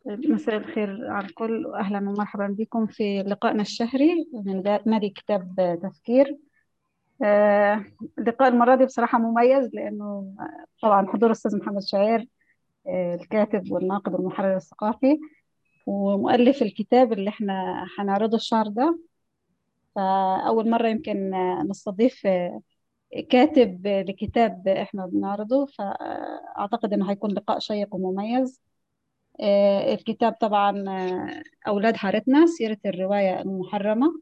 مساء الخير على الكل وأهلا ومرحبا بكم في لقائنا الشهري من نادي كتاب تفكير آه، لقاء المرة دي بصراحة مميز لأنه طبعا حضور الأستاذ محمد شعير آه، الكاتب والناقد والمحرر الثقافي ومؤلف الكتاب اللي احنا هنعرضه الشهر ده فأول مرة يمكن نستضيف آه، كاتب لكتاب احنا بنعرضه فأعتقد إنه هيكون لقاء شيق ومميز آه، الكتاب طبعا آه، أولاد حارتنا سيرة الرواية المحرمة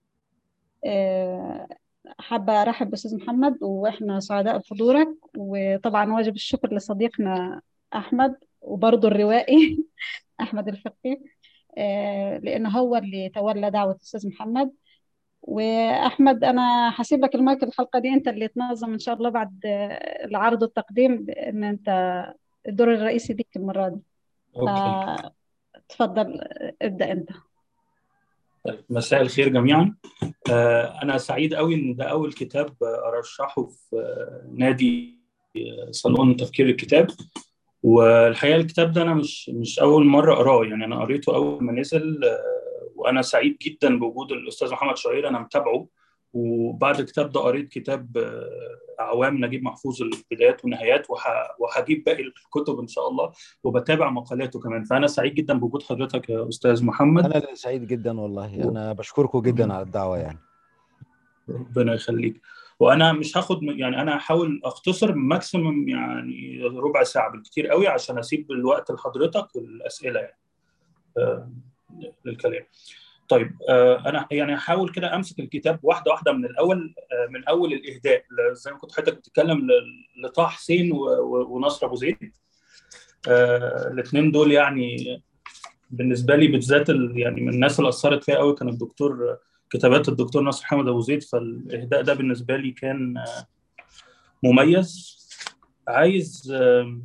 آه، حابة أرحب بأستاذ محمد وإحنا سعداء بحضورك وطبعا واجب الشكر لصديقنا أحمد وبرضه الروائي أحمد الفقي لأنه هو اللي تولى دعوة الأستاذ محمد وأحمد أنا هسيب لك المايك الحلقة دي أنت اللي تنظم إن شاء الله بعد العرض والتقديم إن أنت الدور الرئيسي ليك المرة دي اوكي تفضل ابدأ أنت طيب مساء الخير جميعا آه، انا سعيد قوي ان ده اول كتاب ارشحه في آه، نادي آه، صالون تفكير الكتاب والحقيقه الكتاب ده انا مش مش اول مره اقراه يعني انا قريته اول ما نزل آه، وانا سعيد جدا بوجود الاستاذ محمد شعير انا متابعه وبعد الكتاب ده قريت كتاب آه، اعوام نجيب محفوظ البدايات والنهايات وح- وهجيب باقي الكتب ان شاء الله وبتابع مقالاته كمان فانا سعيد جدا بوجود حضرتك يا استاذ محمد انا اللي سعيد جدا والله انا بشكركم جدا على الدعوه يعني ربنا يخليك وانا مش هاخد يعني انا هحاول اختصر ماكسيمم يعني ربع ساعه بالكتير قوي عشان اسيب الوقت لحضرتك والاسئله يعني آه، للكلام طيب آه، انا يعني هحاول كده امسك الكتاب واحده واحده من الاول آه، من اول الاهداء زي ما كنت حضرتك بتتكلم ل- لطه حسين و- و- ونصر ابو زيد الاثنين دول يعني بالنسبه لي بالذات ال- يعني من الناس اللي اثرت فيها قوي كان الدكتور كتابات الدكتور نصر حامد ابو زيد فالاهداء ده بالنسبه لي كان آه، مميز عايز آه،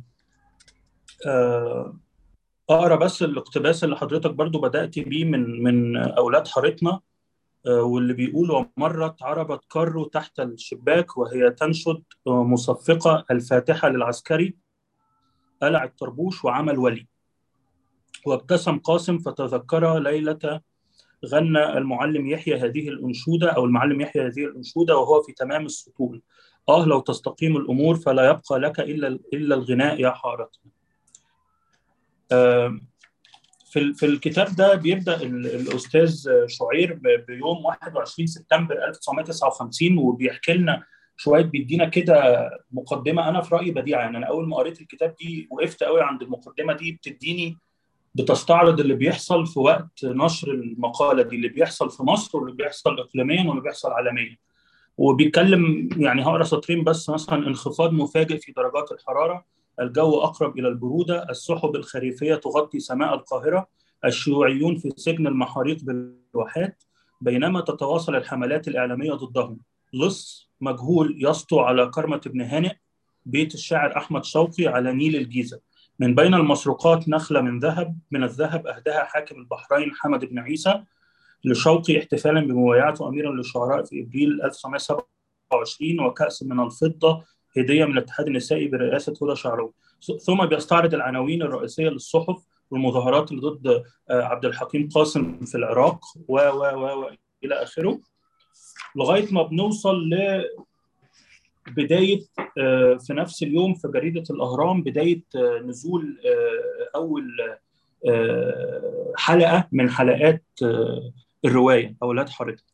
آه، اقرا بس الاقتباس اللي حضرتك برضو بدات بيه من من اولاد حارتنا آه، واللي بيقول ومرت عربة كرو تحت الشباك وهي تنشد آه، مصفقة الفاتحة للعسكري قلع الطربوش وعمل ولي وابتسم قاسم فتذكر ليلة غنى المعلم يحيى هذه الأنشودة أو المعلم يحيى هذه الأنشودة وهو في تمام السطول آه لو تستقيم الأمور فلا يبقى لك إلا إلا الغناء يا حارتنا آه، في ال- في الكتاب ده بيبدا ال- الاستاذ شعير ب- بيوم 21 سبتمبر 1959 وبيحكي لنا شويه بيدينا كده مقدمه انا في رايي بديعه يعني انا اول ما قريت الكتاب دي وقفت قوي عند المقدمه دي بتديني بتستعرض اللي بيحصل في وقت نشر المقاله دي اللي بيحصل في مصر واللي بيحصل اقليميا واللي بيحصل عالميا وبيتكلم يعني هقرا سطرين بس مثلا انخفاض مفاجئ في درجات الحراره الجو اقرب الى البروده السحب الخريفيه تغطي سماء القاهره الشيوعيون في سجن المحاريق بالواحات بينما تتواصل الحملات الاعلاميه ضدهم لص مجهول يسطو على كرمه ابن هانئ بيت الشاعر احمد شوقي على نيل الجيزه من بين المسروقات نخله من ذهب من الذهب اهداها حاكم البحرين حمد بن عيسى لشوقي احتفالا بمبايعته اميرا للشعراء في ابريل 1927 وكاس من الفضه هديه من الاتحاد النسائي برئاسه هدى شعراوي ثم بيستعرض العناوين الرئيسيه للصحف والمظاهرات اللي ضد آه، عبد الحكيم قاسم في العراق و و و و الى اخره لغايه ما بنوصل لبدايه آه، في نفس اليوم في جريده الاهرام بدايه آه، نزول آه، اول آه، حلقه من حلقات آه، الروايه اولاد حارتنا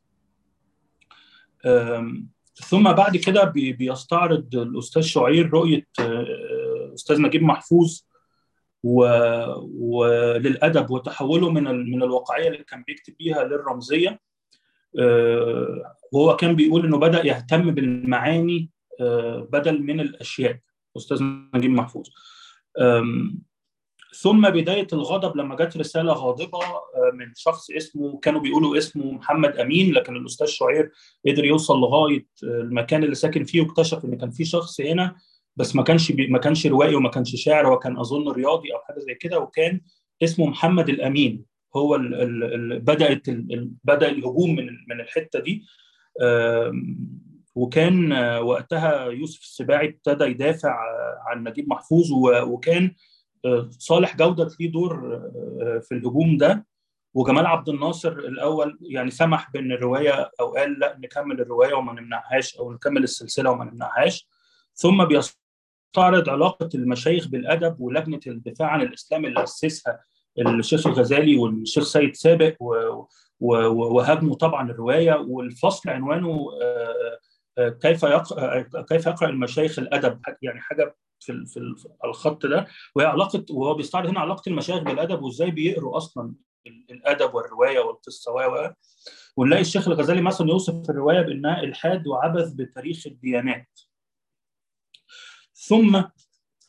آم، ثم بعد كده بي- بيستعرض الاستاذ شعير رؤيه آه، استاذ نجيب محفوظ و- وللادب وتحوله من ال- من الواقعيه اللي كان بيكتب بيها للرمزيه آه، وهو كان بيقول انه بدا يهتم بالمعاني آه، بدل من الاشياء استاذ نجيب محفوظ آم، ثم بدايه الغضب لما جت رساله غاضبه آه، من شخص اسمه كانوا بيقولوا اسمه محمد امين لكن الاستاذ شعير قدر يوصل لغايه آه، المكان اللي ساكن فيه واكتشف ان كان في شخص هنا بس ما كانش بي ما كانش روائي وما كانش شاعر هو كان اظن رياضي او حاجه زي كده وكان اسمه محمد الامين هو ال ال ال بدات ال ال بدا الهجوم من ال- من الحته دي آم، وكان آه، وقتها يوسف السباعي ابتدى يدافع آه، عن نجيب محفوظ و- وكان صالح جودة ليه دور في الهجوم ده وجمال عبد الناصر الاول يعني سمح بان الروايه او قال لا نكمل الروايه وما نمنعهاش او نكمل السلسله وما نمنعهاش ثم بيستعرض علاقه المشايخ بالادب ولجنه الدفاع عن الاسلام اللي اسسها الشيخ الغزالي والشيخ سيد سابق وهاجموا طبعا الروايه والفصل عنوانه كيف يقرا كيف يقرا المشايخ الادب يعني حاجه في في الخط ده وهي علاقه وهو بيستعرض هنا علاقه المشايخ بالادب وازاي بيقروا اصلا الادب والروايه والقصه و ونلاقي الشيخ الغزالي مثلا يوصف الروايه بانها الحاد وعبث بتاريخ الديانات ثم آآ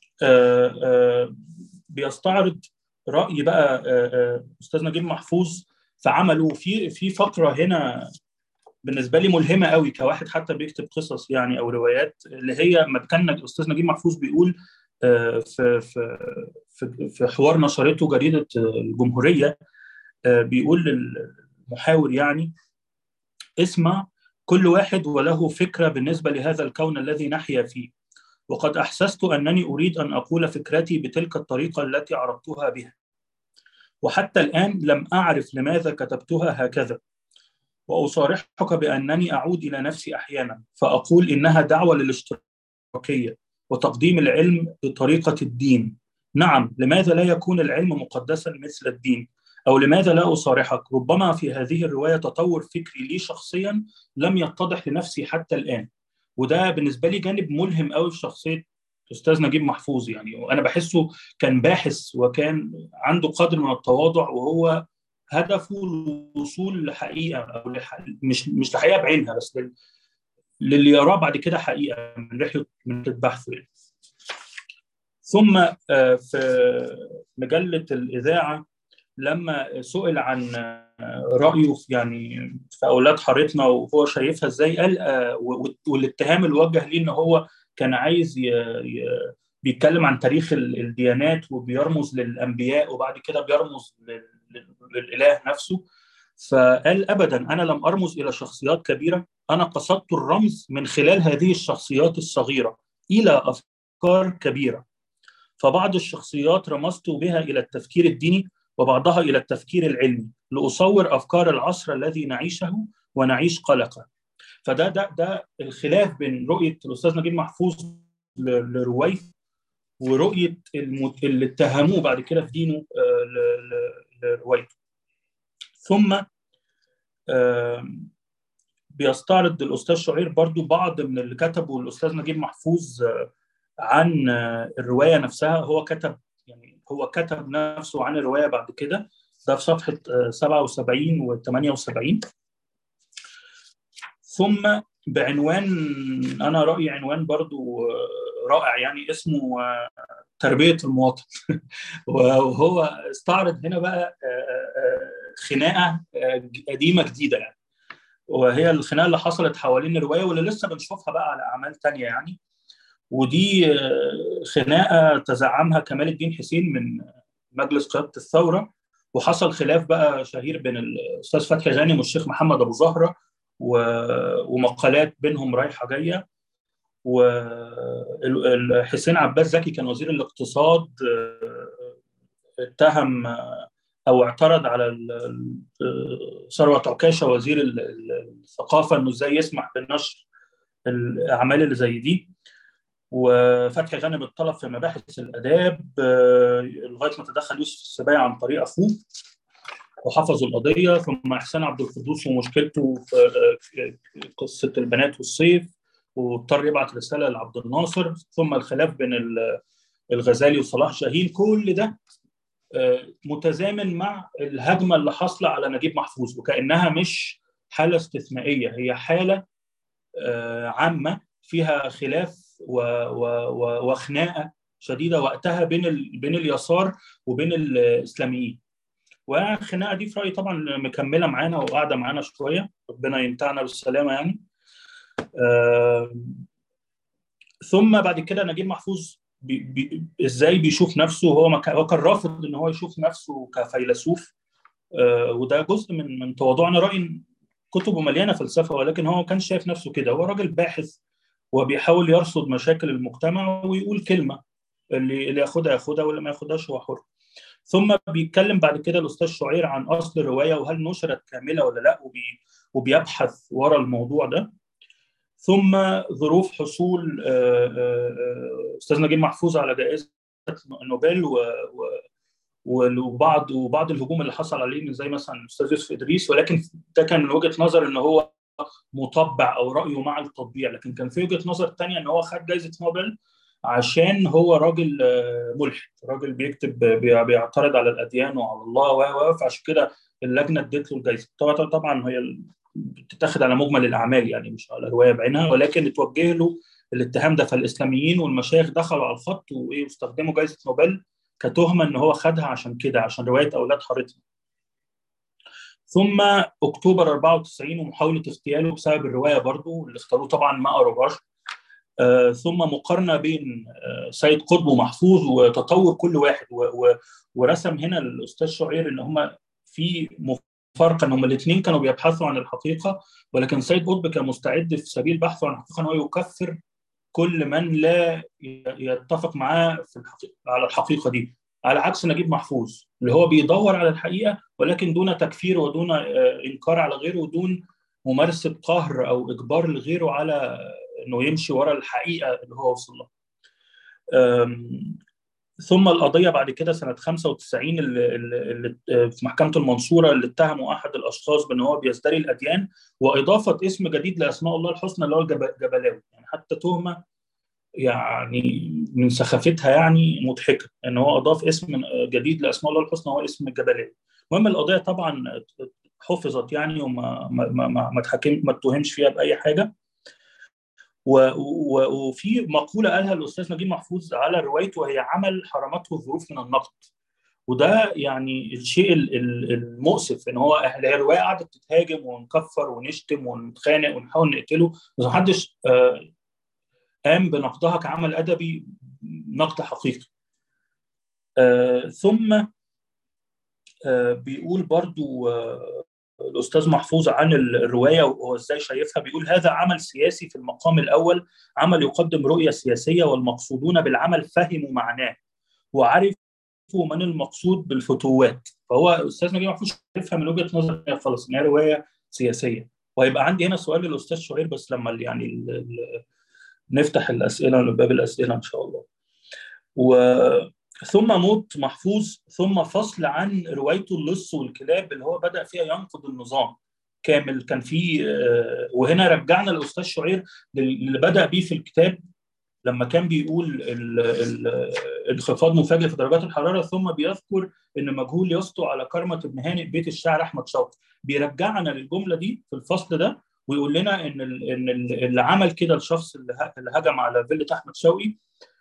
آآ بيستعرض راي بقى استاذ نجيب محفوظ في عمله في في فقره هنا بالنسبه لي ملهمه قوي كواحد حتى بيكتب قصص يعني او روايات اللي هي ما كان الاستاذ نجيب محفوظ بيقول في في في في حوار نشرته جريده الجمهوريه بيقول للمحاور يعني اسمع كل واحد وله فكره بالنسبه لهذا الكون الذي نحيا فيه وقد احسست انني اريد ان اقول فكرتي بتلك الطريقه التي عرضتها بها وحتى الان لم اعرف لماذا كتبتها هكذا واصارحك بانني اعود الى نفسي احيانا فاقول انها دعوه للاشتراكيه وتقديم العلم بطريقه الدين نعم لماذا لا يكون العلم مقدسا مثل الدين او لماذا لا اصارحك ربما في هذه الروايه تطور فكري لي شخصيا لم يتضح لنفسي حتى الان وده بالنسبه لي جانب ملهم قوي في شخصيه استاذ نجيب محفوظ يعني وانا بحسه كان باحث وكان عنده قدر من التواضع وهو هدفه الوصول لحقيقه او لح... مش مش لحقيقه بعينها بس لل... للي يراه بعد كده حقيقه من رحله من بحثه يعني. ثم في مجله الاذاعه لما سئل عن رايه يعني في اولاد حارتنا وهو شايفها ازاي قال والاتهام اللي وجه ليه ان هو كان عايز ي... ي... بيتكلم عن تاريخ الديانات وبيرمز للانبياء وبعد كده بيرمز لل... للاله نفسه فقال ابدا انا لم ارمز الى شخصيات كبيره انا قصدت الرمز من خلال هذه الشخصيات الصغيره الى افكار كبيره فبعض الشخصيات رمزت بها الى التفكير الديني وبعضها الى التفكير العلمي لاصور افكار العصر الذي نعيشه ونعيش قلقا فده ده ده الخلاف بين رؤيه الاستاذ نجيب محفوظ لروايه ورؤيه المت... اللي اتهموه بعد كده في دينه لروايته ثم بيستعرض الاستاذ شعير برضو بعض من اللي كتبه الاستاذ نجيب محفوظ عن الروايه نفسها هو كتب يعني هو كتب نفسه عن الروايه بعد كده ده في صفحه 77 و 78 ثم بعنوان انا رايي عنوان برضو رائع يعني اسمه تربيه المواطن وهو استعرض هنا بقى خناقه قديمه جديده يعني وهي الخناقه اللي حصلت حوالين الروايه واللي لسه بنشوفها بقى على اعمال تانية يعني ودي خناقه تزعمها كمال الدين حسين من مجلس قياده الثوره وحصل خلاف بقى شهير بين الاستاذ فتحي غانم والشيخ محمد ابو زهره ومقالات بينهم رايحه جايه وحسين عباس زكي كان وزير الاقتصاد اتهم او اعترض على ثروت عكاشه وزير الثقافه انه ازاي يسمح بنشر الاعمال اللي زي دي وفتحي غانم اتطلب في مباحث الاداب لغايه ما تدخل يوسف السباعي عن طريق اخوه وحفظوا القضيه ثم احسان عبد القدوس ومشكلته في قصه البنات والصيف واضطر يبعت رساله لعبد الناصر ثم الخلاف بين الغزالي وصلاح جاهين كل ده متزامن مع الهجمه اللي حاصله على نجيب محفوظ وكانها مش حاله استثنائيه هي حاله عامه فيها خلاف وخناقه شديده وقتها بين ال... بين اليسار وبين الاسلاميين والخناقه دي في رايي طبعا مكمله معانا وقاعده معانا شويه ربنا يمتعنا بالسلامه يعني آه... ثم بعد كده نجيب محفوظ بي... بي... ازاي بيشوف نفسه هو مك... هو كان رافض ان هو يشوف نفسه كفيلسوف آه... وده جزء من من تواضعنا راي كتبه مليانه فلسفه ولكن هو ما كانش شايف نفسه كده هو راجل باحث وبيحاول يرصد مشاكل المجتمع ويقول كلمه اللي اللي ياخدها ياخدها واللي ما ياخدهاش هو حر ثم بيتكلم بعد كده الاستاذ شعير عن اصل الروايه وهل نشرت كامله ولا لا وبي وبيبحث ورا الموضوع ده ثم ظروف حصول استاذ نجيب محفوظ على جائزه نوبل و وبعض وبعض الهجوم اللي حصل عليه من زي مثلا الاستاذ يوسف ادريس ولكن ده كان من وجهه نظر ان هو مطبع او رايه مع التطبيع لكن كان في وجهه نظر ثانيه ان هو خد جائزه نوبل عشان هو راجل ملحد راجل بيكتب بيعترض على الاديان وعلى الله و فعشان كده اللجنه ادت له الجائزه طبعا طبعا هي بتتاخد على مجمل الاعمال يعني مش على روايه بعينها ولكن اتوجه له الاتهام ده فالاسلاميين والمشايخ دخلوا على الخط واستخدموا جائزه نوبل كتهمه ان هو خدها عشان كده عشان روايه اولاد حارتنا ثم اكتوبر 94 ومحاوله اغتياله بسبب الروايه برضو اللي اختاروه طبعا ما قروهاش آه ثم مقارنه بين آه سيد قطب ومحفوظ وتطور كل واحد و و ورسم هنا الاستاذ شعير ان هم في مفارقه ان هم الاثنين كانوا بيبحثوا عن الحقيقه ولكن سيد قطب كان مستعد في سبيل بحثه عن الحقيقه ان هو يكفر كل من لا يتفق معاه في الحقيقة على الحقيقه دي على عكس نجيب محفوظ اللي هو بيدور على الحقيقه ولكن دون تكفير ودون انكار على غيره ودون ممارسه قهر او اجبار لغيره على انه يمشي ورا الحقيقه اللي هو وصل لها. ثم القضيه بعد كده سنه 95 اللي, اللي في محكمه المنصوره اللي اتهموا احد الاشخاص بان هو بيزدري الاديان واضافه اسم جديد لاسماء الله الحسنى اللي هو الجبلاوي يعني حتى تهمه يعني من سخافتها يعني مضحكه ان هو اضاف اسم جديد لاسماء الله الحسنى هو اسم الجبلاوي. المهم القضيه طبعا حفظت يعني وما ما ما ما, ما, تحكم ما اتهمش فيها باي حاجه. وفي مقوله قالها الاستاذ نجيب محفوظ على روايته وهي عمل حرمته الظروف من النقد وده يعني الشيء المؤسف ان هو هي الروايه قعدت تتهاجم ونكفر ونشتم ونتخانق ونحاول نقتله بس ما حدش قام بنقدها كعمل ادبي نقد حقيقي ثم بيقول برضو الاستاذ محفوظ عن الروايه وهو ازاي شايفها بيقول هذا عمل سياسي في المقام الاول عمل يقدم رؤيه سياسيه والمقصودون بالعمل فهموا معناه وعرفوا من المقصود بالفتوات فهو الاستاذ نجيب محفوظ شايفها من وجهه نظر خلاص ان هي روايه سياسيه وهيبقى عندي هنا سؤال للاستاذ شهير بس لما يعني ال ال نفتح الاسئله باب الاسئله ان شاء الله و ثم موت محفوظ ثم فصل عن روايته اللص والكلاب اللي هو بدا فيها ينقد النظام كامل كان في وهنا رجعنا الاستاذ شعير اللي بدا بيه في الكتاب لما كان بيقول انخفاض مفاجئ في درجات الحراره ثم بيذكر ان مجهول يسطو على كرمه ابن هانئ بيت الشاعر احمد شوقي بيرجعنا للجمله دي في الفصل ده ويقول لنا ان ان اللي عمل كده الشخص اللي هجم على فيلة احمد شوقي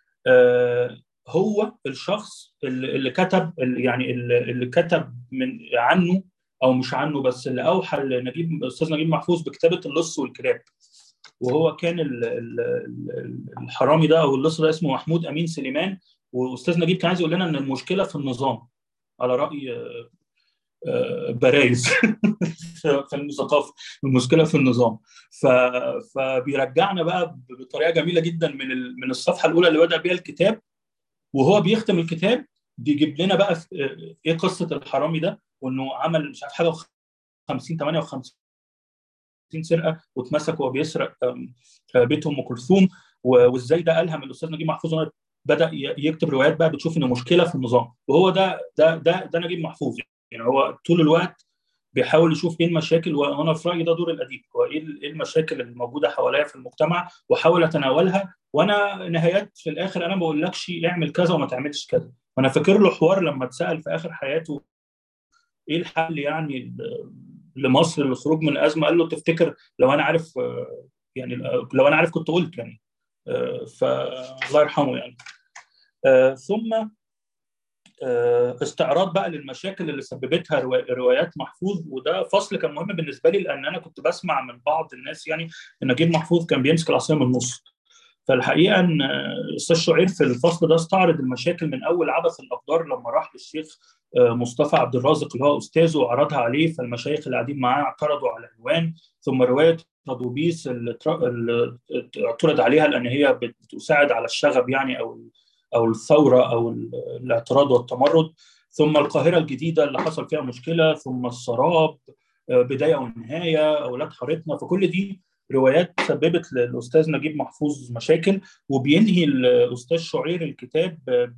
هو الشخص اللي كتب يعني اللي كتب من عنه او مش عنه بس اللي اوحى لنجيب الاستاذ نجيب محفوظ بكتابه اللص والكلاب وهو كان الحرامي ده او اللص ده اسمه محمود امين سليمان واستاذ نجيب كان عايز يقول لنا ان المشكله في النظام على راي برايز في الثقافه المشكله في النظام ف... فبيرجعنا بقى بطريقه جميله جدا من من الصفحه الاولى اللي بدا بيها الكتاب وهو بيختم الكتاب بيجيب لنا بقى ايه قصه الحرامي ده وانه عمل مش عارف حاجه 50 58 سرقه واتمسك وهو بيسرق بيت ام كلثوم وازاي ده الهم الاستاذ نجيب محفوظ بدا يكتب روايات بقى بتشوف ان مشكله في النظام وهو ده ده ده ده نجيب محفوظ يعني هو طول الوقت بيحاول يشوف ايه المشاكل وانا في رايي ده دور الاديب هو ايه المشاكل الموجوده حواليا في المجتمع واحاول اتناولها وانا نهايات في الاخر انا ما بقولكش اعمل كذا وما تعملش كذا وانا فاكر له حوار لما اتسال في اخر حياته ايه الحل يعني لمصر للخروج من الازمه قال له تفتكر لو انا عارف يعني لو انا عارف كنت قلت يعني فالله يرحمه يعني ثم استعراض بقى للمشاكل اللي سببتها روايات محفوظ وده فصل كان مهم بالنسبه لي لان انا كنت بسمع من بعض الناس يعني ان نجيب محفوظ كان بيمسك العصايه من النص فالحقيقه ان الاستاذ شعير في الفصل ده استعرض المشاكل من اول عبث الاقدار لما راح للشيخ مصطفى عبد الرازق اللي هو استاذه وعرضها عليه فالمشايخ اللي قاعدين معاه اعترضوا على العنوان ثم روايه رضوبيس اللي اعترض عليها لان هي بتساعد على الشغب يعني او او الثوره او الاعتراض والتمرد ثم القاهره الجديده اللي حصل فيها مشكله ثم السراب بدايه ونهايه اولاد حارتنا فكل دي روايات سببت للاستاذ نجيب محفوظ مشاكل وبينهي الاستاذ شعير الكتاب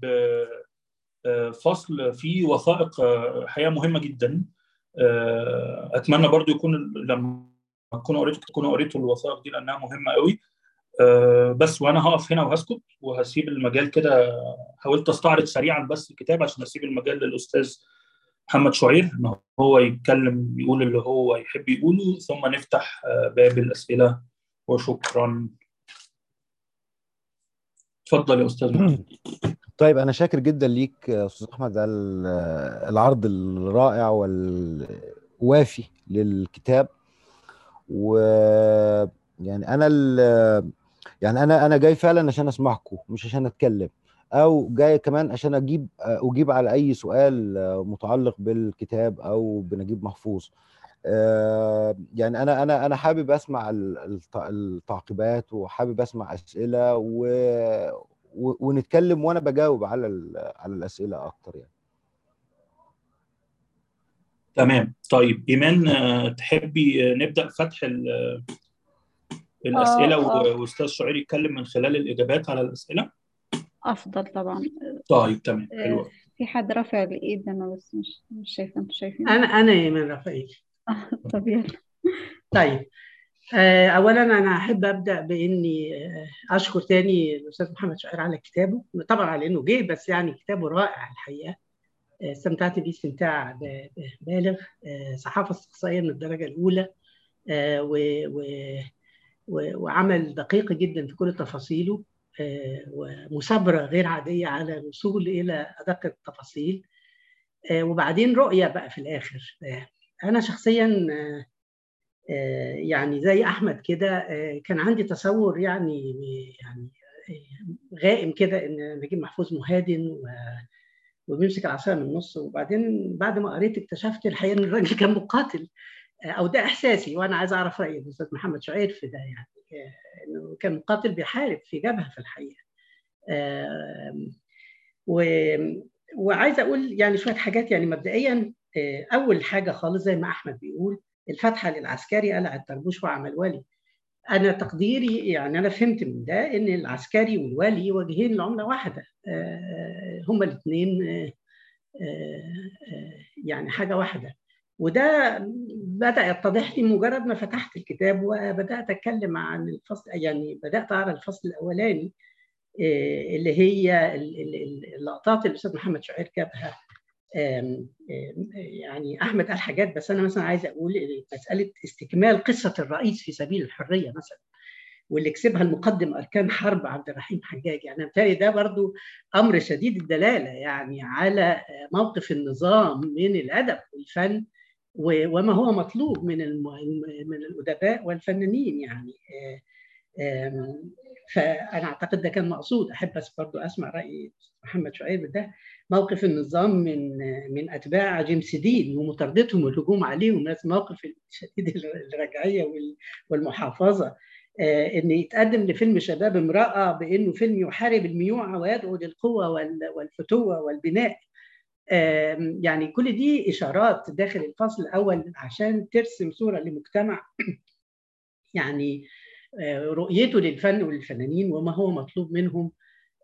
بفصل فيه وثائق حقيقه مهمه جدا اتمنى برضو يكون لما تكونوا قريتوا تكونوا قريتوا الوثائق دي لانها مهمه قوي بس وانا هقف هنا وهسكت وهسيب المجال كده حاولت استعرض سريعا بس الكتاب عشان اسيب المجال للاستاذ محمد شعير ان هو يتكلم يقول اللي هو يحب يقوله ثم نفتح باب الاسئله وشكرا اتفضل يا استاذ محمد طيب انا شاكر جدا ليك استاذ احمد على العرض الرائع والوافي للكتاب و يعني انا يعني انا انا جاي فعلا عشان اسمعكم مش عشان اتكلم او جاي كمان عشان اجيب اجيب على اي سؤال متعلق بالكتاب او بنجيب محفوظ يعني انا انا انا حابب اسمع التعقيبات وحابب اسمع اسئله و ونتكلم وانا بجاوب على على الاسئله اكتر يعني تمام طيب ايمان تحبي نبدا فتح الاسئله واستاذ شعير يتكلم من خلال الاجابات على الاسئله افضل طبعا طيب تمام حلو في حد رافع الايد انا بس مش مش شايفه انتوا شايفين انا انا ايمن رافعين طب يلا طيب اولا انا احب ابدا باني اشكر تاني الاستاذ محمد شعير على كتابه طبعا على انه جه بس يعني كتابه رائع الحقيقه استمتعت بيه استمتاع بالغ صحافه استقصائيه من الدرجه الاولى وعمل دقيق جدا في كل تفاصيله ومثابره غير عاديه على الوصول الى ادق التفاصيل وبعدين رؤيه بقى في الاخر انا شخصيا يعني زي احمد كده كان عندي تصور يعني يعني غائم كده ان نجيب محفوظ مهادن وبيمسك العصايه من النص وبعدين بعد ما قريت اكتشفت الحقيقه ان الراجل كان مقاتل او ده احساسي وانا عايز اعرف راي الاستاذ محمد شعير في ده يعني انه كان مقاتل بيحارب في جبهه في الحقيقه و وعايز اقول يعني شويه حاجات يعني مبدئيا اول حاجه خالص زي ما احمد بيقول الفتحه للعسكري قلع الطربوش وعمل ولي انا تقديري يعني انا فهمت من ده ان العسكري والولي وجهين لعمله واحده هما الاثنين يعني حاجه واحده وده بدا يتضح لي مجرد ما فتحت الكتاب وبدات اتكلم عن الفصل يعني بدات اقرا الفصل الاولاني اللي هي اللقطات اللي الاستاذ محمد شعير جابها يعني احمد قال حاجات بس انا مثلا عايز اقول مساله استكمال قصه الرئيس في سبيل الحريه مثلا واللي كسبها المقدم اركان حرب عبد الرحيم حجاج يعني بالتالي ده برضو امر شديد الدلاله يعني على موقف النظام من الادب والفن وما هو مطلوب من من الادباء والفنانين يعني فانا اعتقد ده كان مقصود احب بس برضو اسمع راي محمد شعيب ده موقف النظام من من اتباع جيمس دين ومطاردتهم والهجوم عليهم موقف شديد الرجعيه والمحافظه ان يتقدم لفيلم شباب امراه بانه فيلم يحارب الميوعه ويدعو للقوه والفتوه والبناء يعني كل دي اشارات داخل الفصل الاول عشان ترسم صوره لمجتمع يعني رؤيته للفن وللفنانين وما هو مطلوب منهم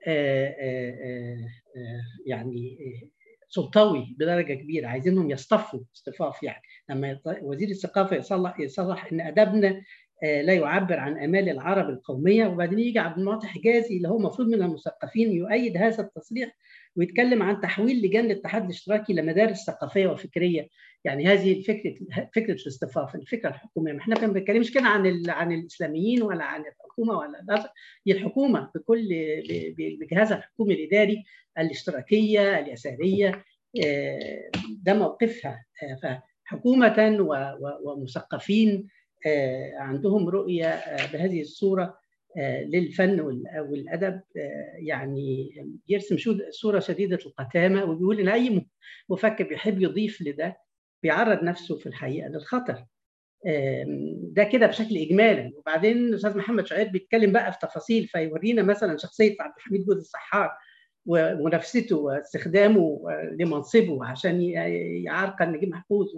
يعني سلطوي بدرجه كبيره عايزينهم يصطفوا اصطفاف يعني لما وزير الثقافه يصلح يصلح ان ادبنا لا يعبر عن امال العرب القوميه وبعدين يجي عبد المعطي حجازي اللي هو المفروض من المثقفين يؤيد هذا التصريح ويتكلم عن تحويل لجان الاتحاد الاشتراكي لمدارس ثقافيه وفكريه يعني هذه فكره فكره الاصطفاف الفكره الحكوميه ما احنا ما بنتكلمش كده عن عن الاسلاميين ولا عن الحكومه ولا لا هي الحكومه بكل بجهازها الحكومي الاداري الاشتراكيه اليساريه ده موقفها فحكومه ومثقفين عندهم رؤيه بهذه الصوره للفن والادب يعني يرسم صوره شديده القتامه وبيقول ان اي مفكر بيحب يضيف لده بيعرض نفسه في الحقيقه للخطر ده كده بشكل اجمالا وبعدين الاستاذ محمد شعيب بيتكلم بقى في تفاصيل فيورينا مثلا شخصيه عبد الحميد جود السحار ومنافسته واستخدامه لمنصبه عشان يعرقل نجيب محفوظ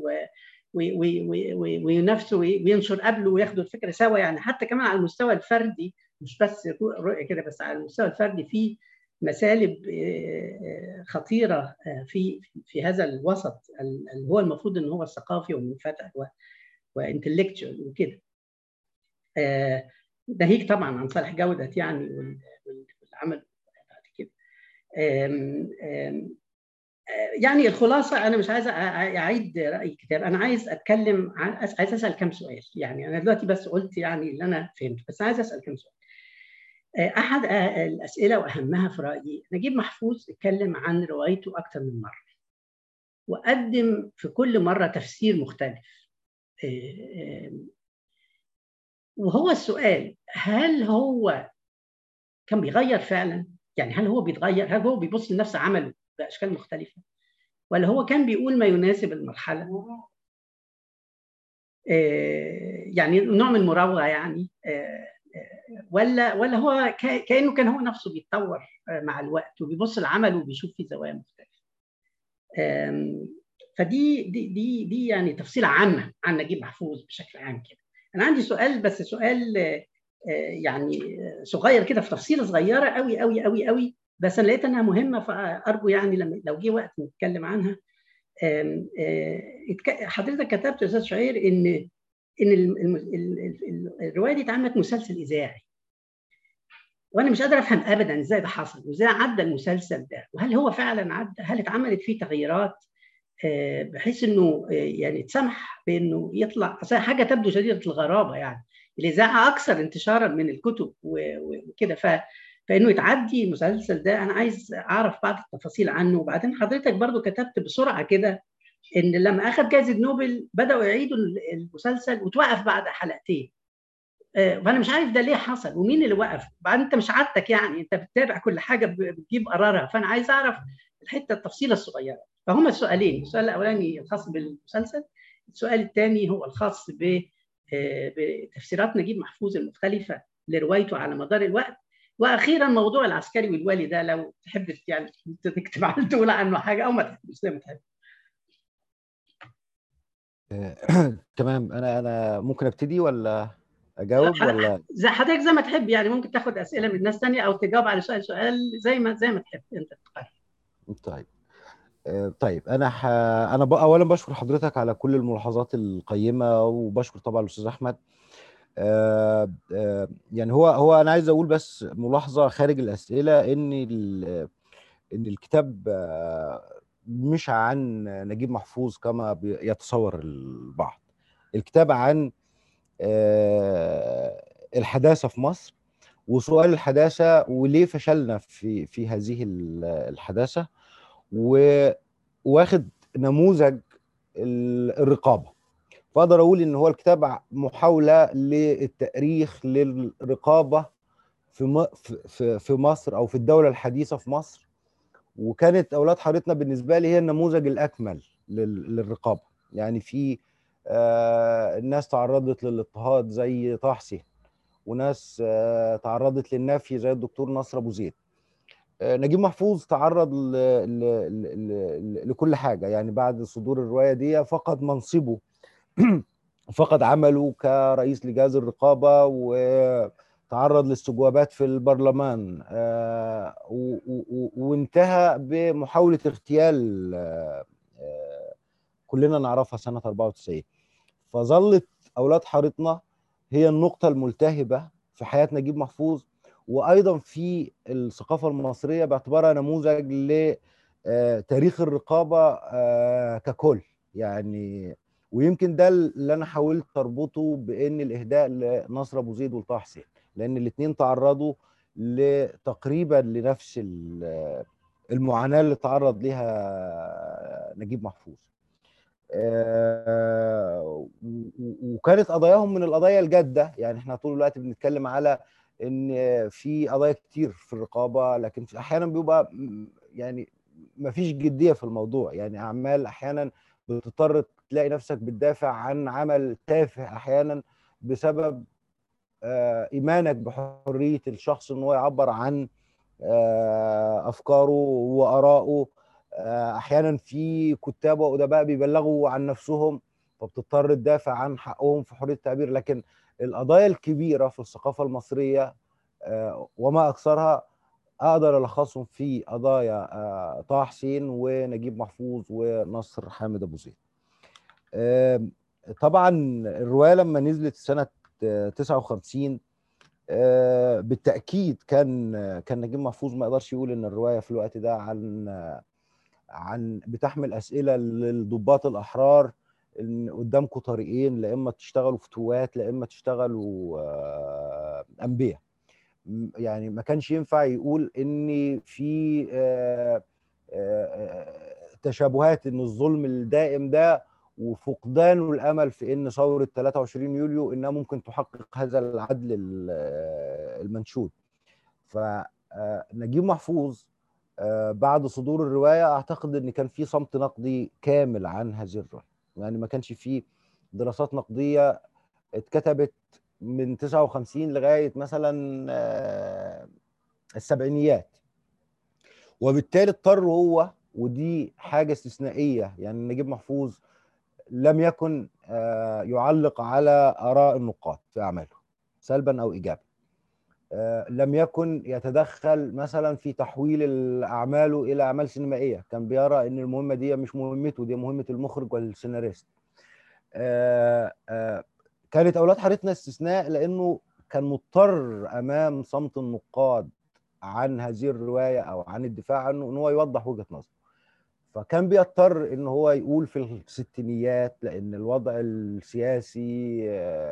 وينافسه وينشر قبله وياخدوا الفكره سوا يعني حتى كمان على المستوى الفردي مش بس رؤيه كده بس على المستوى الفردي في مسالب خطيره في في هذا الوسط اللي هو المفروض ان هو الثقافي ومنفتح وانتلكتشوال وكده ناهيك طبعا عن صالح جوده يعني والعمل بعد كده يعني الخلاصه انا مش عايز اعيد راي الكتاب انا عايز اتكلم عن عايز اسال كم سؤال يعني انا دلوقتي بس قلت يعني اللي انا فهمته بس عايز اسال كم سؤال احد الاسئله واهمها في رايي نجيب محفوظ اتكلم عن روايته اكثر من مره وقدم في كل مره تفسير مختلف وهو السؤال هل هو كان بيغير فعلا يعني هل هو بيتغير هل هو بيبص لنفس عمله باشكال مختلفه ولا هو كان بيقول ما يناسب المرحله يعني نوع من المراوغه يعني ولا ولا هو كانه كان هو نفسه بيتطور مع الوقت وبيبص لعمله وبيشوف فيه زوايا مختلفه فدي دي دي دي يعني تفصيله عامه عن نجيب محفوظ بشكل عام كده انا عندي سؤال بس سؤال يعني صغير كده في تفصيله صغيره قوي قوي قوي قوي بس انا لقيت انها مهمه فارجو يعني لما لو جه وقت نتكلم عنها حضرتك كتبت يا استاذ شعير ان ان الروايه دي اتعملت مسلسل اذاعي وانا مش قادر افهم ابدا ازاي ده حصل وازاي عدى المسلسل ده وهل هو فعلا عدى هل اتعملت فيه تغييرات بحيث انه يعني تسمح بانه يطلع حاجه تبدو شديده الغرابه يعني الاذاعه اكثر انتشارا من الكتب وكده ف فانه يتعدي المسلسل ده انا عايز اعرف بعض التفاصيل عنه وبعدين حضرتك برضو كتبت بسرعه كده ان لما اخذ جائزه نوبل بداوا يعيدوا المسلسل وتوقف بعد حلقتين فانا مش عارف ده ليه حصل ومين اللي وقف بعدين انت مش عادتك يعني انت بتتابع كل حاجه بتجيب قرارها فانا عايز اعرف الحته التفصيله الصغيره فهما السؤالين السؤال الاولاني الخاص بالمسلسل السؤال الثاني هو الخاص بتفسيرات نجيب محفوظ المختلفه لروايته على مدار الوقت واخيرا موضوع العسكري والوالي ده لو تحب يعني تكتب عنه تقول عنه حاجه او ما تحبش زي ما تحب تمام انا انا ممكن ابتدي ولا اجاوب ولا زي حضرتك زي ما تحب يعني ممكن تاخد اسئله من ناس ثانيه او تجاوب على سؤال سؤال زي ما زي ما تحب انت تقرر طيب طيب انا ح... انا ب... اولا بشكر حضرتك على كل الملاحظات القيمه وبشكر طبعا الاستاذ احمد آه آه يعني هو هو انا عايز اقول بس ملاحظه خارج الاسئله ان ان الكتاب آه مش عن نجيب محفوظ كما يتصور البعض الكتاب عن الحداثه في مصر وسؤال الحداثه وليه فشلنا في في هذه الحداثه وواخد نموذج الرقابه فاقدر اقول ان هو الكتاب محاوله للتاريخ للرقابه في في في مصر او في الدوله الحديثه في مصر وكانت اولاد حارتنا بالنسبه لي هي النموذج الاكمل للرقابه يعني في آه الناس تعرضت للاضطهاد زي طه حسين وناس آه تعرضت للنفي زي الدكتور نصر ابو زيد آه نجيب محفوظ تعرض ل ل ل لكل حاجه يعني بعد صدور الروايه دي فقد منصبه فقد عمله كرئيس لجهاز الرقابه وتعرض لاستجوابات في البرلمان وانتهى بمحاوله اغتيال كلنا نعرفها سنه 94 فظلت اولاد حارتنا هي النقطه الملتهبه في حياه نجيب محفوظ وايضا في الثقافه المصريه باعتبارها نموذج لتاريخ الرقابه ككل يعني ويمكن ده اللي انا حاولت اربطه بان الاهداء لنصر ابو زيد وطه حسين لان الاثنين تعرضوا تقريبا لنفس المعاناه اللي تعرض لها نجيب محفوظ وكانت قضاياهم من القضايا الجاده يعني احنا طول الوقت بنتكلم على ان في قضايا كتير في الرقابه لكن احيانا بيبقى يعني ما فيش جديه في الموضوع يعني اعمال احيانا بتضطر تلاقي نفسك بتدافع عن عمل تافه احيانا بسبب ايمانك بحريه الشخص ان هو يعبر عن افكاره واراءه احيانا في كتاب وادباء بيبلغوا عن نفسهم فبتضطر تدافع عن حقهم في حريه التعبير لكن القضايا الكبيره في الثقافه المصريه وما اكثرها اقدر الخصهم في قضايا طه حسين ونجيب محفوظ ونصر حامد ابو زيد. طبعا الروايه لما نزلت سنه 59 بالتاكيد كان كان نجيب محفوظ ما يقدرش يقول ان الروايه في الوقت ده عن عن بتحمل اسئله للضباط الاحرار ان قدامكم طريقين لا اما تشتغلوا فتوات لا اما تشتغلوا انبياء يعني ما كانش ينفع يقول ان في تشابهات ان الظلم الدائم ده وفقدان الامل في ان ثوره 23 يوليو انها ممكن تحقق هذا العدل المنشود فنجيب محفوظ بعد صدور الروايه اعتقد ان كان في صمت نقدي كامل عن هذه الروايه يعني ما كانش في دراسات نقديه اتكتبت من 59 لغايه مثلا السبعينيات وبالتالي اضطر هو ودي حاجه استثنائيه يعني نجيب محفوظ لم يكن يعلق على اراء النقاد في اعماله سلبا او ايجابا لم يكن يتدخل مثلا في تحويل اعماله الى اعمال سينمائيه كان بيرى ان المهمه دي مش مهمته دي مهمه المخرج والسيناريست كانت اولاد حارتنا استثناء لانه كان مضطر امام صمت النقاد عن هذه الروايه او عن الدفاع عنه ان هو يوضح وجهه نظره فكان بيضطر ان هو يقول في الستينيات لان الوضع السياسي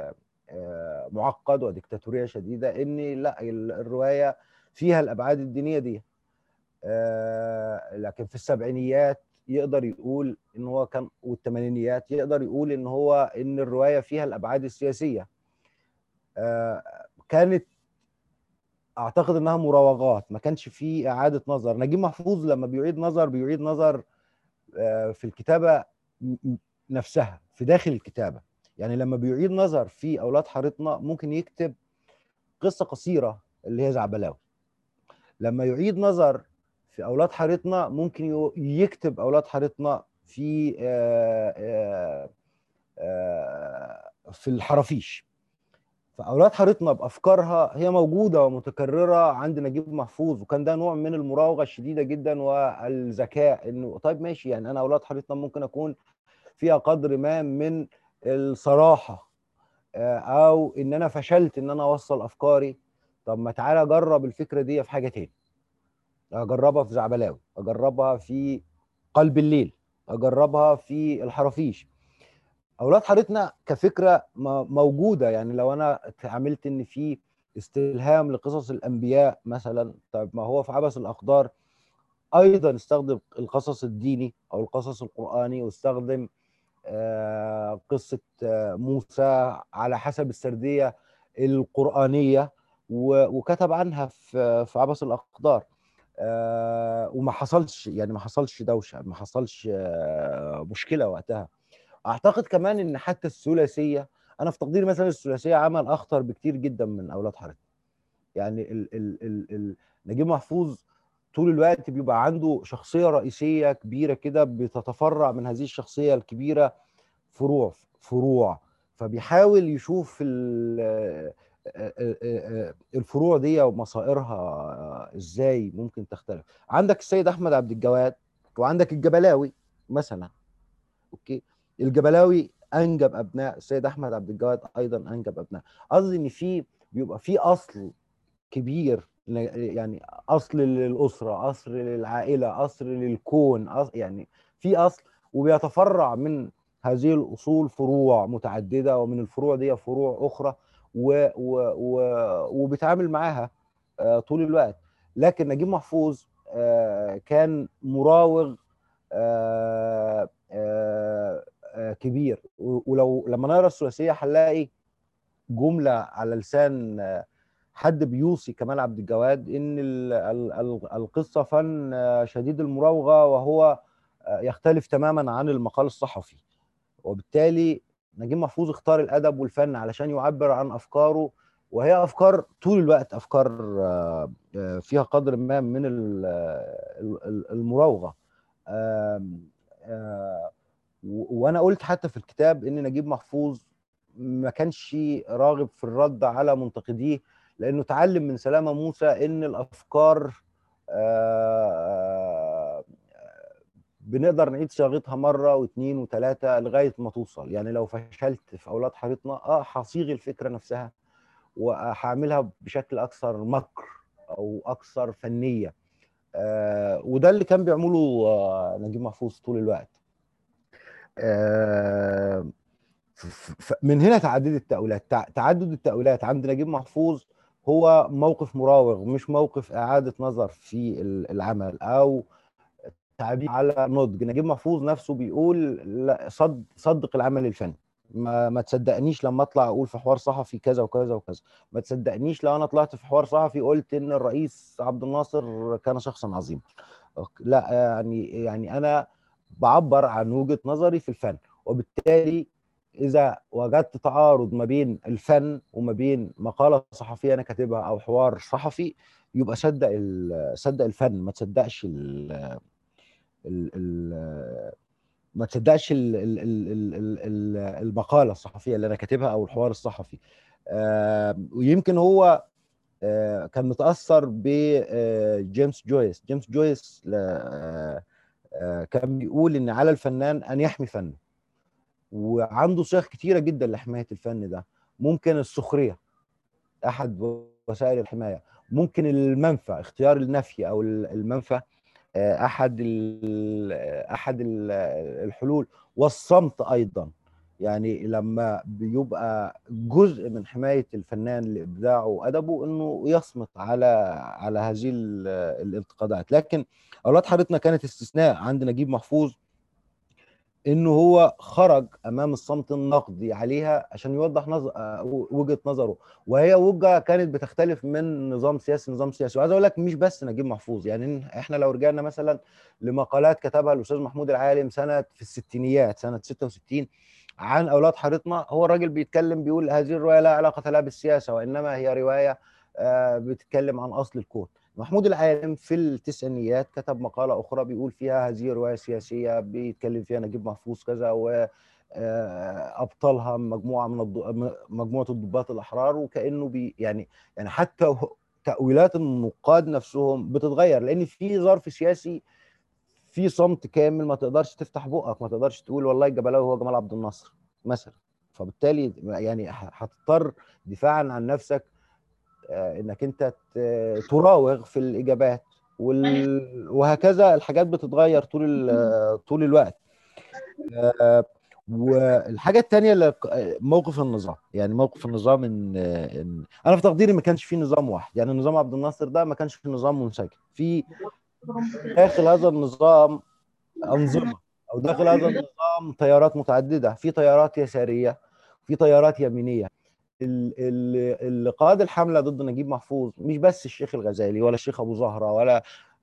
معقد وديكتاتوريه شديده ان لا الروايه فيها الابعاد الدينيه دي لكن في السبعينيات يقدر يقول ان هو كان والثمانينيات يقدر يقول ان هو ان الروايه فيها الابعاد السياسيه كانت اعتقد انها مراوغات ما كانش في اعاده نظر نجيب محفوظ لما بيعيد نظر بيعيد نظر في الكتابه نفسها في داخل الكتابه يعني لما بيعيد نظر في اولاد حارتنا ممكن يكتب قصه قصيره اللي هي زعبلاوي لما يعيد نظر في اولاد حارتنا ممكن يكتب اولاد حارتنا في في الحرافيش فاولاد حارتنا بافكارها هي موجوده ومتكرره عند نجيب محفوظ وكان ده نوع من المراوغه الشديده جدا والذكاء انه طيب ماشي يعني انا اولاد حارتنا ممكن اكون فيها قدر ما من الصراحه او ان انا فشلت ان انا اوصل افكاري طب ما تعالى اجرب الفكره دي في حاجه تاني اجربها في زعبلاوي اجربها في قلب الليل اجربها في الحرافيش اولاد حارتنا كفكره موجوده يعني لو انا عملت ان في استلهام لقصص الانبياء مثلا طيب ما هو في عبث الاقدار ايضا استخدم القصص الديني او القصص القراني واستخدم قصه موسى على حسب السرديه القرانيه وكتب عنها في في عبث الاقدار وما حصلش يعني ما حصلش دوشه ما حصلش مشكله وقتها اعتقد كمان ان حتى الثلاثيه انا في تقديري مثلا الثلاثيه عمل اخطر بكتير جدا من اولاد حارتنا يعني ال ال ال ال نجيب محفوظ طول الوقت بيبقى عنده شخصيه رئيسيه كبيره كده بتتفرع من هذه الشخصيه الكبيره فروع فروع فبيحاول يشوف الفروع دي ومصائرها ازاي ممكن تختلف عندك السيد احمد عبد الجواد وعندك الجبلاوي مثلا اوكي الجبلاوي انجب ابناء السيد احمد عبد الجواد ايضا انجب ابناء قصدي ان في بيبقى في اصل كبير يعني اصل للاسره اصل للعائله اصل للكون أصل يعني في اصل وبيتفرع من هذه الاصول فروع متعدده ومن الفروع دي فروع اخرى و و و وبيتعامل معاها طول الوقت لكن نجيب محفوظ كان مراوغ كبير ولو لما نقرا الثلاثيه هنلاقي جمله على لسان حد بيوصي كمال عبد الجواد ان القصه فن شديد المراوغه وهو يختلف تماما عن المقال الصحفي وبالتالي نجيب محفوظ اختار الادب والفن علشان يعبر عن افكاره وهي افكار طول الوقت افكار فيها قدر ما من المراوغه وانا قلت حتى في الكتاب ان نجيب محفوظ ما كانش راغب في الرد على منتقديه لانه اتعلم من سلامه موسى ان الافكار بنقدر نعيد صياغتها مره واثنين وثلاثه لغايه ما توصل يعني لو فشلت في اولاد حارتنا اه هصيغ الفكره نفسها وهعملها بشكل اكثر مكر او اكثر فنيه آه وده اللي كان بيعمله آه نجيب محفوظ طول الوقت آه من هنا تعدد التأويلات تعدد التأويلات عند نجيب محفوظ هو موقف مراوغ مش موقف إعادة نظر في العمل أو تعبير على نضج نجيب محفوظ نفسه بيقول لا صد صدق العمل الفني ما ما تصدقنيش لما اطلع اقول في حوار صحفي كذا وكذا وكذا ما تصدقنيش لو انا طلعت في حوار صحفي قلت ان الرئيس عبد الناصر كان شخصا عظيما لا يعني يعني انا بعبر عن وجهه نظري في الفن وبالتالي اذا وجدت تعارض ما بين الفن وما بين مقاله صحفيه انا كاتبها او حوار صحفي يبقى صدق صدق الفن ما تصدقش ال ال ال ما تصدقش ال ال ال ال ال المقاله الصحفيه اللي انا كاتبها او الحوار الصحفي آه ويمكن هو آه كان متاثر بجيمس جويس جيمس جويس آه كان بيقول ان على الفنان ان يحمي فنه وعنده صيغ كتيره جدا لحمايه الفن ده ممكن السخريه احد وسائل الحمايه ممكن المنفى اختيار النفي او المنفى احد ال احد ال الحلول والصمت ايضا يعني لما بيبقى جزء من حمايه الفنان لابداعه وادبه انه يصمت على على هذه الانتقادات لكن اولاد حارتنا كانت استثناء عند نجيب محفوظ انه هو خرج امام الصمت النقدي عليها عشان يوضح نظر وجهه نظره وهي وجهه كانت بتختلف من نظام سياسي لنظام سياسي وعايز اقول لك مش بس نجيب محفوظ يعني احنا لو رجعنا مثلا لمقالات كتبها الاستاذ محمود العالم سنه في الستينيات سنه 66 عن اولاد حارتنا هو الراجل بيتكلم بيقول هذه الروايه لا علاقه لها بالسياسه وانما هي روايه بتتكلم عن اصل الكون محمود العالم في التسعينيات كتب مقالة أخرى بيقول فيها هذه رواية سياسية بيتكلم فيها نجيب محفوظ كذا و أبطالها مجموعة من الض... مجموعة الضباط الأحرار وكأنه بي يعني يعني حتى تأويلات النقاد نفسهم بتتغير لأن في ظرف سياسي في صمت كامل ما تقدرش تفتح بقك ما تقدرش تقول والله الجبلاوي هو جمال عبد الناصر مثلا فبالتالي يعني هتضطر دفاعا عن نفسك انك انت تراوغ في الاجابات وال... وهكذا الحاجات بتتغير طول طول الوقت والحاجه الثانيه موقف النظام يعني موقف النظام ان, إن انا في تقديري ما كانش في نظام واحد يعني نظام عبد الناصر ده ما كانش في نظام منسجم في داخل هذا النظام انظمه او داخل هذا النظام تيارات متعدده في تيارات يساريه في تيارات يمينيه اللي قاد الحمله ضد نجيب محفوظ مش بس الشيخ الغزالي ولا الشيخ ابو زهره ولا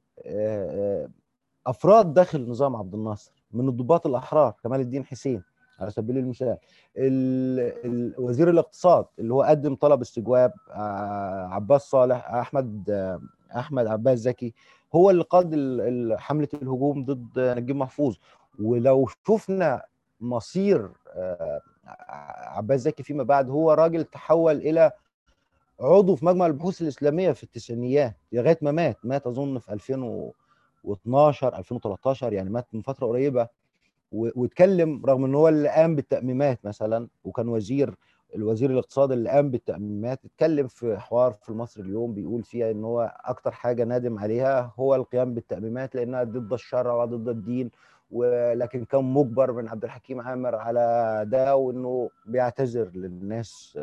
افراد داخل نظام عبد الناصر من الضباط الاحرار كمال الدين حسين على سبيل المثال وزير الاقتصاد اللي هو قدم طلب استجواب عباس صالح احمد احمد عباس زكي هو اللي قاد حمله الهجوم ضد نجيب محفوظ ولو شفنا مصير عباس زكي فيما بعد هو راجل تحول الى عضو في مجمع البحوث الاسلاميه في التسعينيات لغايه ما مات مات اظن في 2012 2013 يعني مات من فتره قريبه واتكلم رغم ان هو اللي قام بالتاميمات مثلا وكان وزير الوزير الاقتصاد اللي قام بالتاميمات اتكلم في حوار في المصري اليوم بيقول فيها ان هو اكتر حاجه نادم عليها هو القيام بالتاميمات لانها ضد الشرع وضد الدين ولكن كان مجبر من عبد الحكيم عامر على ده وانه بيعتذر للناس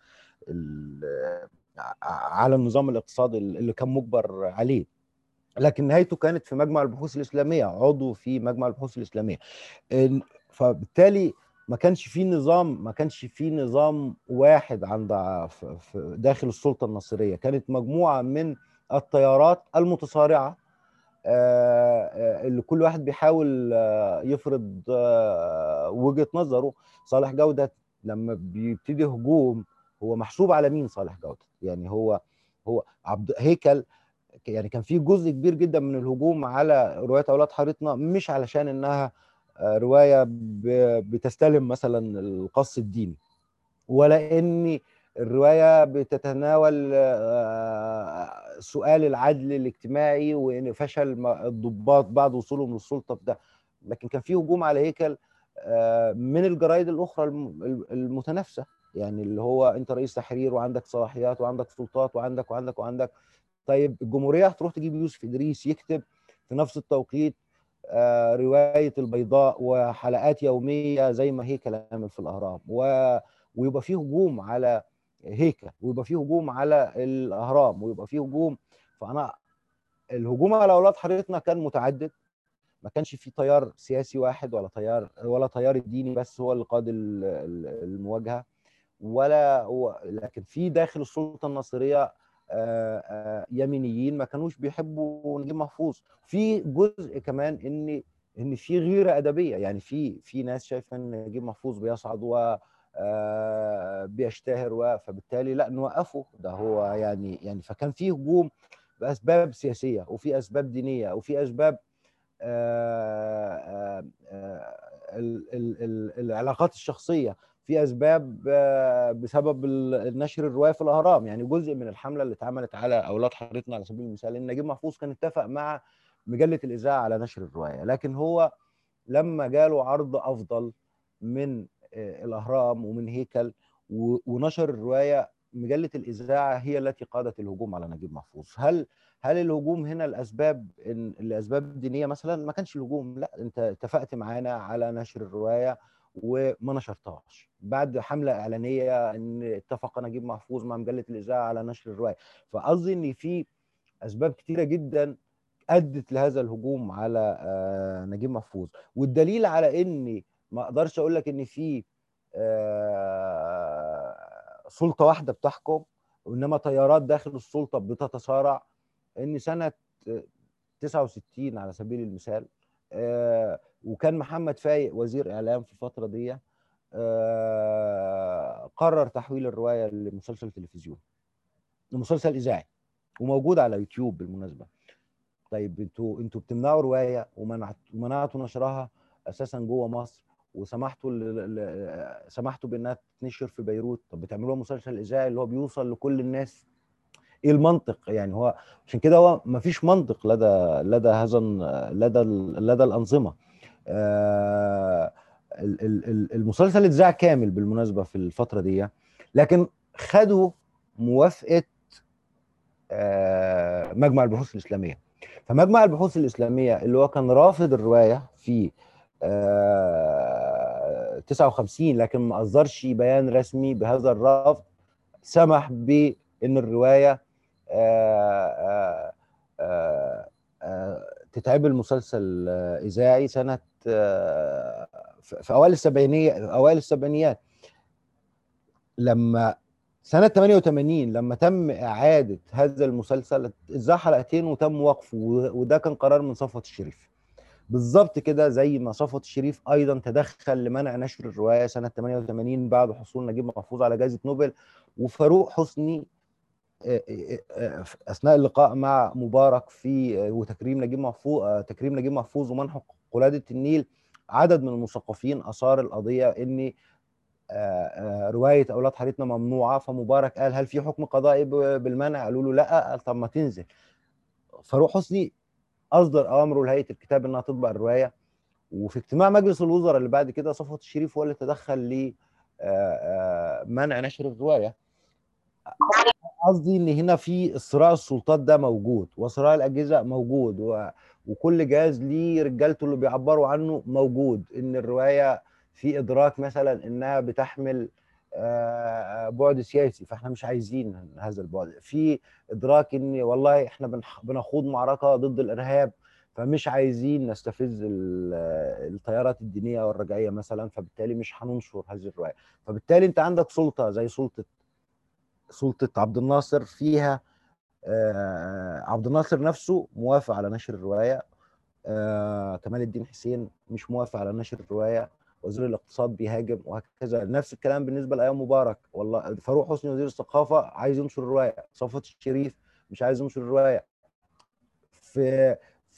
على النظام الاقتصادي اللي كان مجبر عليه لكن نهايته كانت في مجمع البحوث الاسلاميه عضو في مجمع البحوث الاسلاميه فبالتالي ما كانش في نظام ما كانش في نظام واحد عند داخل السلطه الناصريه كانت مجموعه من التيارات المتصارعه اللي كل واحد بيحاول يفرض وجهه نظره صالح جوده لما بيبتدي هجوم هو محسوب على مين صالح جوده يعني هو هو عبد هيكل يعني كان في جزء كبير جدا من الهجوم على روايه اولاد حارتنا مش علشان انها روايه بتستلم مثلا القص الديني ولا ان الروايه بتتناول سؤال العدل الاجتماعي وان فشل الضباط بعد وصولهم للسلطه في ده لكن كان في هجوم على هيكل من الجرايد الاخرى المتنافسه يعني اللي هو انت رئيس تحرير وعندك صلاحيات وعندك سلطات وعندك وعندك وعندك طيب الجمهوريه هتروح تجيب يوسف ادريس يكتب في نفس التوقيت روايه البيضاء وحلقات يوميه زي ما هيكل عامل في الاهرام و... ويبقى فيه هجوم على هيكل ويبقى فيه هجوم على الاهرام ويبقى فيه هجوم فانا الهجوم على اولاد حارتنا كان متعدد ما كانش في تيار سياسي واحد ولا تيار ولا تيار الديني بس هو اللي قاد المواجهه ولا لكن في داخل السلطه الناصريه يمينيين ما كانوش بيحبوا نجيب محفوظ في جزء كمان ان ان في غيره ادبيه يعني في في ناس شايفه ان نجيب محفوظ بيصعد و بيشتهر فبالتالي لا نوقفه ده هو يعني يعني فكان في هجوم باسباب سياسيه وفي اسباب دينيه وفي اسباب آآ آآ العلاقات الشخصيه في اسباب بسبب النشر الروايه في الاهرام يعني جزء من الحمله اللي اتعملت على اولاد حارتنا على سبيل المثال ان نجيب محفوظ كان اتفق مع مجله الاذاعه على نشر الروايه لكن هو لما جاله عرض افضل من الاهرام ومن هيكل ونشر الروايه مجله الاذاعه هي التي قادت الهجوم على نجيب محفوظ هل هل الهجوم هنا الاسباب إن لاسباب دينيه مثلا ما كانش الهجوم لا انت اتفقت معانا على نشر الروايه وما نشرتهاش بعد حمله اعلانيه ان اتفق نجيب محفوظ مع مجله الاذاعه على نشر الروايه فقصدي ان في اسباب كتيره جدا ادت لهذا الهجوم على نجيب محفوظ والدليل على اني ما اقدرش اقول لك ان في سلطه واحده بتحكم وانما تيارات داخل السلطه بتتصارع ان سنه 69 على سبيل المثال وكان محمد فايق وزير اعلام في الفتره دي قرر تحويل الروايه لمسلسل تلفزيون لمسلسل اذاعي وموجود على يوتيوب بالمناسبه طيب انتوا انتوا بتمنعوا روايه ومنعتوا نشرها اساسا جوه مصر وسمحتوا ل... سمحتوا بانها تنشر في بيروت طب بتعملوها مسلسل اذاعي اللي هو بيوصل لكل الناس ايه المنطق يعني هو عشان كده هو ما فيش منطق لدى لدى هذا لدى لدى الانظمه آه المسلسل اتذاع كامل بالمناسبه في الفتره دي لكن خدوا موافقه آه مجمع البحوث الاسلاميه فمجمع البحوث الاسلاميه اللي هو كان رافض الروايه في آه 59 لكن ما اصدرش بيان رسمي بهذا الرفض سمح بان الروايه آآ آآ آآ تتعمل مسلسل اذاعي سنه في اوائل السبعينيه اوائل السبعينيات لما سنه 88 لما تم اعاده هذا المسلسل اتذاع حلقتين وتم وقفه وده كان قرار من صفوت الشريف بالظبط كده زي ما صفوت الشريف ايضا تدخل لمنع نشر الروايه سنه 88 بعد حصول نجيب محفوظ على جائزه نوبل وفاروق حسني اثناء اللقاء مع مبارك في وتكريم نجيب محفوظ تكريم نجيب محفوظ ومنح قلاده النيل عدد من المثقفين اثار القضيه ان روايه اولاد حارتنا ممنوعه فمبارك قال هل في حكم قضائي بالمنع قالوا له لا قال طب ما تنزل فاروق حسني اصدر اوامره لهيئه الكتاب انها تطبع الروايه وفي اجتماع مجلس الوزراء اللي بعد كده صفوت الشريف هو اللي تدخل لمنع نشر الروايه قصدي ان هنا في صراع السلطات ده موجود وصراع الاجهزه موجود و... وكل جهاز ليه رجالته اللي بيعبروا عنه موجود ان الروايه في ادراك مثلا انها بتحمل بعد سياسي فاحنا مش عايزين هذا البعد في ادراك ان والله احنا بنخوض معركه ضد الارهاب فمش عايزين نستفز التيارات الدينيه والرجعيه مثلا فبالتالي مش هننشر هذه الروايه فبالتالي انت عندك سلطه زي سلطه سلطه عبد الناصر فيها عبد الناصر نفسه موافق على نشر الروايه كمال الدين حسين مش موافق على نشر الروايه وزير الاقتصاد بيهاجم وهكذا نفس الكلام بالنسبه لايام مبارك والله فاروق حسني وزير الثقافه عايز ينشر الروايه صفوت الشريف مش عايز ينشر الروايه في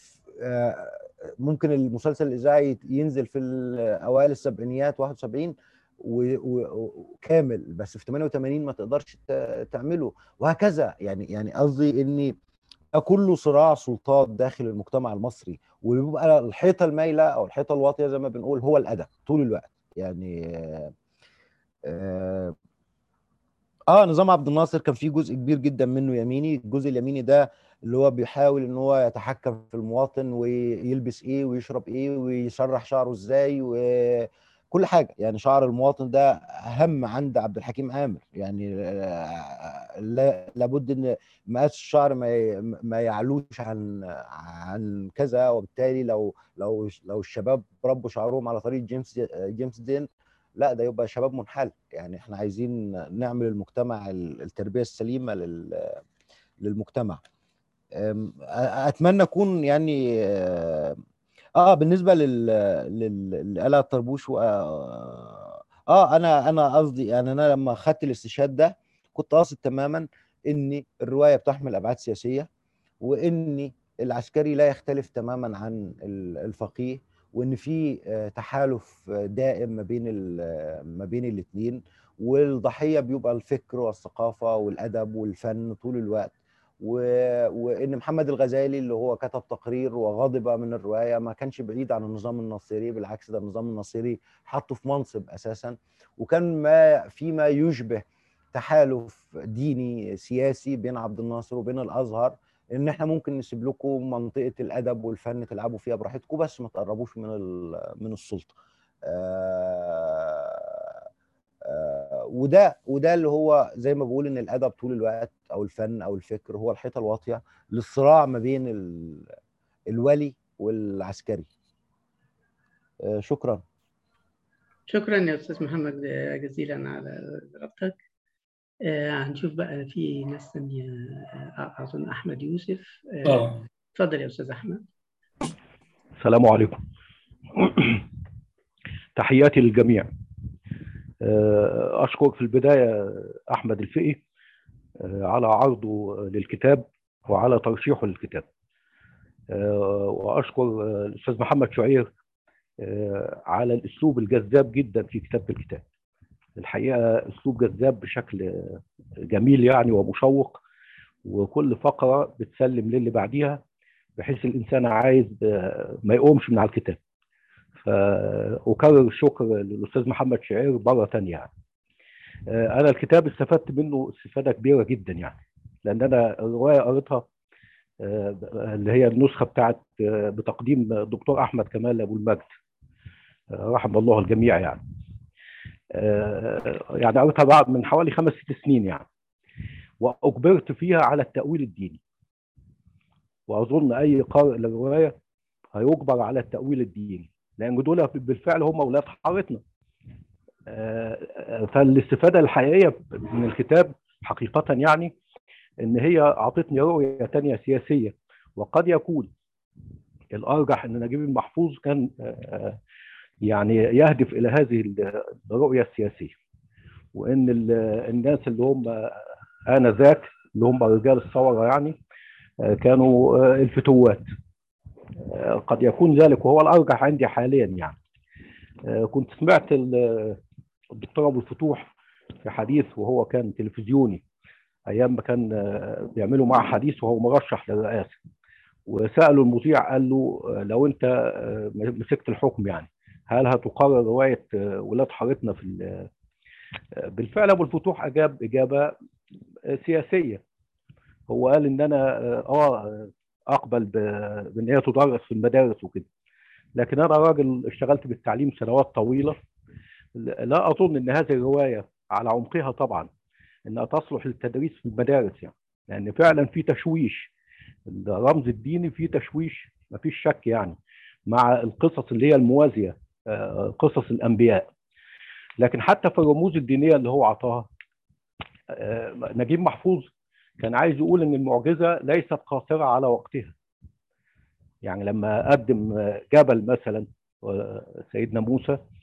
ممكن المسلسل الاذاعي ينزل في اوائل السبعينيات 71 وكامل بس في 88 ما تقدرش تعمله وهكذا يعني يعني قصدي ان كله صراع سلطات داخل المجتمع المصري وبيبقى الحيطه المايله او الحيطه الواطيه زي ما بنقول هو الادب طول الوقت يعني آه, اه نظام عبد الناصر كان فيه جزء كبير جدا منه يميني الجزء اليميني ده اللي هو بيحاول ان هو يتحكم في المواطن ويلبس ايه ويشرب ايه ويسرح شعره ازاي وكل حاجه يعني شعر المواطن ده اهم عند عبد الحكيم عامر يعني لابد ان مقاس الشعر ما ما يعلوش عن عن كذا وبالتالي لو لو لو الشباب ربوا شعرهم على طريقه جيمس جيمس دين لا ده يبقى شباب منحل يعني احنا عايزين نعمل المجتمع التربيه السليمه للمجتمع اتمنى اكون يعني اه بالنسبه لل للآلة الطربوش و... اه انا انا قصدي يعني انا لما خدت الاستشهاد ده كنت قاصد تماما ان الروايه بتحمل ابعاد سياسيه وان العسكري لا يختلف تماما عن الفقيه وان في تحالف دائم ما بين ما بين الاثنين والضحيه بيبقى الفكر والثقافه والادب والفن طول الوقت و... وان محمد الغزالي اللي هو كتب تقرير وغضب من الروايه ما كانش بعيد عن النظام الناصري بالعكس ده النظام الناصري حطه في منصب اساسا وكان ما فيما يشبه تحالف ديني سياسي بين عبد الناصر وبين الازهر ان احنا ممكن نسيب لكم منطقه الادب والفن تلعبوا فيها براحتكم بس ما تقربوش من من السلطه آه آه وده وده اللي هو زي ما بقول ان الادب طول الوقت او الفن او الفكر هو الحيطه الواطيه للصراع ما بين الولي والعسكري آه شكرا شكرا يا استاذ محمد جزيلا على ربطك آه هنشوف بقى في ناس ثانيه اظن احمد يوسف اه اتفضل يا استاذ احمد السلام عليكم تحياتي للجميع أشكر في البداية أحمد الفقي على عرضه للكتاب وعلى ترشيحه للكتاب وأشكر الأستاذ محمد شعير على الأسلوب الجذاب جدا في كتابة الكتاب الحقيقة أسلوب جذاب بشكل جميل يعني ومشوق وكل فقرة بتسلم للي بعديها بحيث الإنسان عايز ما يقومش من على الكتاب فأكرر الشكر للأستاذ محمد شعير مرة تانية يعني. أنا الكتاب استفدت منه استفادة كبيرة جدا يعني لأن أنا الرواية قريتها اللي هي النسخة بتاعت بتقديم الدكتور أحمد كمال أبو المجد رحم الله الجميع يعني يعني قريتها بعد من حوالي خمس ست سنين يعني وأجبرت فيها على التأويل الديني وأظن أي قارئ للرواية هيجبر على التأويل الديني لان دول بالفعل هم اولاد حارتنا فالاستفاده الحقيقيه من الكتاب حقيقه يعني ان هي اعطتني رؤيه ثانيه سياسيه وقد يكون الارجح ان نجيب المحفوظ كان يعني يهدف الى هذه الرؤيه السياسيه وان الناس اللي هم انذاك اللي هم رجال الثوره يعني كانوا الفتوات قد يكون ذلك وهو الارجح عندي حاليا يعني كنت سمعت الدكتور ابو الفتوح في حديث وهو كان تلفزيوني ايام ما كان بيعملوا معه حديث وهو مرشح للرئاسه وسالوا المذيع قال له لو انت مسكت الحكم يعني هل هتقرر روايه ولاد حارتنا في بالفعل ابو الفتوح اجاب اجابه سياسيه هو قال ان انا اه اقبل بان هي تدرس في المدارس وكده لكن انا راجل اشتغلت بالتعليم سنوات طويله لا اظن ان هذه الروايه على عمقها طبعا انها تصلح للتدريس في المدارس يعني لان فعلا في تشويش الرمز الديني فيه تشويش ما فيش شك يعني مع القصص اللي هي الموازيه قصص الانبياء لكن حتى في الرموز الدينيه اللي هو عطاها نجيب محفوظ كان عايز يقول ان المعجزه ليست قاصره على وقتها يعني لما قدم جبل مثلا سيدنا موسى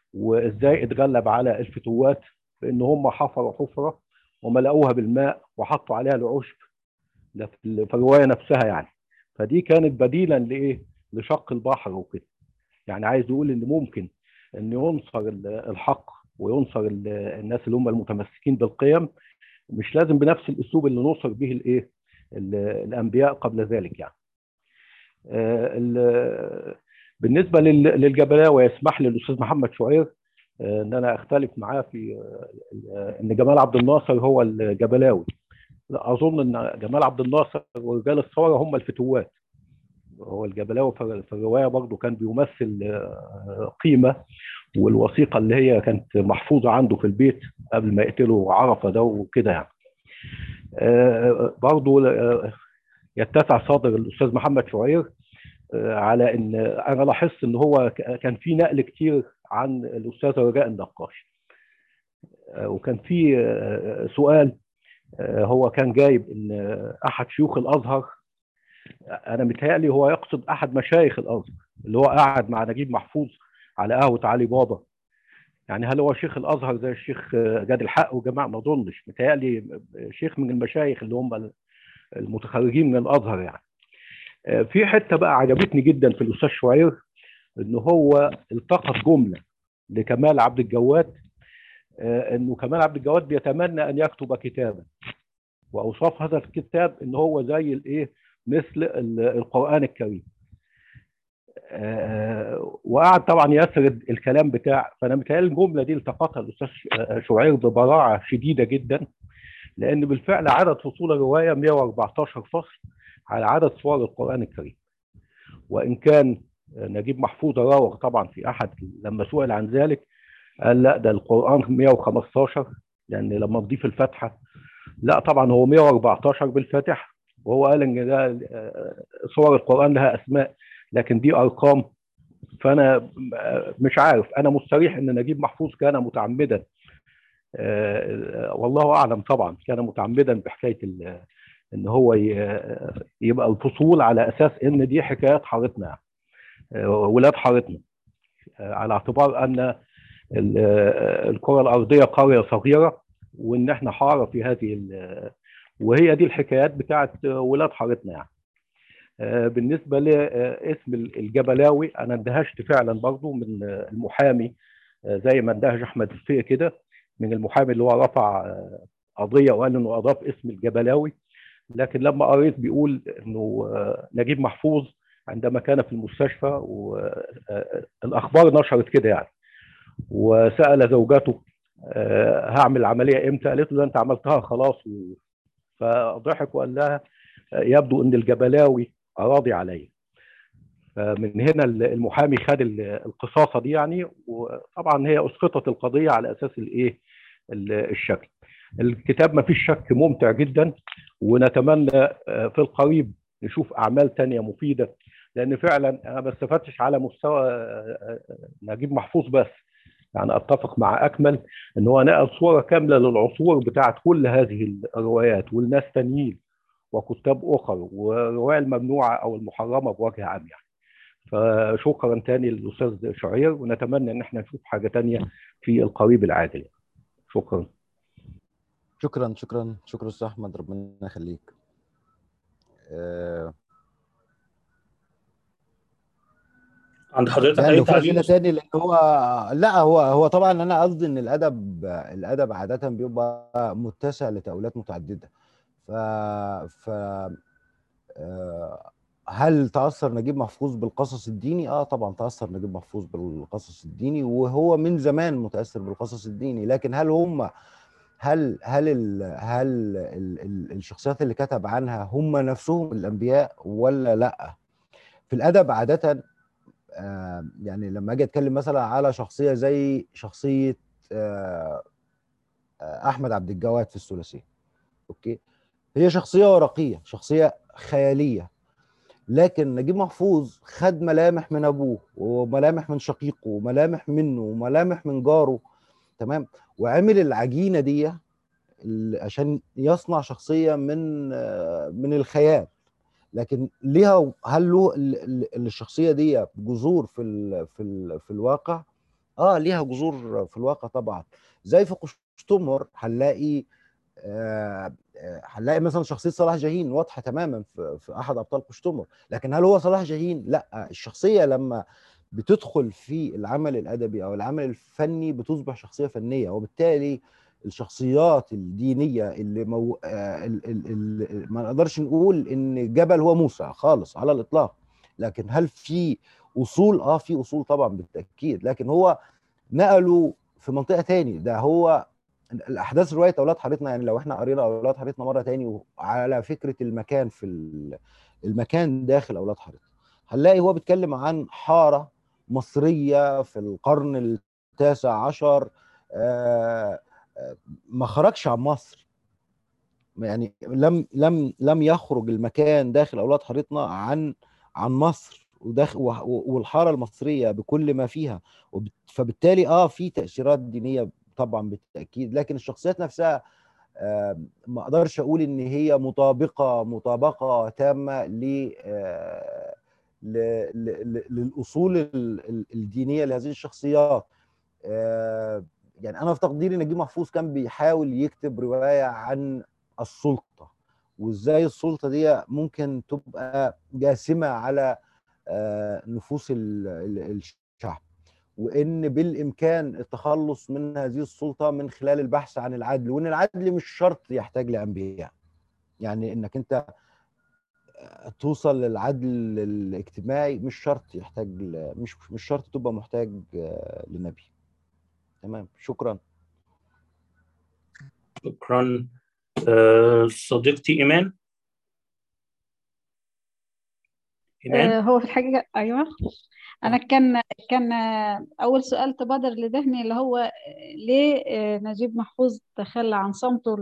وازاي اتغلب على الفتوات بان هم حفروا حفره وملأوها بالماء وحطوا عليها العشب ده في ال- في الروايه نفسها يعني فدي كانت بديلا لايه؟ لشق البحر وكده يعني عايز يقول ان ممكن ان ينصر ال- الحق وينصر ال- الناس اللي هم المتمسكين بالقيم مش لازم بنفس الاسلوب اللي نصر به الايه؟ ال- الانبياء قبل ذلك يعني. آه، ال- بالنسبه لل- للجبلاوي يسمح لي الاستاذ محمد شعير آه، ان انا اختلف معاه في آه، ان جمال عبد الناصر هو الجبلاوي لا اظن ان جمال عبد الناصر ورجال الثوره هم الفتوات هو الجبلاوي في في الروايه برضه كان بيمثل آه، قيمه والوثيقه اللي هي كانت محفوظه عنده في البيت قبل ما يقتلوا عرفه ده وكده يعني آه، برضه آه، يتسع صدر الاستاذ محمد شعير آه، على ان انا لاحظت ان هو ك- كان في نقل كتير عن الاستاذه رجاء النقاش آه، وكان في آه، سؤال آه، هو كان جايب ان آه، احد شيوخ الازهر انا متهيألي هو يقصد احد مشايخ الازهر اللي هو قاعد مع نجيب محفوظ على قهوه علي بابا يعني هل هو شيخ الازهر زي الشيخ آه، جاد الحق وجماعه ما اظنش متهيألي شيخ من المشايخ اللي هم المتخرجين من الازهر يعني آه، في حته بقى عجبتني جدا في الاستاذ شعير ان هو التقط جمله لكمال عبد الجواد آه، انه كمال عبد الجواد بيتمنى ان يكتب كتابا واوصاف هذا الكتاب ان هو زي الايه مثل ال- القران الكريم آه، وقعد طبعا يسرد الكلام بتاع فانا متهيألي الجمله دي التقطها الاستاذ ش- آه، شعير ببراعه شديده جدا لان بالفعل عدد فصول الروايه 114 فصل على عدد سور القران الكريم وان كان نجيب محفوظ راوغ طبعا في احد لما سئل عن ذلك قال لا ده القران 115 لان لما نضيف الفاتحه لا طبعا هو 114 بالفاتحه وهو قال ان ده آه، سور القران لها اسماء لكن دي ارقام فانا آه، مش عارف انا مستريح ان نجيب محفوظ كان متعمدا آه، والله اعلم طبعا كان متعمدا بحكايه ال- ان هو ي- يبقى الفصول على اساس ان دي حكايات حارتنا يعني. آه، ولاد حارتنا آه، على اعتبار ان ال- آه، الكره الارضيه قريه صغيره وان احنا حاره في هذه ال- وهي دي الحكايات بتاعت ولاد حارتنا يعني آه، بالنسبه لاسم الجبلاوي انا اندهشت فعلا برضو من آه، المحامي آه، زي ما اندهش احمد الفقي كده من المحامي اللي هو رفع آه، قضيه وقال انه اضاف اسم الجبلاوي لكن لما قريت بيقول انه آه، نجيب محفوظ عندما كان في المستشفى والاخبار نشرت كده يعني وسال زوجته آه، هعمل العمليه امتى؟ قالت له ده انت عملتها خلاص و- فضحك وقال لها آه، يبدو ان الجبلاوي اراضي علي فمن هنا المحامي خد ال- القصاصه دي يعني وطبعا هي اسقطت القضيه على اساس الايه ال- الشكل الكتاب ما فيش شك ممتع جدا ونتمنى آه، في القريب نشوف اعمال تانية مفيده لان فعلا انا ما استفدتش على مستوى آه، آه، نجيب محفوظ بس يعني اتفق مع اكمل ان هو نقل صوره كامله للعصور بتاعت كل هذه الروايات والناس تانيين وكتاب اخر والروايه الممنوعه او المحرمه بوجه عام يعني فشكرا تاني للاستاذ شعير ونتمنى ان احنا نشوف حاجه تانية في القريب العاجل شكرا شكرا شكرا شكرا استاذ احمد ربنا يخليك آه، عند حضرتك يعني اي لو في تعليق اسئله تاني لان هو لا هو هو طبعا انا قصدي ان الادب الادب عاده بيبقى متسع لتاويلات متعدده ف ف آه، هل تاثر نجيب محفوظ بالقصص الديني اه طبعا تاثر نجيب محفوظ بالقصص الديني وهو من زمان متاثر بالقصص الديني لكن هل هم هل هل ال هل ال ال الشخصيات اللي كتب عنها هم نفسهم الانبياء ولا لا في الادب عاده آه، يعني لما اجي اتكلم مثلا على شخصيه زي شخصيه آه، آه، احمد عبد الجواد في الثلاثيه اوكي هي شخصيه ورقيه شخصيه خياليه لكن نجيب محفوظ خد ملامح من ابوه وملامح من شقيقه وملامح منه وملامح من جاره تمام وعمل العجينه دي ال- عشان يصنع شخصيه من آه، من الخيال لكن ليها هل له ال- ال- الشخصيه دي جذور في ال في ال في الواقع اه ليها جذور في الواقع طبعا زي في قشطمر هنلاقي آه، آه، هنلاقي مثلا شخصيه صلاح جاهين واضحه تماما في, في احد ابطال قشطمر لكن هل هو صلاح جاهين لا الشخصيه لما بتدخل في العمل الادبي او العمل الفني بتصبح شخصيه فنيه وبالتالي الشخصيات الدينيه اللي مو... آه، ال... ال... ال... ما نقدرش نقول ان جبل هو موسى خالص على الاطلاق لكن هل في اصول اه في اصول طبعا بالتاكيد لكن هو نقلوا في منطقه تاني ده هو الاحداث روايه اولاد حارتنا يعني لو احنا قرينا اولاد حارتنا مره تاني على فكره المكان في المكان داخل اولاد حارتنا هنلاقي هو بيتكلم عن حاره مصريه في القرن التاسع عشر آه، آه، ما خرجش عن مصر يعني لم لم لم يخرج المكان داخل اولاد حارتنا عن عن مصر وداخل والحاره المصريه بكل ما فيها فبالتالي اه في تاثيرات دينيه طبعا بالتاكيد لكن الشخصيات نفسها آه ما اقدرش اقول ان هي مطابقه مطابقه تامه ل آه للاصول الدينيه لهذه الشخصيات آه يعني انا في تقديري نجيب محفوظ كان بيحاول يكتب روايه عن السلطه وازاي السلطه دي ممكن تبقى جاسمه على نفوس الشعب وان بالامكان التخلص من هذه السلطه من خلال البحث عن العدل وان العدل مش شرط يحتاج لانبياء يعني انك انت توصل للعدل الاجتماعي مش شرط يحتاج مش مش شرط تبقى محتاج لنبي تمام شكرا شكرا أه صديقتي ايمان ايمان هو في الحقيقه ايوه انا كان كان اول سؤال تبادر لذهني اللي هو ليه نجيب محفوظ تخلى عن صمته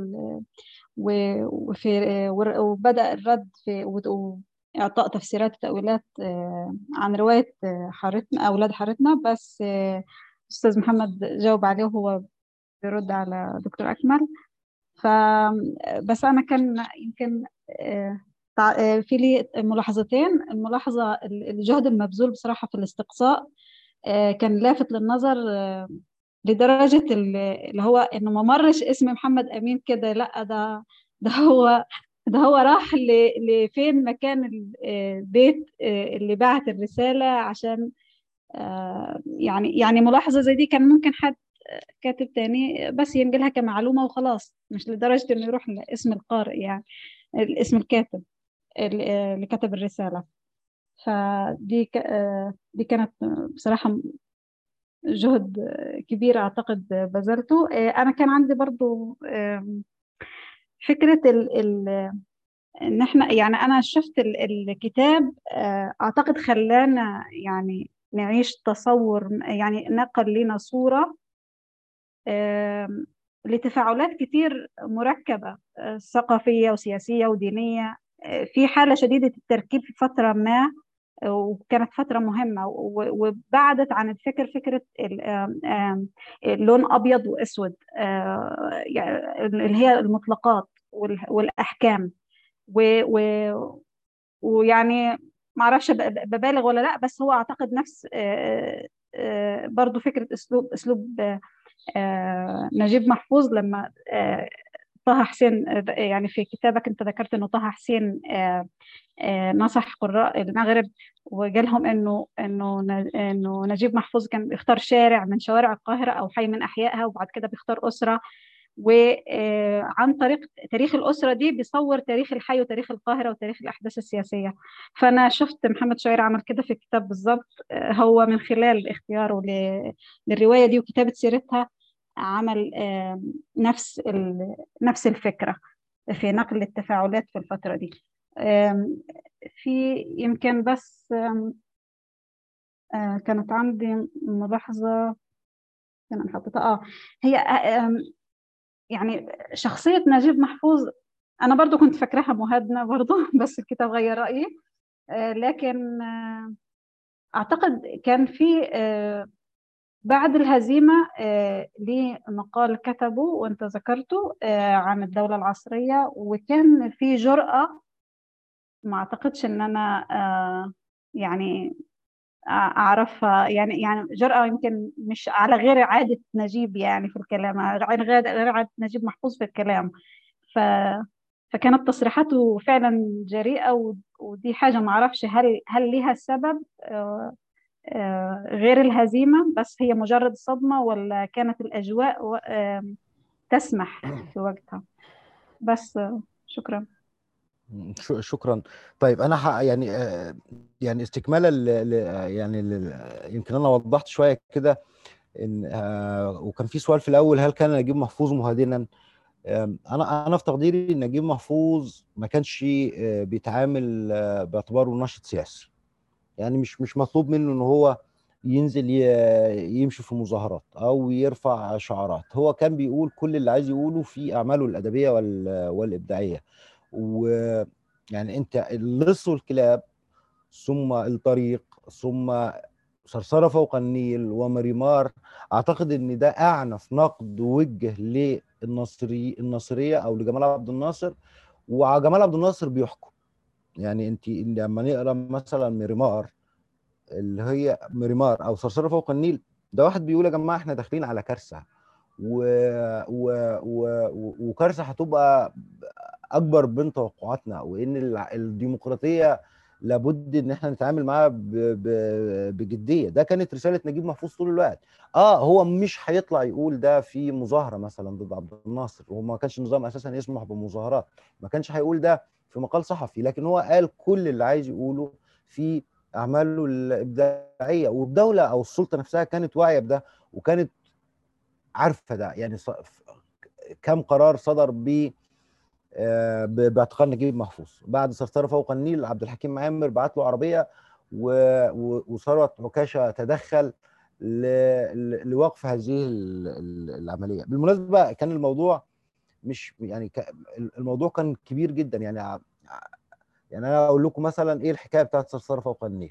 وفي وبدا الرد في واعطاء تفسيرات وتاويلات عن روايه حارتنا اولاد حارتنا بس استاذ محمد جاوب عليه وهو بيرد على دكتور اكمل ف بس انا كان يمكن في لي ملاحظتين الملاحظة الجهد المبذول بصراحة في الاستقصاء كان لافت للنظر لدرجة اللي هو إنه ما مرش اسم محمد أمين كده لا ده ده هو ده هو راح لفين مكان البيت اللي بعت الرسالة عشان يعني يعني ملاحظة زي دي كان ممكن حد كاتب تاني بس ينقلها كمعلومة وخلاص مش لدرجة إنه يروح لاسم القارئ يعني اسم الكاتب اللي كتب الرسالة فدي ك... دي كانت بصراحة جهد كبير أعتقد بذلته أنا كان عندي برضو فكرة ال... ال... إن إحنا يعني أنا شفت الكتاب أعتقد خلانا يعني نعيش تصور يعني نقل لنا صورة لتفاعلات كتير مركبة ثقافية وسياسية ودينية في حالة شديدة التركيب في فترة ما وكانت فترة مهمة وبعدت عن الفكر فكرة اللون أبيض وأسود اللي هي المطلقات والأحكام ويعني معرفش ببالغ ولا لا بس هو أعتقد نفس برضو فكرة أسلوب أسلوب نجيب محفوظ لما طه حسين يعني في كتابك انت ذكرت انه طه حسين نصح قراء المغرب وقال لهم انه انه انه نجيب محفوظ كان بيختار شارع من شوارع القاهره او حي من احيائها وبعد كده بيختار اسره وعن طريق تاريخ الأسرة دي بيصور تاريخ الحي وتاريخ القاهرة وتاريخ الأحداث السياسية فأنا شفت محمد شوير عمل كده في الكتاب بالظبط هو من خلال اختياره للرواية دي وكتابة سيرتها عمل نفس نفس الفكرة في نقل التفاعلات في الفترة دي في يمكن بس كانت عندي ملاحظة كان حطيتها اه هي يعني شخصية نجيب محفوظ أنا برضو كنت فاكراها مهادنة برضو بس الكتاب غير رأيي لكن أعتقد كان في بعد الهزيمة ليه مقال كتبه وانت ذكرته عن الدولة العصرية وكان في جرأة ما أعتقدش إن أنا يعني اعرفها يعني يعني جرأة يمكن مش على غير عادة نجيب يعني في الكلام غير غير عادة نجيب محفوظ في الكلام ف فكانت تصريحاته فعلا جريئة ودي حاجة ما أعرفش هل هل لها سبب غير الهزيمة بس هي مجرد صدمة ولا كانت الأجواء تسمح في وقتها بس شكرا شكرا طيب انا ح... يعني يعني استكمالا ل... يعني ل... يمكن انا وضحت شويه كده ان وكان في سؤال في الاول هل كان نجيب محفوظ مهادنا انا انا في تقديري نجيب محفوظ ما كانش بيتعامل باعتباره ناشط سياسي يعني مش مش مطلوب منه ان هو ينزل يمشي في مظاهرات او يرفع شعارات هو كان بيقول كل اللي عايز يقوله في اعماله الادبيه والابداعيه ويعني انت اللص والكلاب ثم الطريق ثم صرصره فوق النيل ومريمار اعتقد ان ده اعنف نقد وجه للنصري النصريه او لجمال عبد الناصر وجمال عبد الناصر بيحكم يعني انت لما نقرا مثلا ميريمار اللي هي ميريمار او صرصره فوق النيل ده واحد بيقول يا جماعه احنا داخلين على كارثه و... و... و... وكارثه هتبقى اكبر من توقعاتنا وان الديمقراطيه لابد ان احنا نتعامل معاها ب... ب... بجديه ده كانت رساله نجيب محفوظ طول الوقت اه هو مش هيطلع يقول ده في مظاهره مثلا ضد عبد الناصر وهو ما كانش النظام اساسا يسمح بمظاهرات ما كانش هيقول ده في مقال صحفي لكن هو قال كل اللي عايز يقوله في اعماله الابداعيه والدوله او السلطه نفسها كانت واعيه بده وكانت عارفه ده يعني كم قرار صدر ب باعتقال نجيب محفوظ بعد صرصره فوق النيل عبد الحكيم عامر بعت له عربيه وثروت عكاشه تدخل لوقف هذه العمليه بالمناسبه كان الموضوع مش يعني الموضوع كان كبير جدا يعني يعني انا اقول لكم مثلا ايه الحكايه بتاعت صرصره فوق النيل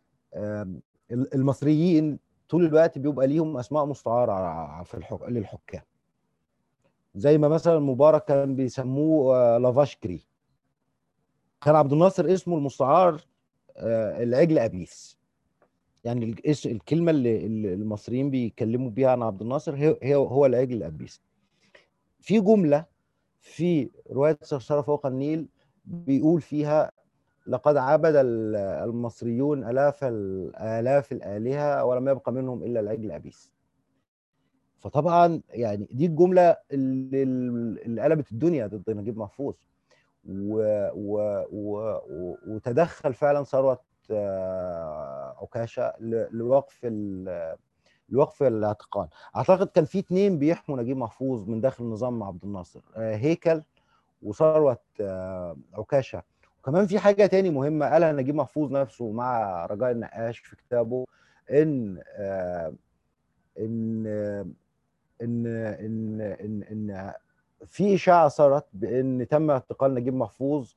المصريين طول الوقت بيبقى ليهم اسماء مستعاره في الحك... للحكام زي ما مثلا مبارك كان بيسموه لافاشكري كان عبد الناصر اسمه المستعار العجل ابيس يعني الكلمه اللي المصريين بيتكلموا بيها عن عبد الناصر هي هو العجل الابيس في جمله في روايه صرصره فوق النيل بيقول فيها لقد عبد المصريون الاف الالاف الالهه ولم يبقى منهم الا العجل الابيس فطبعا يعني دي الجمله اللي, اللي قلبت الدنيا ضد نجيب محفوظ و و و وتدخل فعلا ثروت عكاشه لوقف لوقف الاعتقال اعتقد كان في اثنين بيحموا نجيب محفوظ من داخل نظام عبد الناصر هيكل وثروت عكاشه وكمان في حاجه تاني مهمه قالها نجيب محفوظ نفسه مع رجاء النقاش في كتابه ان ان ان ان ان, إن في اشاعه صارت بان تم اعتقال نجيب محفوظ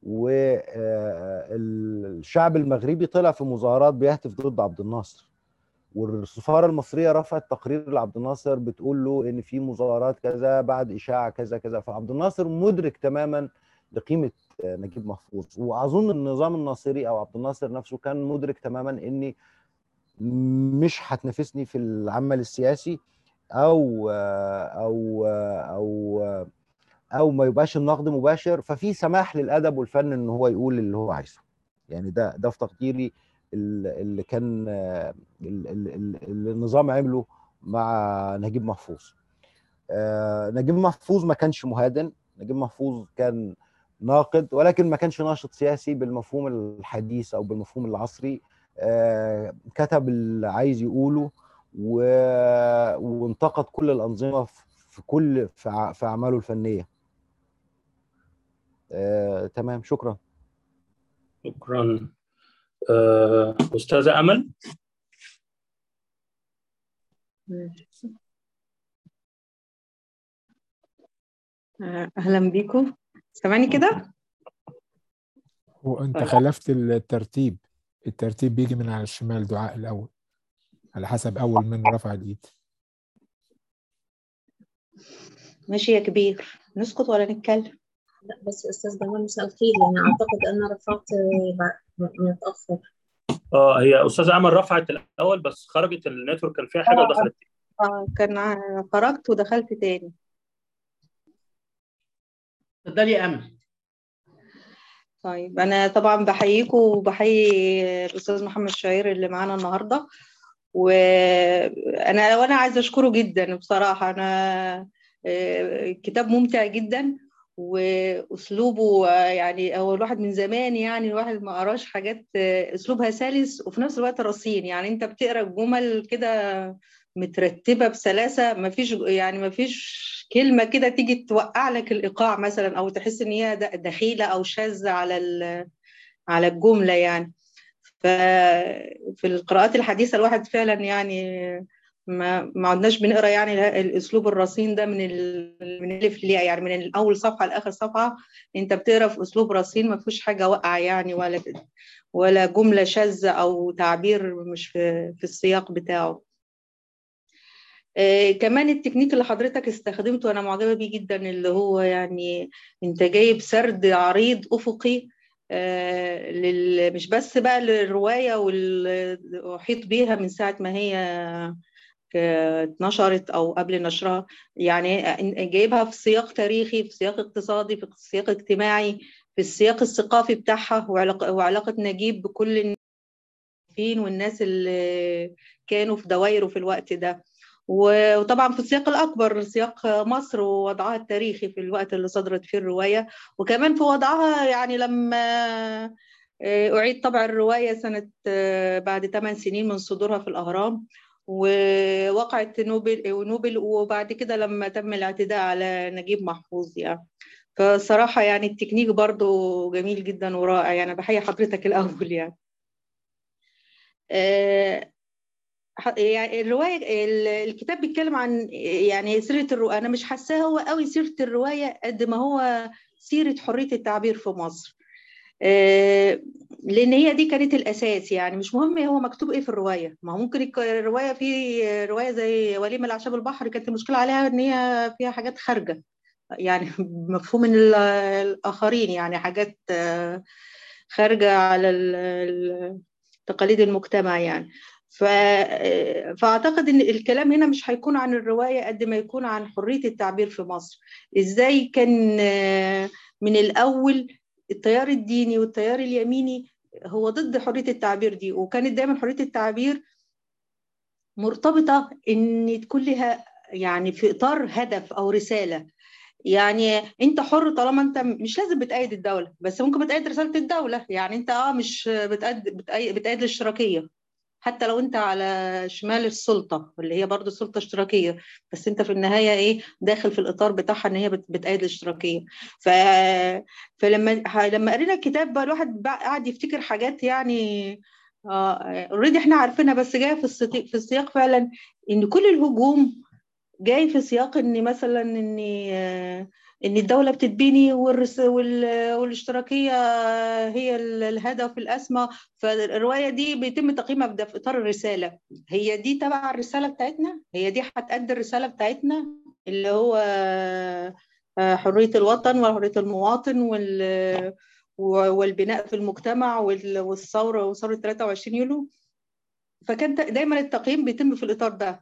والشعب المغربي طلع في مظاهرات بيهتف ضد عبد الناصر والسفاره المصريه رفعت تقرير لعبد الناصر بتقول له ان في مظاهرات كذا بعد اشاعه كذا كذا فعبد الناصر مدرك تماما لقيمه نجيب محفوظ واظن النظام الناصري او عبد الناصر نفسه كان مدرك تماما اني مش هتنافسني في العمل السياسي او او او او ما يبقاش النقد مباشر ففي سماح للادب والفن ان هو يقول اللي هو عايزه يعني ده ده في تقديري اللي كان اللي النظام عمله مع نجيب محفوظ نجيب محفوظ ما كانش مهادن نجيب محفوظ كان ناقد ولكن ما كانش ناشط سياسي بالمفهوم الحديث او بالمفهوم العصري كتب اللي عايز يقوله و... وانتقد كل الانظمه في كل في, في اعماله الفنيه آه، تمام شكرا شكرا آه، استاذه امل اهلا بيكم سامعني كده وانت خلفت الترتيب الترتيب بيجي من على الشمال دعاء الاول على حسب اول من رفع الايد ماشي يا كبير نسكت ولا نتكلم لا بس استاذ جمال مساء الخير يعني اعتقد انا رفعت متاخر اه هي استاذه امل رفعت الاول بس خرجت النتورك كان فيها حاجه اه ودخلت اه كان ع- خرجت ودخلت تاني اتفضلي يا امل طيب انا طبعا بحييكم وبحيي الاستاذ محمد شعير اللي معانا النهارده وانا وانا عايزه اشكره جدا بصراحه انا آه، كتاب ممتع جدا واسلوبه آه، يعني هو الواحد من زمان يعني الواحد ما قراش حاجات آه، اسلوبها سلس وفي نفس الوقت رصين يعني انت بتقرا الجمل كده مترتبه بسلاسه ما فيش يعني ما فيش كلمه كده تيجي توقع لك الايقاع مثلا او تحس ان هي د- دخيله او شاذه على ال- على الجمله يعني ففي القراءات الحديثة الواحد فعلا يعني ما ما عدناش بنقرا يعني الاسلوب الرصين ده من ال... من الالف للياء يعني من اول صفحه لاخر صفحه انت بتقرا في اسلوب رصين ما فيهوش حاجه واقعه يعني ولا ولا جمله شاذه او تعبير مش في في السياق بتاعه آه، كمان التكنيك اللي حضرتك استخدمته انا معجبه بيه جدا اللي هو يعني انت جايب سرد عريض افقي آه، لل... مش بس بقى للروايه واللي احيط بيها من ساعه ما هي آه، اتنشرت او قبل نشرها يعني جايبها في سياق تاريخي في سياق اقتصادي في سياق اجتماعي في السياق الثقافي بتاعها وعلاقه وعلاقه نجيب بكل الناس والناس اللي كانوا في دوايره في الوقت ده و- وطبعا في السياق الأكبر سياق مصر ووضعها التاريخي في الوقت اللي صدرت فيه الرواية وكمان في وضعها يعني لما آه، أعيد طبع الرواية سنة آه، بعد 8 سنين من صدورها في الأهرام ووقعت نوبل نوبل وبعد كده لما تم الاعتداء على نجيب محفوظ يعني فصراحة يعني التكنيك برضو جميل جدا ورائع يعني بحيي حضرتك الأول يعني آه، ح- يعني الرواية ال- الكتاب بيتكلم عن يعني سيرة الرواية أنا مش حاساه هو قوي سيرة الرواية قد ما هو سيرة حرية التعبير في مصر آه، لأن هي دي كانت الأساس يعني مش مهم هو مكتوب إيه في الرواية ما هو ممكن يك- الرواية في رواية زي وليمة الأعشاب البحر كانت المشكلة عليها إن هي فيها حاجات خارجة يعني مفهوم من ال- الآخرين يعني حاجات آه، خارجة على ال- ال- تقاليد المجتمع يعني ف... فأعتقد إن الكلام هنا مش هيكون عن الرواية قد ما يكون عن حرية التعبير في مصر إزاي كان آه، من الأول التيار الديني والتيار اليميني هو ضد حرية التعبير دي وكانت دايما حرية التعبير مرتبطة إن تكون لها يعني في إطار هدف أو رسالة يعني انت حر طالما انت مش لازم بتأيد الدولة بس ممكن بتأيد رسالة الدولة يعني انت اه مش بتأيد بتأيد, بتأيد الاشتراكية حتى لو انت على شمال السلطة اللي هي برضو سلطة اشتراكية بس انت في النهاية ايه داخل في الإطار بتاعها ان هي بت- بتأيد الاشتراكية ف... فلما ه- لما قرينا الكتاب بقى الواحد بقى قاعد يفتكر حاجات يعني اوريدي احنا عارفينها بس جايه في السياق في السياق فعلا ان كل الهجوم جاي في سياق ان مثلا ان ان الدوله بتتبني والرس وال- والاشتراكيه هي ال- الهدف الاسمى فالروايه دي بيتم تقييمها بده في اطار الرساله هي دي تبع الرساله بتاعتنا هي دي هتأدي الرساله بتاعتنا اللي هو حريه الوطن وحريه المواطن وال والبناء في المجتمع وال- والثوره وثوره 23 يوليو فكان دايما التقييم بيتم في الاطار ده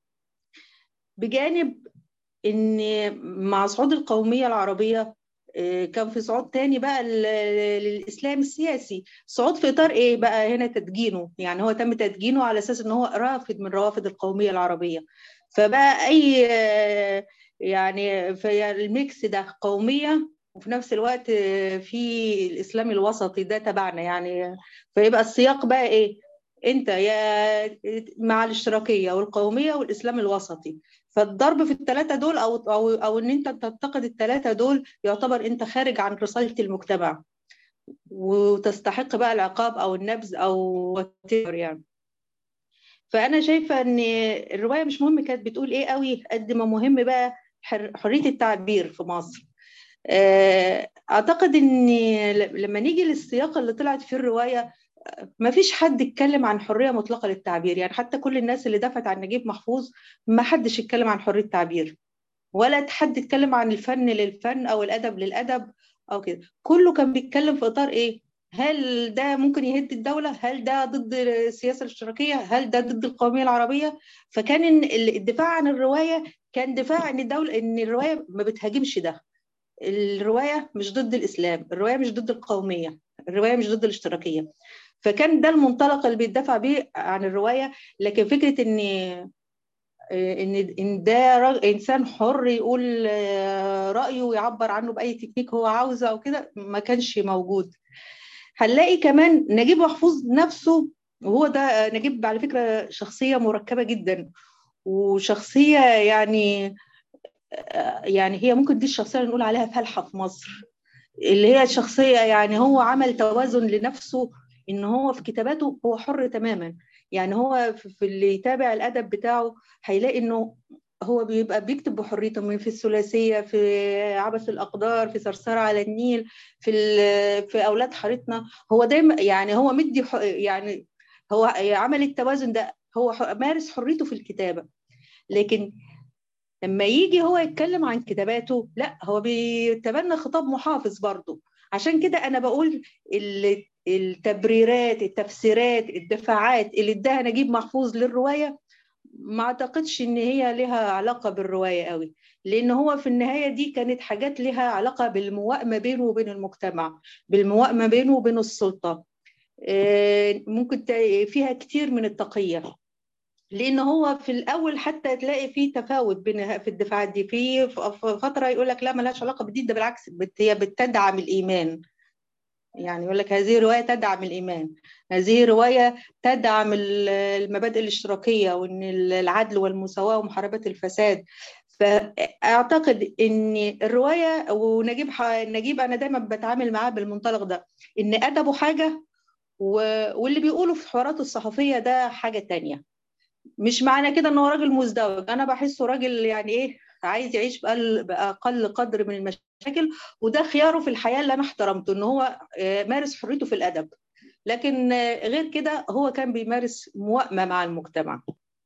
بجانب ان مع صعود القوميه العربيه آه، كان في صعود تاني بقى لل- للاسلام السياسي صعود في اطار ايه بقى هنا تدجينه يعني هو تم تدجينه على اساس ان هو رافض من روافد القوميه العربيه فبقى اي آه، يعني في الميكس ده قوميه وفي نفس الوقت آه، في الاسلام الوسطي ده تبعنا يعني فيبقى السياق بقى ايه انت يا مع الاشتراكيه والقوميه والاسلام الوسطي فالضرب في الثلاثه دول او او او ان انت تنتقد الثلاثه دول يعتبر انت خارج عن رساله المجتمع وتستحق بقى العقاب او النبذ او whatever يعني فانا شايفه ان الروايه مش مهم كانت بتقول ايه قوي قد ما مهم بقى حر- حريه التعبير في مصر آه، اعتقد ان ل- لما نيجي للسياق اللي طلعت فيه الروايه ما فيش حد اتكلم عن حريه مطلقه للتعبير يعني حتى كل الناس اللي دافعت عن نجيب محفوظ ما حدش اتكلم عن حريه التعبير ولا حد اتكلم عن الفن للفن او الادب للادب او كده كله كان بيتكلم في اطار ايه هل ده ممكن يهد الدولة؟ هل ده ضد السياسة الاشتراكية؟ هل ده ضد القومية العربية؟ فكان الدفاع عن الرواية كان دفاع عن الدولة إن الرواية ما بتهاجمش ده. الرواية مش ضد الإسلام، الرواية مش ضد القومية، الرواية مش ضد الاشتراكية. فكان ده المنطلق اللي بيدافع بيه عن الرواية، لكن فكرة إن ان ان ده انسان حر يقول رايه ويعبر عنه باي تكنيك هو عاوزه او كده ما كانش موجود هنلاقي كمان نجيب محفوظ نفسه وهو ده نجيب على فكره شخصيه مركبه جدا وشخصيه يعني يعني هي ممكن دي الشخصيه اللي نقول عليها فالحه في مصر اللي هي الشخصيه يعني هو عمل توازن لنفسه ان هو في كتاباته هو حر تماما يعني هو في اللي يتابع الادب بتاعه هيلاقي انه هو بيبقى بيكتب بحريته من في الثلاثيه في عبث الاقدار في ثرثره على النيل في في اولاد حارتنا هو دايما يعني هو مدي يعني هو عمل التوازن ده هو مارس حريته في الكتابه لكن لما يجي هو يتكلم عن كتاباته لا هو بيتبنى خطاب محافظ برضه عشان كده انا بقول التبريرات التفسيرات الدفاعات اللي اداها نجيب محفوظ للروايه ما اعتقدش ان هي لها علاقه بالروايه قوي لان هو في النهايه دي كانت حاجات لها علاقه بالموائمه بينه وبين المجتمع بالموائمه بينه وبين السلطه ممكن فيها كتير من التقيه لان هو في الاول حتى تلاقي في تفاوت بين في الدفاعات دي في فتره يقول لك لا ملهاش علاقه بالدين ده بالعكس هي بتدعم الايمان يعني يقول لك هذه روايه تدعم الايمان هذه روايه تدعم المبادئ الاشتراكيه وان العدل والمساواه ومحاربه الفساد فاعتقد ان الروايه ونجيب نجيب انا دايما بتعامل معاه بالمنطلق ده ان ادبه حاجه واللي بيقوله في حواراته الصحفيه ده حاجه تانية مش معنى كده ان هو راجل مزدوج انا بحسه راجل يعني ايه عايز يعيش باقل قدر من المشاكل وده خياره في الحياه اللي انا احترمته ان هو مارس حريته في الادب لكن غير كده هو كان بيمارس موائمه مع المجتمع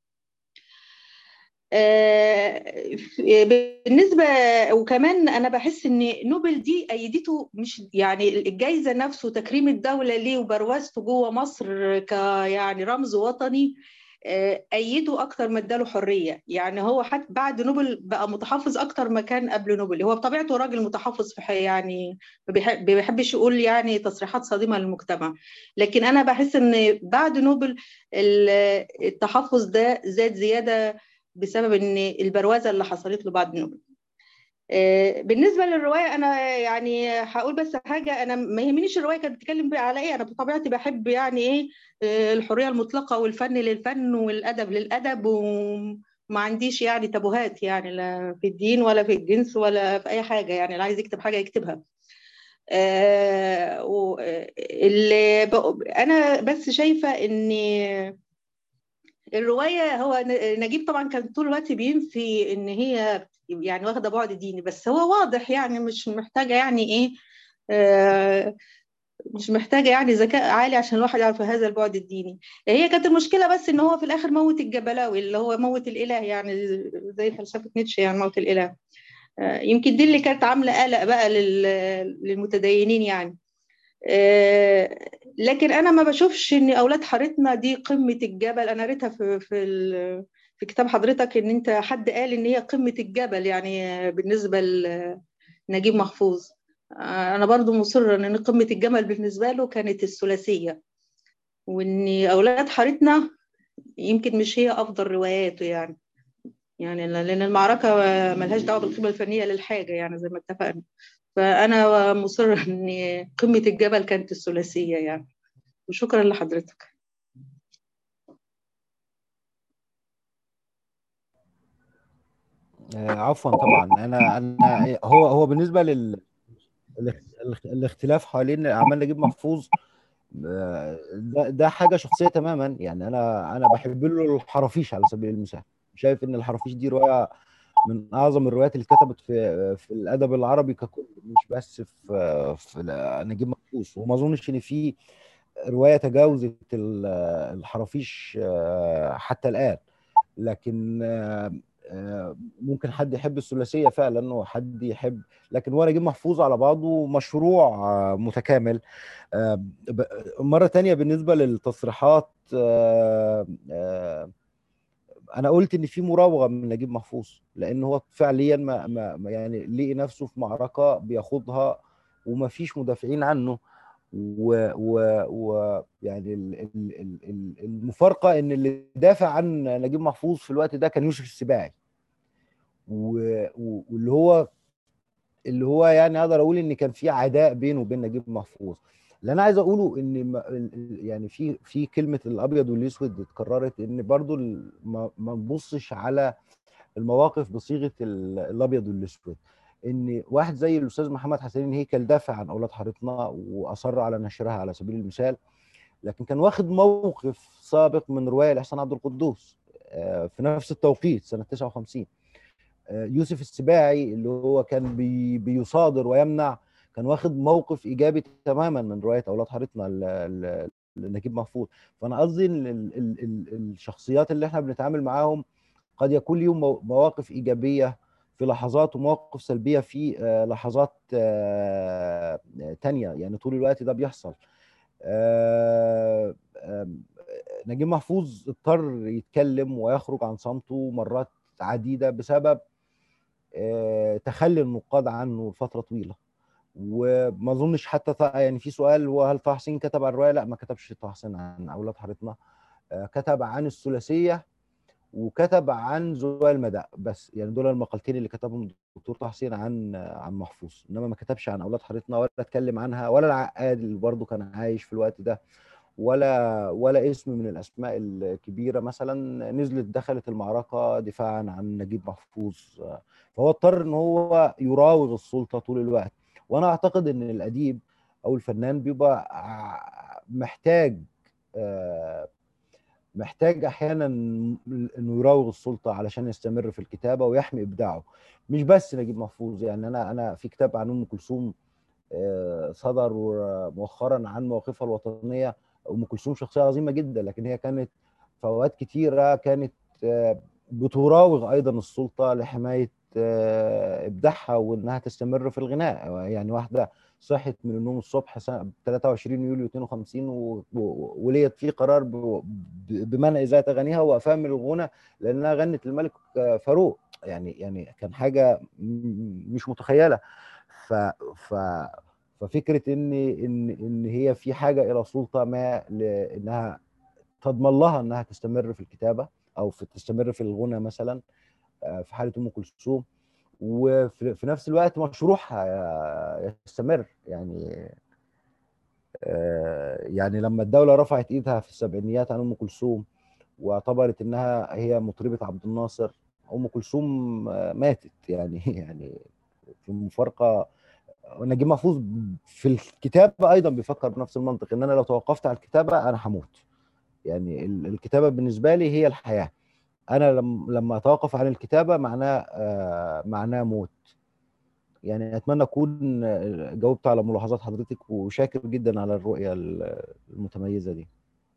بالنسبه وكمان انا بحس ان نوبل دي ايدته مش يعني الجائزه نفسه تكريم الدوله ليه وبروازته جوه مصر ك يعني رمز وطني ايده اكتر ما اداله حريه يعني هو حتى بعد نوبل بقى متحفظ اكتر ما كان قبل نوبل هو بطبيعته راجل متحفظ في حي يعني ما بيحبش يقول يعني تصريحات صادمه للمجتمع لكن انا بحس ان بعد نوبل التحفظ ده زاد زياده بسبب ان البروازه اللي حصلت له بعد نوبل بالنسبه للروايه انا يعني هقول بس حاجه انا ما يهمنيش الروايه كانت بتتكلم على ايه انا بطبيعتي بحب يعني ايه الحريه المطلقه والفن للفن والادب للادب وما عنديش يعني تابوهات يعني لا في الدين ولا في الجنس ولا في اي حاجه يعني اللي عايز يكتب حاجه يكتبها اللي انا بس شايفه ان الروايه هو نجيب طبعا كان طول الوقت بينفي ان هي يعني واخده بعد ديني بس هو واضح يعني مش محتاجه يعني ايه آه مش محتاجه يعني ذكاء عالي عشان الواحد يعرف هذا البعد الديني هي كانت المشكله بس ان هو في الاخر موت الجبلاوي اللي هو موت الاله يعني زي فلسفه نيتشه يعني موت الاله آه يمكن دي اللي كانت عامله قلق بقى للمتدينين يعني آه لكن انا ما بشوفش ان اولاد حارتنا دي قمه الجبل انا قريتها في في في كتاب حضرتك ان انت حد قال ان هي قمه الجبل يعني بالنسبه لنجيب محفوظ انا برضو مصره ان قمه الجبل بالنسبه له كانت الثلاثيه وان اولاد حارتنا يمكن مش هي افضل رواياته يعني يعني لان المعركه ملهاش دعوه بالقيمه الفنيه للحاجه يعني زي ما اتفقنا فانا مصره ان قمه الجبل كانت الثلاثيه يعني وشكرا لحضرتك عفوا طبعا انا انا هو هو بالنسبه لل الاختلاف حوالين اعمال نجيب محفوظ ده ده حاجه شخصيه تماما يعني انا انا بحب له الحرافيش على سبيل المثال شايف ان الحرافيش دي روايه من اعظم الروايات اللي اتكتبت في في الادب العربي ككل مش بس في في نجيب محفوظ وما اظنش ان في روايه تجاوزت الحرافيش حتى الان لكن ممكن حد يحب الثلاثيه فعلا وحد يحب لكن هو نجيب محفوظ على بعضه مشروع متكامل مره تانية بالنسبه للتصريحات انا قلت ان في مراوغه من نجيب محفوظ لان هو فعليا ما, ما يعني لقي نفسه في معركه بياخدها وما فيش مدافعين عنه و, و, و يعني المفارقه ان اللي دافع عن نجيب محفوظ في الوقت ده كان يوسف السباعي واللي هو اللي هو يعني اقدر اقول ان كان في عداء بينه وبين نجيب محفوظ اللي انا عايز اقوله ان يعني في في كلمه الابيض والاسود اتكررت ان برضو ما نبصش على المواقف بصيغه الابيض والاسود ان واحد زي الاستاذ محمد حسين هيكل دافع عن اولاد حارتنا واصر على نشرها على سبيل المثال لكن كان واخد موقف سابق من روايه لاحسان عبد القدوس في نفس التوقيت سنه 59 يوسف السباعي اللي هو كان بي بيصادر ويمنع كان واخد موقف ايجابي تماما من روايه اولاد حارتنا لنجيب محفوظ فانا قصدي ان الشخصيات اللي احنا بنتعامل معاهم قد يكون ليهم مواقف ايجابيه في لحظات ومواقف سلبيه في لحظات تانية يعني طول الوقت ده بيحصل نجيب محفوظ اضطر يتكلم ويخرج عن صمته مرات عديده بسبب تخلي النقاد عنه لفتره طويله وما اظنش حتى يعني في سؤال هو هل طه حسين كتب عن الروايه؟ لا ما كتبش طه حسين عن اولاد حارتنا كتب عن الثلاثيه وكتب عن زوال المداء بس يعني دول المقالتين اللي كتبهم الدكتور طه حسين عن عن محفوظ انما ما كتبش عن اولاد حارتنا ولا اتكلم عنها ولا العقاد اللي برضه كان عايش في الوقت ده ولا ولا اسم من الاسماء الكبيره مثلا نزلت دخلت المعركه دفاعا عن نجيب محفوظ فهو اضطر ان هو يراوغ السلطه طول الوقت وانا اعتقد ان الاديب او الفنان بيبقى محتاج محتاج احيانا انه يراوغ السلطه علشان يستمر في الكتابه ويحمي ابداعه مش بس نجيب محفوظ يعني انا انا في كتاب عن ام كلثوم صدر مؤخرا عن مواقفها الوطنيه ام كلثوم شخصيه عظيمه جدا لكن هي كانت في اوقات كتيره كانت بتراوغ ايضا السلطه لحمايه ابداعها وانها تستمر في الغناء يعني واحده صحت من النوم الصبح سنه 23 يوليو 52 وليت فيه قرار بمنع ذات اغانيها وقفها من الغنى لانها غنت الملك فاروق يعني يعني كان حاجه مش متخيله ف ف ففكره ان ان ان هي في حاجه الى سلطه ما لانها تضمن لها انها تستمر في الكتابه او في تستمر في الغنى مثلا في حاله ام كلثوم وفي نفس الوقت مشروعها يستمر يعني يعني لما الدوله رفعت ايدها في السبعينيات عن ام كلثوم واعتبرت انها هي مطربه عبد الناصر ام كلثوم ماتت يعني يعني في مفارقه نجيب محفوظ في الكتابه ايضا بيفكر بنفس المنطق ان انا لو توقفت على الكتابه انا هموت يعني الكتابه بالنسبه لي هي الحياه انا لما اتوقف عن الكتابه معناه آه معناه موت يعني اتمنى اكون جاوبت على ملاحظات حضرتك وشاكر جدا على الرؤيه المتميزه دي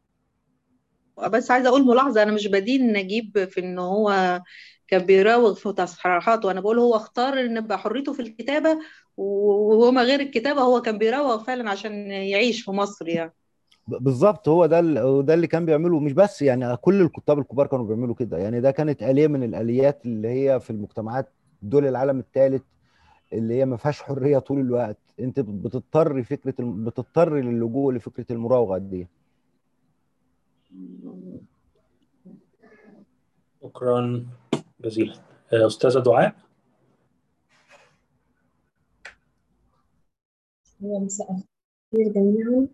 بس عايزه اقول ملاحظه انا مش بدين نجيب في ان هو كان بيراوغ في تصحيحات وانا بقول هو اختار ان يبقى حريته في الكتابه وهو ما غير الكتابه هو كان بيراوغ فعلا عشان يعيش في مصر يعني بالظبط هو ده ده اللي كان بيعمله مش بس يعني كل الكتاب الكبار كانوا بيعملوا كده يعني ده كانت آلية من الآليات اللي هي في المجتمعات دول العالم الثالث اللي هي ما فيهاش حرية طول الوقت انت بتضطر فكرة بتضطر للجوء لفكرة المراوغة دي شكرا جزيلا أستاذة دعاء مساء الخير جميعا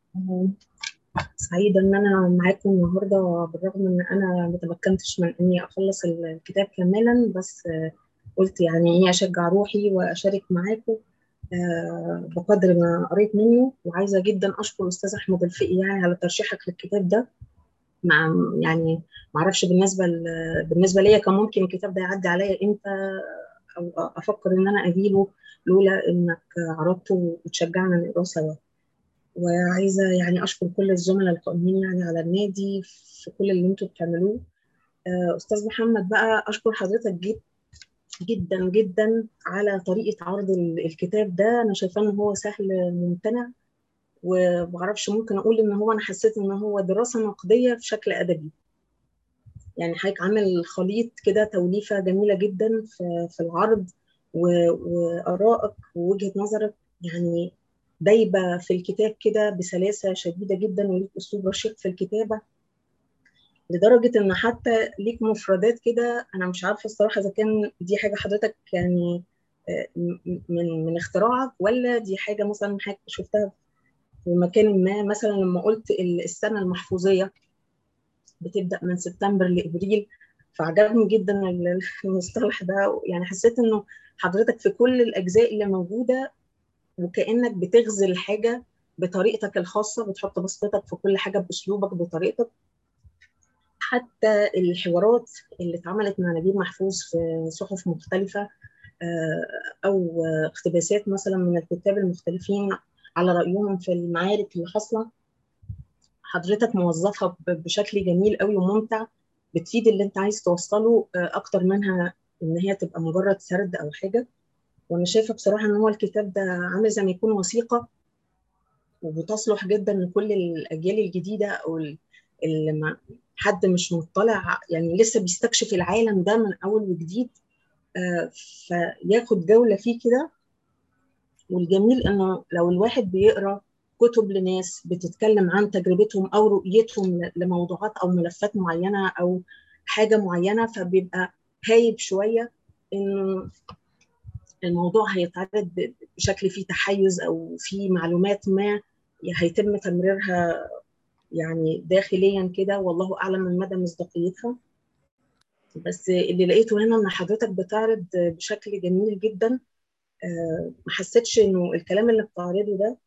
سعيدة إن أنا معاكم النهاردة بالرغم إن أنا متمكنتش من إني أخلص الكتاب كاملا بس قلت يعني إني أشجع روحي وأشارك معاكم بقدر ما قريت منه وعايزة جدا أشكر الأستاذ أحمد الفقي يعني على ترشيحك للكتاب ده مع يعني معرفش بالنسبة بالنسبة ليا كان ممكن الكتاب ده يعدي عليا إمتى أو أفكر إن أنا أجيبه لولا إنك عرضته وتشجعنا نقراه سوا. وعايزه يعني اشكر كل الزملاء القائمين يعني على النادي في كل اللي انتوا بتعملوه أستاذ محمد بقى أشكر حضرتك جدا جدا جدا على طريقة عرض الكتاب ده أنا شايفاه إن هو سهل ممتنع ومعرفش ممكن أقول إن هو أنا حسيت إن هو دراسة نقدية في شكل أدبي يعني حضرتك عامل خليط كده توليفة جميلة جدا في, في العرض وآرائك ووجهة نظرك يعني دايبة في الكتاب كده بسلاسة شديدة جدا وليك أسلوب رشيق في الكتابة لدرجة إن حتى ليك مفردات كده أنا مش عارفة الصراحة إذا كان دي حاجة حضرتك يعني من من اختراعك ولا دي حاجة مثلا حاجة شفتها في مكان ما مثلا لما قلت السنة المحفوظية بتبدأ من سبتمبر لإبريل فعجبني جدا المصطلح ده يعني حسيت إنه حضرتك في كل الأجزاء اللي موجودة وكأنك بتغزل حاجة بطريقتك الخاصة بتحط بسطتك في كل حاجة بأسلوبك بطريقتك حتى الحوارات اللي اتعملت مع نجيب محفوظ في صحف مختلفة أو اقتباسات مثلا من الكتاب المختلفين على رأيهم في المعارك اللي حاصلة حضرتك موظفها بشكل جميل قوي وممتع بتفيد اللي انت عايز توصله أكتر منها إن هي تبقى مجرد سرد أو حاجة وأنا شايفة بصراحة إن هو الكتاب ده عامل زي ما يكون وثيقة وبتصلح جدا لكل الأجيال الجديدة أو اللي ما حد مش مطلع يعني لسه بيستكشف العالم ده من اول وجديد آه فياخد جوله فيه كده والجميل انه لو الواحد بيقرا كتب لناس بتتكلم عن تجربتهم او رؤيتهم لموضوعات او ملفات معينه او حاجه معينه فبيبقى هايب شويه انه الموضوع هيتعرض بشكل فيه تحيز او فيه معلومات ما هيتم تمريرها يعني داخليا كده والله اعلم من مدى مصداقيتها بس اللي لقيته هنا ان حضرتك بتعرض بشكل جميل جدا ما حسيتش انه الكلام اللي بتعرضه ده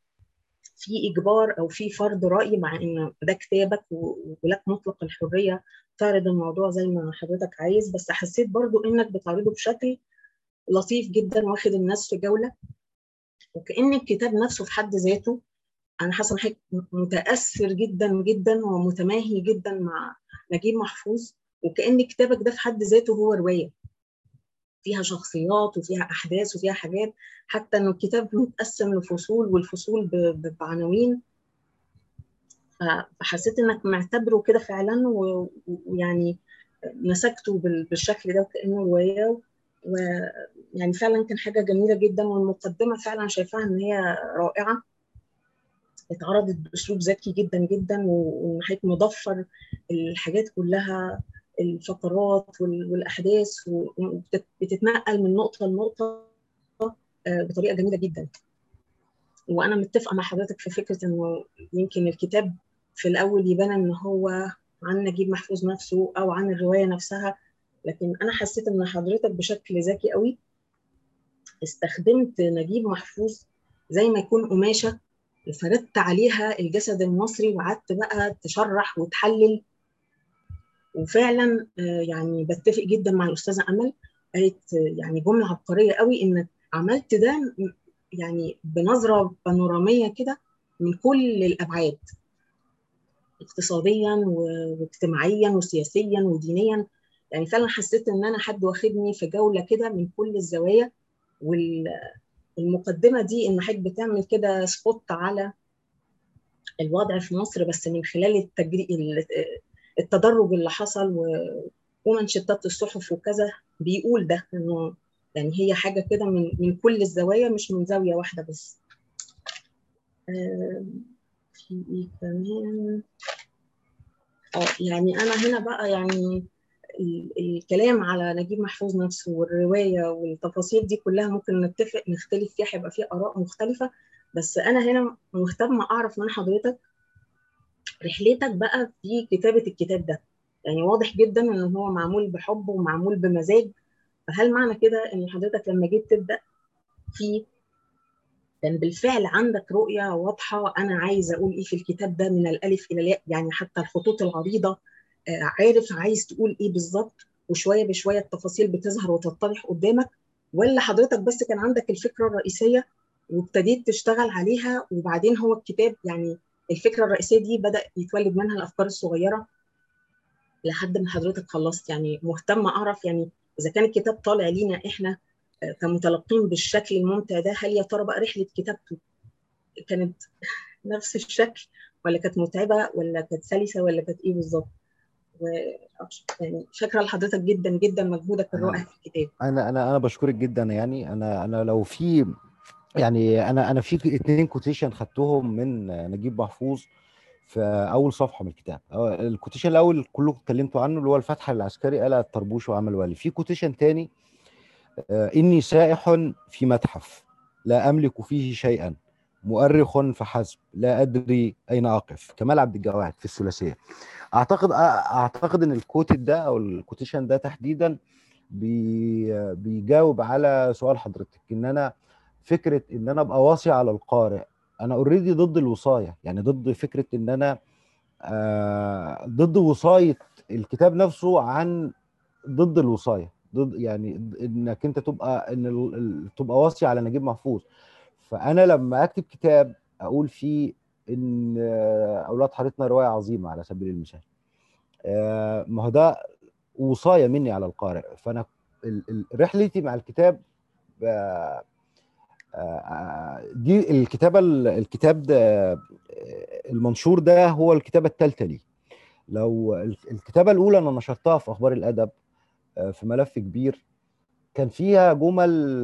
في اجبار او في فرض راي مع ان ده كتابك ولك مطلق الحريه تعرض الموضوع زي ما حضرتك عايز بس حسيت برضو انك بتعرضه بشكل لطيف جدا واخد الناس في جوله وكان الكتاب نفسه في حد ذاته انا حاسه ان حضرتك متاثر جدا جدا ومتماهي جدا مع نجيب محفوظ وكان كتابك ده في حد ذاته هو روايه فيها شخصيات وفيها احداث وفيها حاجات حتى انه الكتاب متقسم لفصول والفصول بعناوين فحسيت انك معتبره كده فعلا ويعني مسكته بالشكل ده وكانه روايه ويعني فعلا كان حاجه جميله جدا والمقدمه فعلا شايفاها ان هي رائعه اتعرضت باسلوب ذكي جدا جدا وان حضرتك مضفر الحاجات كلها الفقرات والاحداث وبتتنقل من نقطه لنقطه بطريقه جميله جدا وانا متفقه مع حضرتك في فكره انه يمكن الكتاب في الاول يبان ان هو عن نجيب محفوظ نفسه او عن الروايه نفسها لكن انا حسيت ان حضرتك بشكل ذكي قوي استخدمت نجيب محفوظ زي ما يكون قماشه فردت عليها الجسد المصري وقعدت بقى تشرح وتحلل وفعلا يعني بتفق جدا مع الاستاذه امل قالت يعني جمله عبقريه قوي انك عملت ده يعني بنظره بانوراميه كده من كل الابعاد اقتصاديا واجتماعيا وسياسيا ودينيا يعني فعلا حسيت ان انا حد واخدني في جوله كده من كل الزوايا والمقدمه دي ان حضرتك بتعمل كده سبوت على الوضع في مصر بس من خلال التجري التدرج اللي حصل ومنشطات الصحف وكذا بيقول ده انه يعني هي حاجه كده من من كل الزوايا مش من زاويه واحده بس في ايه كمان اه يعني انا هنا بقى يعني الكلام على نجيب محفوظ نفسه والروايه والتفاصيل دي كلها ممكن نتفق نختلف فيها هيبقى فيها اراء مختلفه بس انا هنا مهتمه اعرف من حضرتك رحلتك بقى في كتابه الكتاب ده يعني واضح جدا ان هو معمول بحب ومعمول بمزاج فهل معنى كده ان حضرتك لما جيت تبدا فيه كان بالفعل عندك رؤيه واضحه انا عايزه اقول ايه في الكتاب ده من الالف الى الياء يعني حتى الخطوط العريضه عارف عايز تقول ايه بالظبط وشويه بشويه التفاصيل بتظهر وتتضح قدامك ولا حضرتك بس كان عندك الفكره الرئيسيه وابتديت تشتغل عليها وبعدين هو الكتاب يعني الفكره الرئيسيه دي بدا يتولد منها الافكار الصغيره لحد ما حضرتك خلصت يعني مهتمه اعرف يعني اذا كان الكتاب طالع لينا احنا كمتلقين بالشكل الممتع ده هل يا ترى بقى رحله كتابته كانت نفس الشكل ولا كانت متعبه ولا كانت سلسه ولا كانت ايه بالظبط و يعني شاكره لحضرتك جدا جدا مجهودك الرائع في الكتاب انا انا انا بشكرك جدا يعني انا انا لو في يعني انا انا في اتنين كوتيشن خدتهم من نجيب محفوظ في اول صفحه من الكتاب الكوتيشن الاول كلكم اتكلمتوا عنه اللي هو الفتح العسكري قلع الطربوش وعمل والي في كوتيشن تاني اني سائح في متحف لا املك فيه شيئا مؤرخ فحسب لا ادري اين اقف كمال عبد الجواد في الثلاثيه اعتقد اعتقد ان الكوتد ده او الكوتيشن ده تحديدا بي بيجاوب على سؤال حضرتك ان انا فكره ان انا ابقى واصي على القارئ انا اوريدي ضد الوصايه يعني ضد فكره ان انا آه ضد وصايه الكتاب نفسه عن ضد الوصايه ضد يعني انك انت تبقى ان تبقى واصي على نجيب محفوظ فانا لما اكتب كتاب اقول فيه ان اولاد حارتنا روايه عظيمه على سبيل المثال آه ما هو ده وصايه مني على القارئ فانا رحلتي مع الكتاب آه دي الكتابه الكتاب ده المنشور ده هو الكتابه الثالثه لي لو الكتابه الاولى انا نشرتها في اخبار الادب في ملف كبير كان فيها جمل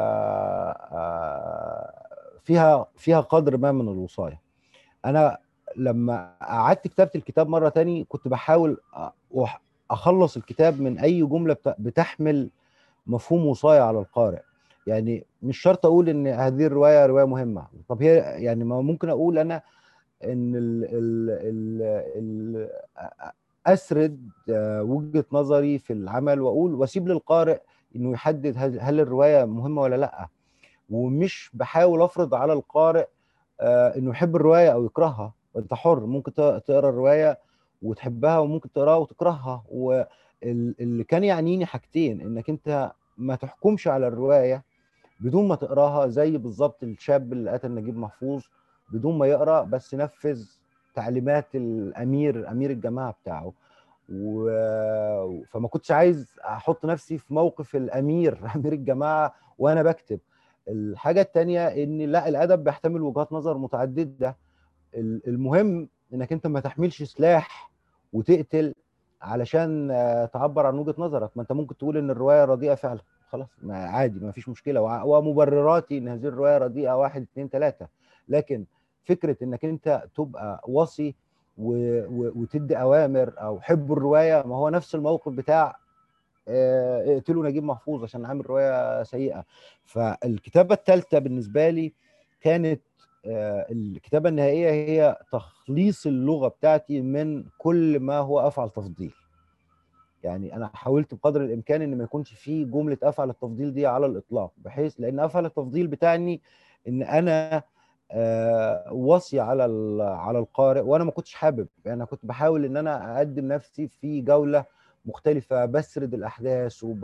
فيها فيها قدر ما من الوصايه انا لما قعدت كتابه الكتاب مره تاني كنت بحاول اخلص الكتاب من اي جمله بتحمل مفهوم وصايه على القارئ يعني مش شرط اقول ان هذه الروايه روايه مهمه طب هي يعني ما ممكن اقول انا ان ال ال ال ال اسرد وجهه نظري في العمل واقول واسيب للقارئ انه يحدد هل الروايه مهمه ولا لا ومش بحاول افرض على القارئ انه يحب الروايه او يكرهها انت حر ممكن تقرا الروايه وتحبها وممكن تقراها وتكرهها واللي كان يعنيني حاجتين انك انت ما تحكمش على الروايه بدون ما تقراها زي بالظبط الشاب اللي قتل نجيب محفوظ بدون ما يقرا بس نفذ تعليمات الامير امير الجماعه بتاعه و... فما كنتش عايز احط نفسي في موقف الامير امير الجماعه وانا بكتب الحاجه الثانيه ان لا الادب بيحتمل وجهات نظر متعدده المهم انك انت ما تحملش سلاح وتقتل علشان تعبر عن وجهه نظرك ما انت ممكن تقول ان الروايه رديئه فعلا خلاص ما عادي ما فيش مشكله ومبرراتي ان هذه الروايه رديئه واحد اثنين ثلاثه لكن فكره انك انت تبقى وصي و... و... وتدي اوامر او حبوا الروايه ما هو نفس الموقف بتاع اقتلوا نجيب محفوظ عشان عامل روايه سيئه فالكتابه الثالثه بالنسبه لي كانت الكتابه النهائيه هي تخليص اللغه بتاعتي من كل ما هو افعل تفضيل يعني انا حاولت بقدر الامكان ان ما يكونش فيه جمله افعل التفضيل دي على الاطلاق بحيث لان افعل التفضيل بتاعني ان انا آه وصي على على القارئ وانا ما كنتش حابب يعني انا كنت بحاول ان انا اقدم نفسي في جوله مختلفه بسرد الاحداث وب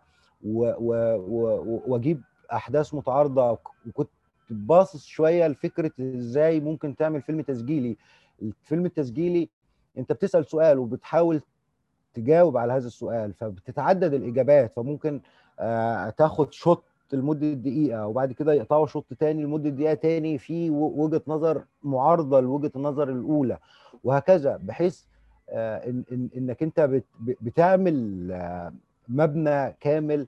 واجيب احداث متعارضه وكنت باصص شويه لفكره ازاي ممكن تعمل فيلم تسجيلي الفيلم التسجيلي انت بتسال سؤال وبتحاول تجاوب على هذا السؤال فبتتعدد الاجابات فممكن آه تاخد شوت لمده دقيقه وبعد كده يقطعوا شوط تاني لمده دقيقه تاني في وجهه نظر معارضه لوجهه النظر الاولى وهكذا بحيث آه إن إن انك انت بت بتعمل آه مبنى كامل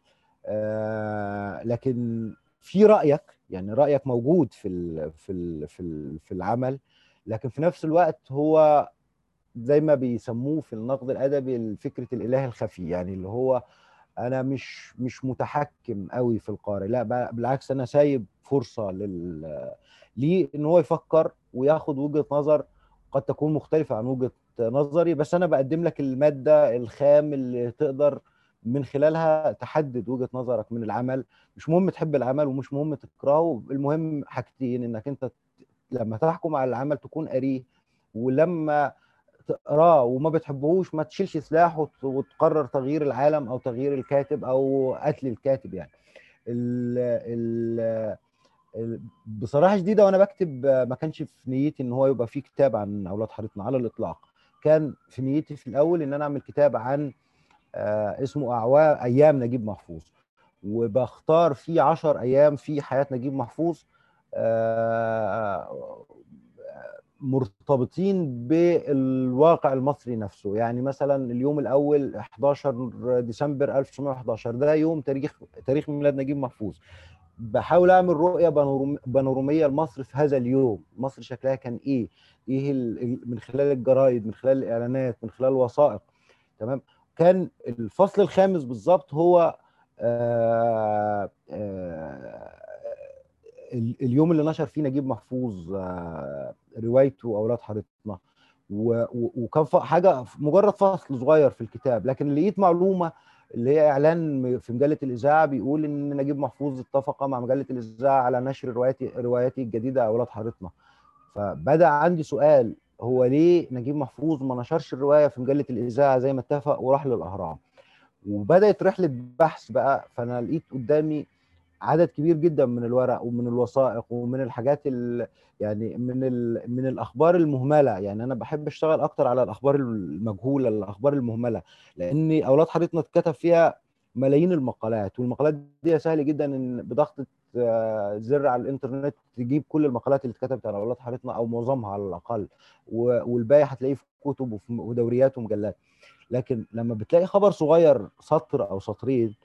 لكن في رايك يعني رايك موجود في ال في ال في ال في العمل لكن في نفس الوقت هو زي ما بيسموه في النقد الادبي فكره الاله الخفي يعني اللي هو انا مش مش متحكم قوي في القارئ لا بالعكس انا سايب فرصه لل ليه ان هو يفكر وياخد وجهه نظر قد تكون مختلفه عن وجهه نظري بس انا بقدم لك الماده الخام اللي تقدر من خلالها تحدد وجهه نظرك من العمل مش مهم تحب العمل ومش مهم تكرهه المهم حاجتين انك انت لما تحكم على العمل تكون قاريه ولما تقراه وما بتحبهوش ما تشيلش سلاح وتقرر تغيير العالم او تغيير الكاتب او قتل الكاتب يعني ال ال بصراحه شديده وانا بكتب ما كانش في نيتي ان هو يبقى فيه كتاب عن اولاد حارتنا على الاطلاق كان في نيتي في الاول ان انا اعمل كتاب عن اسمه اعوام ايام نجيب محفوظ وبختار فيه 10 ايام في حياه نجيب محفوظ مرتبطين بالواقع المصري نفسه يعني مثلا اليوم الاول 11 ديسمبر 1911 ده يوم تاريخ تاريخ ميلاد نجيب محفوظ بحاول اعمل رؤيه بانوراميه لمصر في هذا اليوم مصر شكلها كان ايه ايه من خلال الجرايد من خلال الاعلانات من خلال الوثائق تمام كان الفصل الخامس بالظبط هو آآ آآ اليوم اللي نشر فيه نجيب محفوظ روايته اولاد حارتنا وكان حاجه مجرد فصل صغير في الكتاب لكن لقيت معلومه اللي هي اعلان في مجله الاذاعه بيقول ان نجيب محفوظ اتفق مع مجله الاذاعه على نشر روايتي رواياتي الجديده اولاد حارتنا فبدا عندي سؤال هو ليه نجيب محفوظ ما نشرش الروايه في مجله الاذاعه زي ما اتفق وراح للاهرام وبدات رحله بحث بقى فانا لقيت قدامي عدد كبير جدا من الورق ومن الوثائق ومن الحاجات ال يعني من ال من الاخبار المهمله يعني انا بحب اشتغل اكتر على الاخبار المجهوله الاخبار المهمله لان اولاد حارتنا اتكتب فيها ملايين المقالات والمقالات دي سهل جدا ان بضغطه زر على الانترنت تجيب كل المقالات اللي اتكتبت على اولاد حارتنا او معظمها على الاقل والباقي هتلاقيه في كتب ودوريات ومجلات لكن لما بتلاقي خبر صغير سطر او سطرين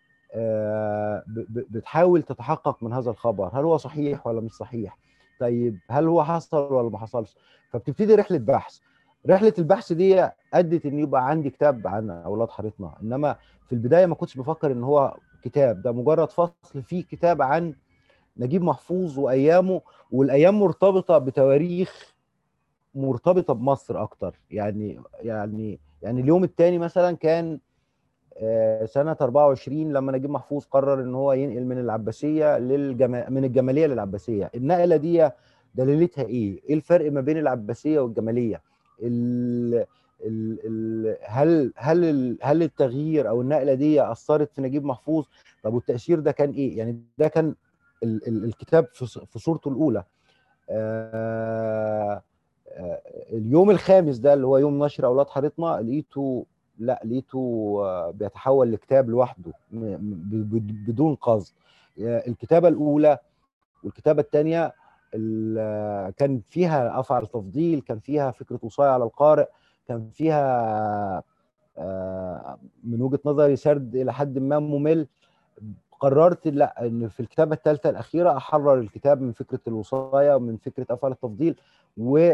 بتحاول تتحقق من هذا الخبر هل هو صحيح ولا مش صحيح طيب هل هو حصل ولا ما حصلش فبتبتدي رحله بحث رحله البحث دي ادت ان يبقى عندي كتاب عن اولاد حارتنا انما في البدايه ما كنتش بفكر ان هو كتاب ده مجرد فصل فيه كتاب عن نجيب محفوظ وايامه والايام مرتبطه بتواريخ مرتبطه بمصر اكتر يعني يعني يعني اليوم الثاني مثلا كان سنة 24 لما نجيب محفوظ قرر ان هو ينقل من العباسية للجما... من الجمالية للعباسية النقلة دي دليلتها ايه؟ ايه الفرق ما بين العباسية والجمالية؟ ال... ال... ال... هل هل ال... هل التغيير او النقلة دي اثرت في نجيب محفوظ؟ طب والتأثير ده كان ايه؟ يعني ده كان ال... ال... الكتاب في, في صورته الأولى آه... آه... اليوم الخامس ده اللي هو يوم نشر اولاد حارتنا لقيته لا لقيته بيتحول لكتاب لوحده بدون قصد الكتابه الاولى والكتابه الثانيه كان فيها افعل تفضيل كان فيها فكره وصايه على القارئ كان فيها من وجهه نظري سرد الى حد ما ممل قررت لا ان في الكتابه الثالثه الاخيره احرر الكتاب من فكره الوصايه ومن فكره افعال التفضيل و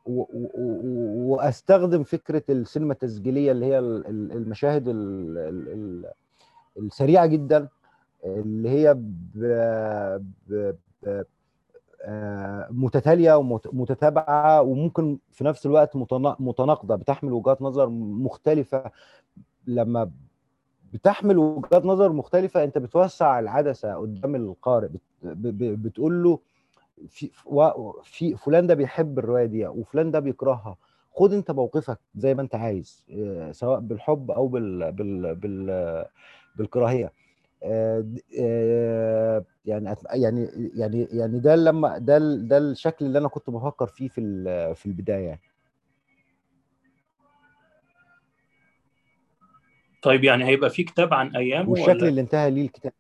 واستخدم فكره السينما التسجيليه اللي هي المشاهد السريعه جدا اللي هي متتاليه ومتتابعه وممكن في نفس الوقت متناقضه بتحمل وجهات نظر مختلفه لما بتحمل وجهات نظر مختلفه انت بتوسع العدسه قدام القارئ بتقول له في في فلان ده بيحب الروايه دي وفلان ده بيكرهها خد انت موقفك زي ما انت عايز سواء بالحب او بال بال بال بالكراهيه يعني يعني يعني يعني ده لما ده ده الشكل اللي انا كنت بفكر فيه في في البدايه يعني. طيب يعني هيبقى في كتاب عن ايام والشكل ولا؟ اللي انتهى ليه الكتاب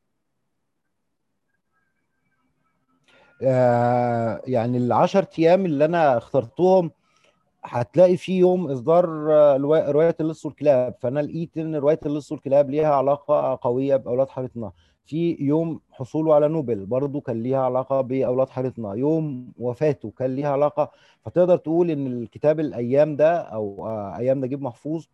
آه يعني العشر ايام اللي انا اخترتهم هتلاقي في يوم اصدار روايه اللص والكلاب فانا لقيت ان روايه اللص والكلاب ليها علاقه قويه باولاد حارتنا في يوم حصوله على نوبل برضه كان ليها علاقه باولاد حارتنا يوم وفاته كان ليها علاقه فتقدر تقول ان الكتاب الايام ده او آه ايام نجيب محفوظ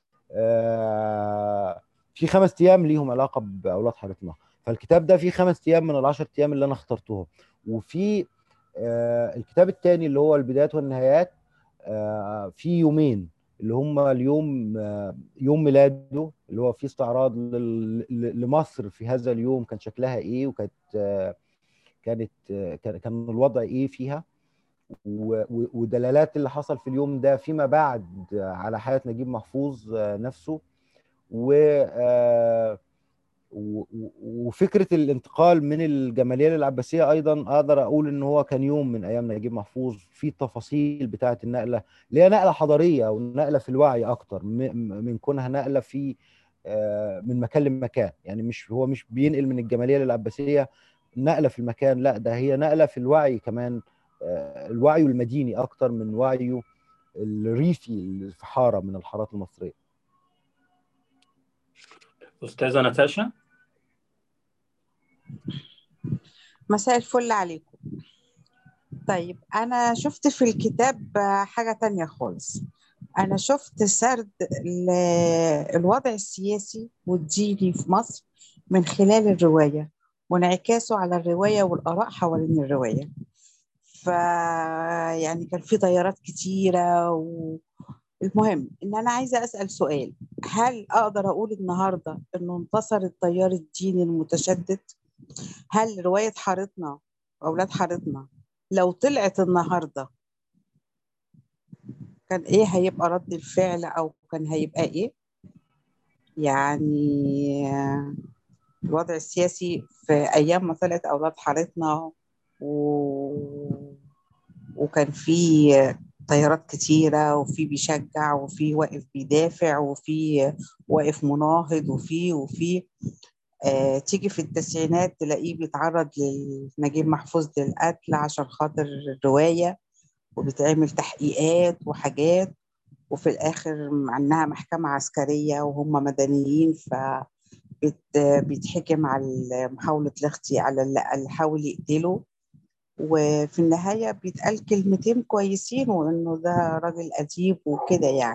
آه في خمس ايام ليهم علاقه باولاد حارتنا فالكتاب ده فيه خمس ايام من العشر ايام اللي انا اخترتهم وفي آه الكتاب الثاني اللي هو البدايات والنهايات آه في يومين اللي هم اليوم آه يوم ميلاده اللي هو فيه استعراض لمصر في هذا اليوم كان شكلها ايه وكانت كانت كان الوضع ايه فيها ودلالات اللي حصل في اليوم ده فيما بعد على حياة نجيب محفوظ نفسه و و- و- وفكره الانتقال من الجماليه للعباسيه ايضا اقدر اقول ان هو كان يوم من ايام نجيب محفوظ في التفاصيل بتاعه النقله اللي هي نقله حضاريه او نقله في الوعي اكتر م- م- من كونها نقله في آه، من مكان لمكان يعني مش هو مش بينقل من الجماليه للعباسيه نقله في المكان لا ده هي نقله في الوعي كمان آه، الوعي المديني اكتر من وعيه الريفي اللي في حاره من الحارات المصريه استاذه نتاشا مساء الفل عليكم طيب أنا شفت في الكتاب حاجة تانية خالص أنا شفت سرد ل- الوضع السياسي والديني في مصر من خلال الرواية وانعكاسه على الرواية والآراء حوالين الرواية ف يعني كان في تيارات كتيرة و... المهم إن أنا عايزة أسأل سؤال هل أقدر أقول النهاردة إنه انتصر التيار الديني المتشدد؟ هل رواية حارتنا أولاد حارتنا لو طلعت النهاردة كان إيه هيبقى رد الفعل أو كان هيبقى إيه؟ يعني آه، الوضع السياسي في أيام ما طلعت أولاد حارتنا و... وكان في تيارات كتيرة وفي بيشجع وفي واقف بيدافع وفي واقف مناهض وفي وفي آه تيجي في التسعينات تلاقيه بيتعرض لنجيب محفوظ للقتل عشان خاطر الرواية وبتعمل تحقيقات وحاجات وفي الآخر مع إنها محكمة عسكرية وهم مدنيين ف بت- بيتحكم على محاولة الاغتيال على اللي اللي حاول يقتله وفي النهاية بيتقال كلمتين كويسين وإنه ده راجل أديب وكده يعني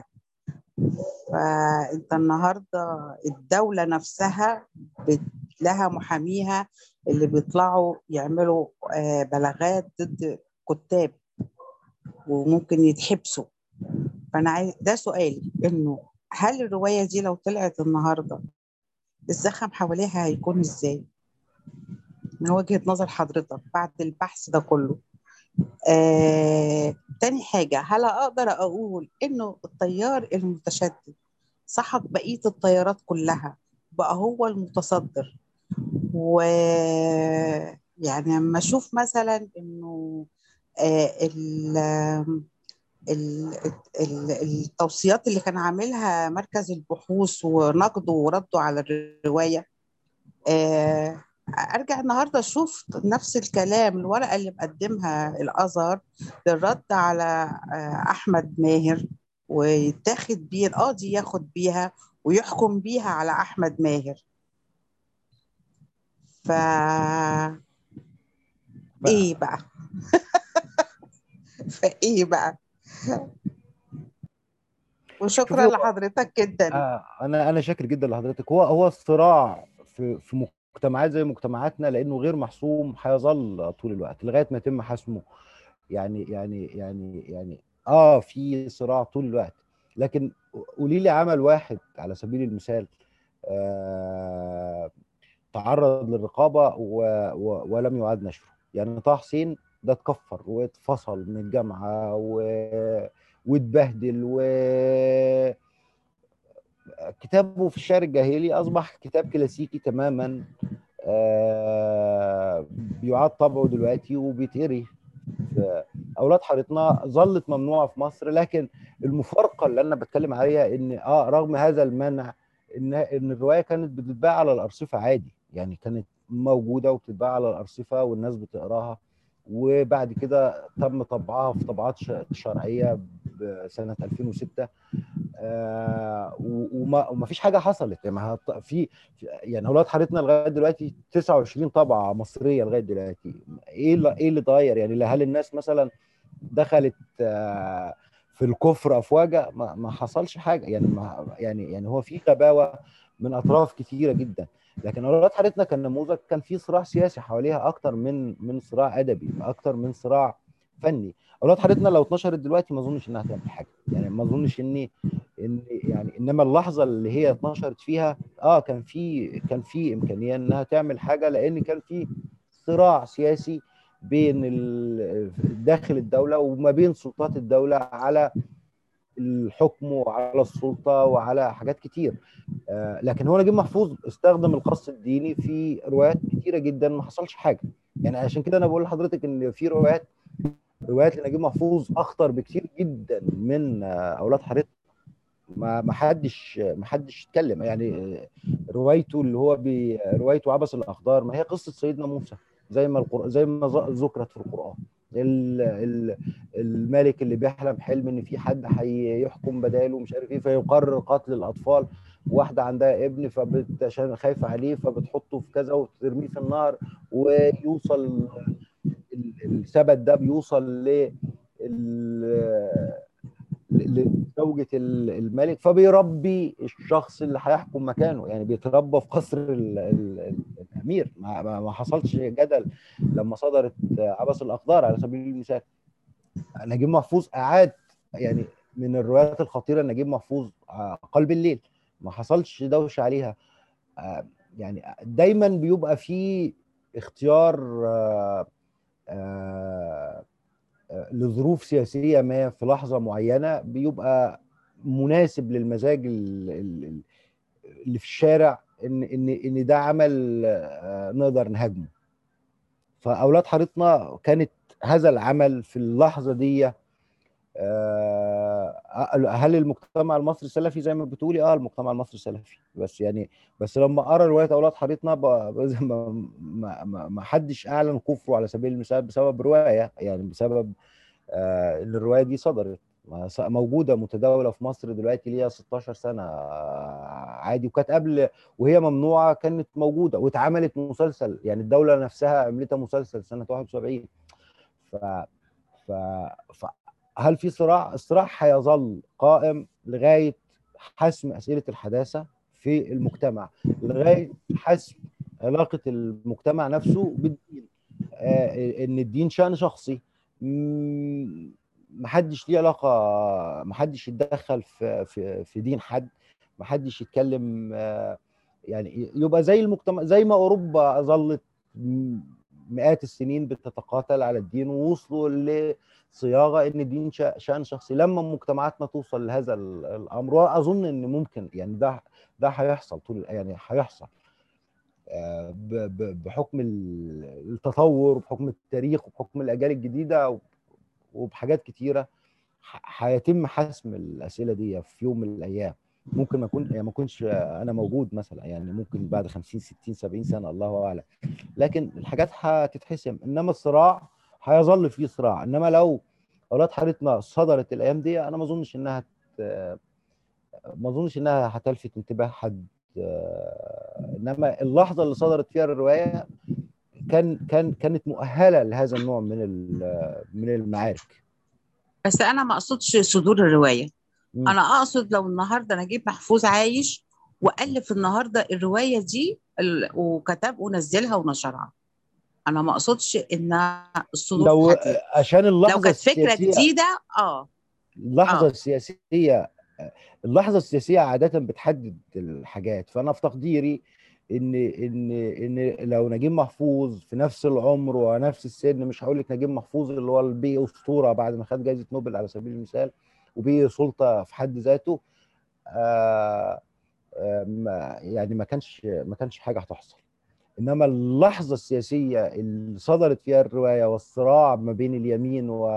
فأنت النهاردة الدولة نفسها بت- لها محاميها اللي بيطلعوا يعملوا آه، بلاغات ضد كتاب وممكن يتحبسوا فأنا عايز ده سؤالي إنه هل الرواية دي لو طلعت النهاردة الزخم حواليها هيكون إزاي؟ من وجهة نظر حضرتك بعد البحث ده كله آه، تاني حاجة هل أقدر أقول إنه التيار المتشدد سحق بقية التيارات كلها بقى هو المتصدر و يعني لما أشوف مثلا إنه آه، ال ال- ال- التوصيات اللي كان عاملها مركز البحوث ونقده ورده على الرواية آه، ارجع النهارده اشوف نفس الكلام الورقه اللي مقدمها الازهر للرد على آه، احمد ماهر ويتاخد بيه القاضي ياخد بيها ويحكم بيها على احمد ماهر ف ايه بقى فايه بقى وشكرا شوفي هو لحضرتك جدا آه، انا انا شاكر جدا لحضرتك هو هو الصراع في في مجتمعات زي مجتمعاتنا لانه غير محسوم هيظل طول الوقت لغايه ما يتم حسمه يعني يعني يعني يعني اه في صراع طول الوقت لكن قولي لي عمل واحد على سبيل المثال آه تعرض للرقابه و و ولم يعاد نشره يعني طه حسين ده اتكفر واتفصل من الجامعه و واتبهدل و كتابه في الشعر الجاهلي اصبح كتاب كلاسيكي تماما آه، بيعاد طبعه دلوقتي وبيتقري في اولاد حارتنا ظلت ممنوعه في مصر لكن المفارقه اللي انا بتكلم عليها ان اه رغم هذا المنع ان ان الروايه كانت بتتباع على الارصفه عادي يعني كانت موجوده وبتتباع على الارصفه والناس بتقراها وبعد كده تم طبعها في طبعات ش- شرعيه سنه 2006 آه و- وما وما فيش حاجه حصلت يعني ما هت- في في- يعني اولاد حارتنا لغايه دلوقتي 29 طبعه مصريه لغايه دلوقتي ايه اللي ايه اللي اتغير يعني هل الناس مثلا دخلت آه في الكفر افواجا ما, ما حصلش حاجه يعني ما يعني يعني هو في غباوه من اطراف كتيره جدا لكن اولاد حارتنا كان نموذج كان في صراع سياسي حواليها اكتر من من صراع ادبي اكتر من صراع فني اولاد حارتنا لو اتنشرت دلوقتي ما اظنش انها تعمل حاجه يعني ما اظنش ان ان يعني انما اللحظه اللي هي اتنشرت فيها اه كان في كان في امكانيه انها تعمل حاجه لان كان في صراع سياسي بين ال- داخل الدوله وما بين سلطات الدوله على الحكم وعلى السلطه وعلى حاجات كتير آه، لكن هو نجيب محفوظ استخدم القص الديني في روايات كتيره جدا ما حصلش حاجه يعني عشان كده انا بقول لحضرتك ان في روايات روايات لنجيب محفوظ اخطر بكتير جدا من آه، اولاد حارتنا ما ما حدش ما حدش اتكلم يعني آه، روايته اللي هو بي روايته عبس الاخضار ما هي قصه سيدنا موسى زي ما القرآن زي ما ذ- ذكرت في القران ال- ال- الملك اللي بيحلم حلم ان في حد هيحكم بداله مش عارف ايه فيقرر قتل الاطفال واحده عندها ابن فبت عشان خايفه عليه فبتحطه في كذا وترميه في النار ويوصل ال- السبت ده بيوصل ل ال- لزوجة ال- الملك فبيربي الشخص اللي هيحكم مكانه يعني بيتربى في قصر ال ال الامير ما, ما ما حصلش جدل لما صدرت عبس الاقدار على سبيل المثال نجيب محفوظ اعاد يعني من الروايات الخطيره نجيب محفوظ آه، قلب الليل ما حصلش دوشه عليها آه، يعني دايما بيبقى في اختيار آه، آه، آه، لظروف سياسيه ما في لحظه معينه بيبقى مناسب للمزاج ال- ال- ال- اللي في الشارع ان ان ان ده عمل آه، نقدر نهاجمه فاولاد حارتنا كانت هذا العمل في اللحظه دي آه، هل المجتمع المصري سلفي زي ما بتقولي اه المجتمع المصري سلفي بس يعني بس لما قرا روايه اولاد حارتنا ب- ب- ما ما- ما ما حدش اعلن كفره على سبيل المثال بسبب روايه يعني بسبب آه، ان الروايه دي صدرت ما س- موجوده متداوله في مصر دلوقتي ليها 16 سنه آه، عادي وكانت قبل وهي ممنوعه كانت موجوده واتعملت مسلسل يعني الدوله نفسها عملتها مسلسل سنه 71 ف ف ف هل في صراع؟ الصراع هيظل قائم لغايه حسم اسئله الحداثه في المجتمع لغايه حسم علاقه المجتمع نفسه بالدين آه، ان الدين شان شخصي مم، محدش ليه علاقه محدش يتدخل في في في دين حد محدش يتكلم آه، يعني يبقى زي المجتمع زي ما اوروبا ظلت م- مئات السنين بتتقاتل على الدين ووصلوا لصياغه ان الدين شا- شان شخصي لما مجتمعاتنا توصل لهذا ال- الامر واظن ان ممكن يعني ده ده هيحصل طول يعني هيحصل آه، ب- ب- بحكم ال- التطور وبحكم التاريخ وبحكم الاجيال الجديده وب- وبحاجات كتيره ح- هيتم حسم الاسئله دي في يوم من الايام ممكن ما اكون يعني ما اكونش انا موجود مثلا يعني ممكن بعد 50 60 70 سنه الله اعلم لكن الحاجات هتتحسم انما الصراع هيظل فيه صراع انما لو اولاد حارتنا صدرت الايام دي انا ما اظنش انها ت- ما اظنش انها هتلفت انتباه حد آه، انما اللحظه اللي صدرت فيها الروايه كان كان كانت مؤهله لهذا النوع من ال- من المعارك بس انا ما اقصدش صدور الروايه مم. انا اقصد لو النهارده نجيب محفوظ عايش والف النهارده الروايه دي ال- وكتب ونزلها ونشرها انا ما اقصدش ان الصدور لو هتيجي عشان لو اللحظه كانت فكره السياسيه جديده اه اللحظه اه السياسيه اللحظه السياسيه عاده بتحدد الحاجات فانا في تقديري ان ان ان لو نجيب محفوظ في نفس العمر ونفس السن مش هقول لك نجيب محفوظ اللي هو البي اسطوره بعد ما خد جائزه نوبل على سبيل المثال وبي سلطه في حد ذاته آه آه ما- يعني ما كانش ما كانش حاجه هتحصل انما اللحظه السياسيه اللي صدرت فيها الروايه والصراع ما بين اليمين و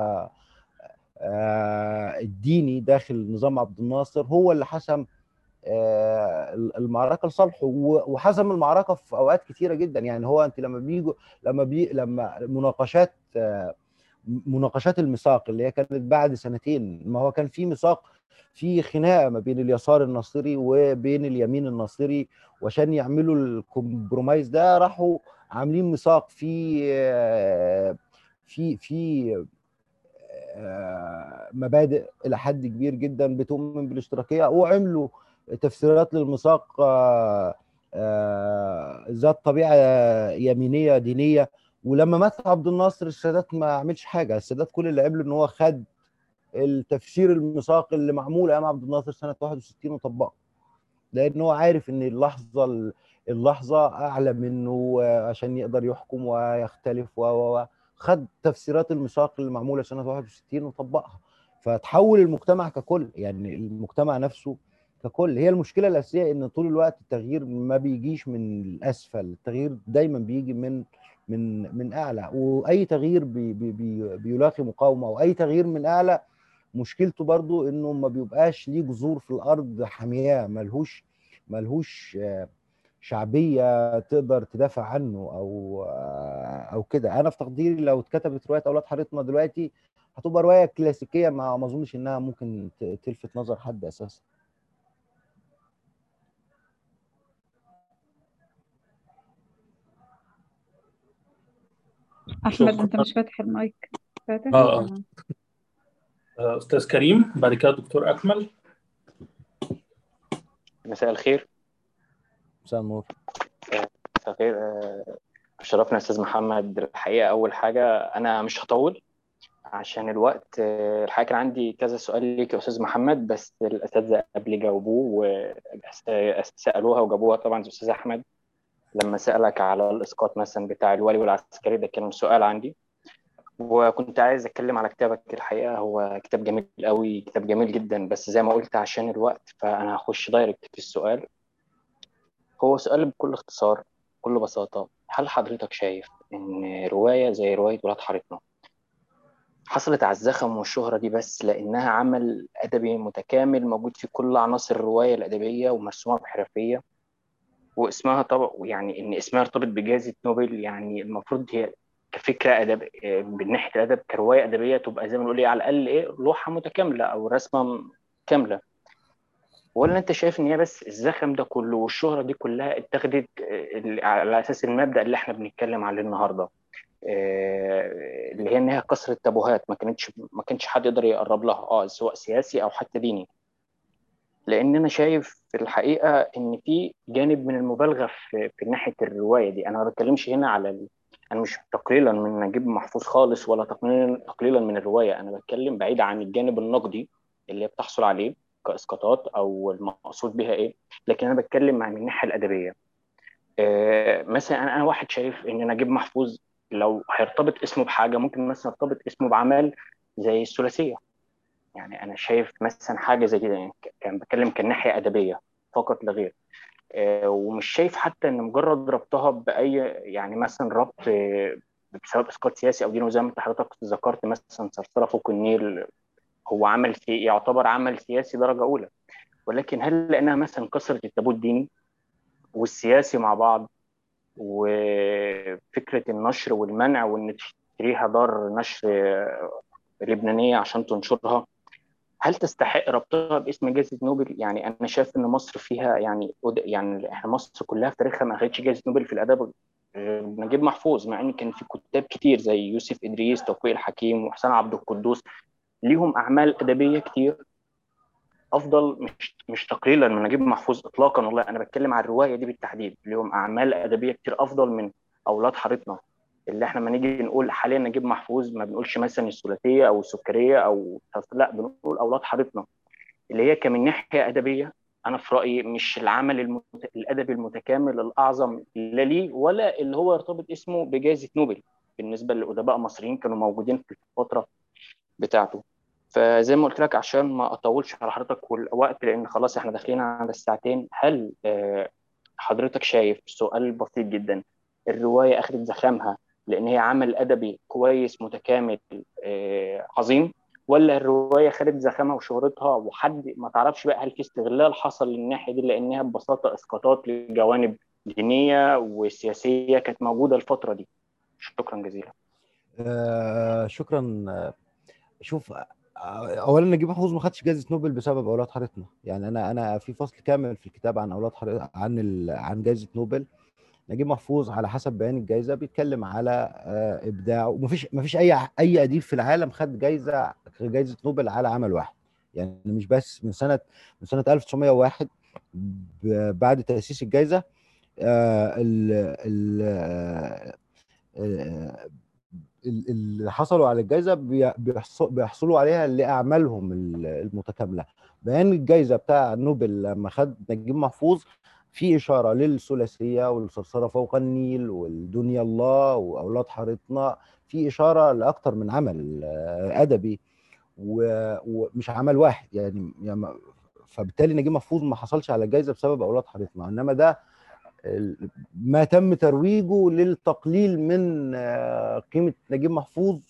آه، الديني داخل نظام عبد الناصر هو اللي حسم آه، المعركه لصالحه و- وحسم المعركه في اوقات كتيره جدا يعني هو انت لما بيجوا لما بي لما مناقشات آه، مناقشات الميثاق اللي هي كانت بعد سنتين ما هو كان في ميثاق في خناقه ما بين اليسار الناصري وبين اليمين الناصري وعشان يعملوا الكومبرومايز ده راحوا عاملين ميثاق في آه، في في آه، مبادئ الى حد كبير جدا بتؤمن بالاشتراكيه وعملوا تفسيرات للميثاق آه، آه، ذات طبيعه يمينيه دينيه ولما مات عبد الناصر السادات ما عملش حاجه السادات كل اللي عمله ان هو خد التفسير الميثاق اللي معمول ايام عبد الناصر سنه 61 وطبقه لان هو عارف ان اللحظه اللحظه اعلى منه عشان يقدر يحكم ويختلف و و و خد تفسيرات الميثاق اللي معموله سنه 61 وطبقها فتحول المجتمع ككل يعني المجتمع نفسه ككل هي المشكله الاساسيه ان طول الوقت التغيير ما بيجيش من الاسفل التغيير دايما بيجي من من من اعلى واي تغيير بي بي بي بيلاقي مقاومه واي تغيير من اعلى مشكلته برضو انه ما بيبقاش ليه جذور في الارض حامياه ملهوش ملهوش آه، شعبيه تقدر تدافع عنه او آه، او كده انا في تقديري لو اتكتبت روايه اولاد حارتنا دلوقتي هتبقى روايه كلاسيكيه ما ما اظنش انها ممكن ت- تلفت نظر حد اساسا احمد انت شكرا مش فاتح المايك فاتح اه آه. تمام آه، استاذ كريم بعد كده دكتور اكمل مساء الخير مساء النور مساء الخير آه، شرفنا استاذ محمد الحقيقه اول حاجه انا مش هطول عشان الوقت آه، الحقيقه كان عندي كذا سؤال ليك يا استاذ محمد بس الاساتذه قبلي جاوبوه وسالوها وجابوها طبعا الاستاذ احمد لما سالك على الاسقاط مثلا بتاع الوالي والعسكري ده كان سؤال عندي وكنت عايز اتكلم على كتابك الحقيقه هو كتاب جميل قوي كتاب جميل جدا بس زي ما قلت عشان الوقت فانا هخش دايركت في السؤال هو سؤال بكل اختصار بكل بساطه هل حضرتك شايف ان روايه زي روايه ولاد حارتنا حصلت على الزخم والشهرة دي بس لأنها عمل أدبي متكامل موجود في كل عناصر الرواية الأدبية ومرسومة بحرفية واسمها طبعا يعني إن اسمها ارتبط بجائزة نوبل يعني المفروض هي كفكرة أدب آه، من ناحية الأدب كرواية أدبية تبقى زي ما نقول إيه على الأقل إيه لوحة متكاملة أو رسمة كاملة ولا أنت شايف إن هي بس الزخم ده كله والشهرة دي كلها اتخذت آه، على أساس المبدأ اللي إحنا بنتكلم عليه النهاردة آه، اللي هي ان هي كسر التابوهات ما كانتش ما كانش حد يقدر يقرب لها اه سواء سياسي او حتى ديني لان انا شايف في الحقيقه ان في جانب من المبالغه في في ناحيه الروايه دي انا ما بتكلمش هنا على ال... انا مش تقليلا من نجيب محفوظ خالص ولا تقليلا تقليلا من الروايه انا بتكلم بعيد عن الجانب النقدي اللي هي بتحصل عليه كاسقاطات او المقصود بها ايه لكن انا بتكلم عن الناحيه الادبيه آه، مثلا انا أنا واحد شايف ان نجيب محفوظ لو هيرتبط اسمه بحاجه ممكن مثلا يرتبط اسمه بعمل زي الثلاثيه يعني انا شايف مثلا حاجه زي كده يعني ك- كان بتكلم كناحيه ادبيه فقط لا غير آه، ومش شايف حتى ان مجرد ربطها باي يعني مثلا ربط آه، بسبب اسقاط سياسي او ديني زي ما انت حضرتك ذكرت مثلا صرصره فوق النيل هو عمل سي... يعتبر عمل سياسي درجه اولى ولكن هل لانها مثلا كسرت التابو الديني والسياسي مع بعض وفكره النشر والمنع وان تشتريها دار نشر لبنانيه عشان تنشرها هل تستحق ربطها باسم جائزه نوبل؟ يعني انا شايف ان مصر فيها يعني يعني احنا مصر كلها في تاريخها ما اخذتش جائزه نوبل في الادب غير نجيب محفوظ مع ان كان في كتاب كتير زي يوسف ادريس توفيق الحكيم وحسين عبد القدوس ليهم اعمال ادبيه كتير افضل مش مش تقليلا من نجيب محفوظ اطلاقا والله انا بتكلم على الروايه دي بالتحديد ليهم اعمال ادبيه كتير افضل من اولاد حارتنا اللي احنا ما نيجي نقول حاليا نجيب محفوظ ما بنقولش مثلا الثلاثيه او السكريه او لا بنقول اولاد حارتنا اللي هي كمن ناحيه ادبيه انا في رايي مش العمل المت... الادبي المتكامل الاعظم لا ليه ولا اللي هو يرتبط اسمه بجائزه نوبل بالنسبه لادباء مصريين كانوا موجودين في الفتره بتاعته فزي ما قلت لك عشان ما اطولش على حضرتك والوقت لان خلاص احنا داخلين على الساعتين هل آه، حضرتك شايف سؤال بسيط جدا الروايه اخذت زخامها لان هي عمل ادبي كويس متكامل آه، عظيم ولا الروايه خدت زخامها وشهرتها وحد ما تعرفش بقى هل في استغلال حصل للناحيه دي لانها ببساطه اسقاطات لجوانب دينيه وسياسيه كانت موجوده الفتره دي شكرا جزيلا آه شكرا آه، شوف آه، اولا نجيب محفوظ ما خدش جائزه نوبل بسبب اولاد حارتنا يعني انا انا في فصل كامل في الكتاب عن اولاد حارتنا عن ال... عن جائزه نوبل نجيب محفوظ على حسب بيان الجائزه بيتكلم على آه، ابداع ومفيش مفيش اي اي اديب في العالم خد جائزه جائزه نوبل على عمل واحد يعني مش بس من سنه من سنه 1901 ب- بعد تاسيس الجائزه آه، ال ال آه، آه، ال- اللي حصلوا على الجائزه بي- بيحص- بيحصلوا عليها لاعمالهم ال- المتكامله بيان الجائزه بتاع نوبل لما خد نجيب محفوظ في اشاره للثلاثيه والصرصره فوق النيل والدنيا الله واولاد حارتنا في اشاره لاكثر من عمل آه، ادبي و- ومش عمل واحد يعني يعني ما- فبالتالي نجيب محفوظ ما حصلش على الجائزه بسبب اولاد حارتنا انما ده ال- ما تم ترويجه للتقليل من آه، قيمه نجيب محفوظ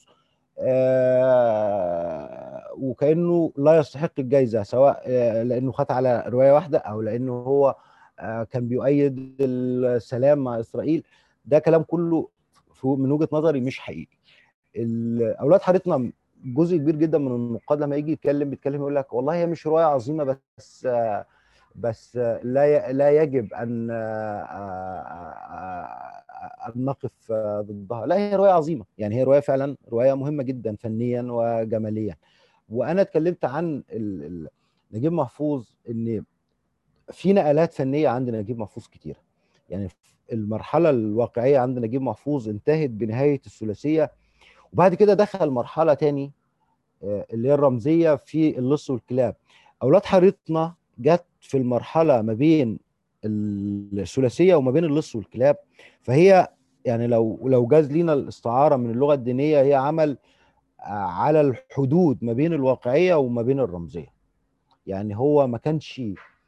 آه، وكانه لا يستحق الجائزه سواء آه، لانه خد على روايه واحده او لانه هو آه، كان بيؤيد السلام مع اسرائيل ده كلام كله في- من وجهه نظري مش حقيقي ال- اولاد حارتنا جزء كبير جدا من النقاد لما يجي يتكلم بيتكلم يقول لك والله هي مش روايه عظيمه بس آه، بس آه، لا ي- لا يجب ان آه، آه، آه، ان نقف آه، ضدها لا هي روايه عظيمه يعني هي روايه فعلا روايه مهمه جدا فنيا وجماليا وانا اتكلمت عن ال- ال- نجيب محفوظ ان في نقلات فنيه عند نجيب محفوظ كتيره يعني المرحله الواقعيه عند نجيب محفوظ انتهت بنهايه الثلاثيه وبعد كده دخل مرحله تاني آه، اللي هي الرمزيه في اللص والكلاب اولاد حارتنا جت في المرحله ما بين الثلاثيه وما بين اللص والكلاب فهي يعني لو لو جاز لينا الاستعاره من اللغه الدينيه هي عمل آه، على الحدود ما بين الواقعيه وما بين الرمزيه يعني هو ما كانش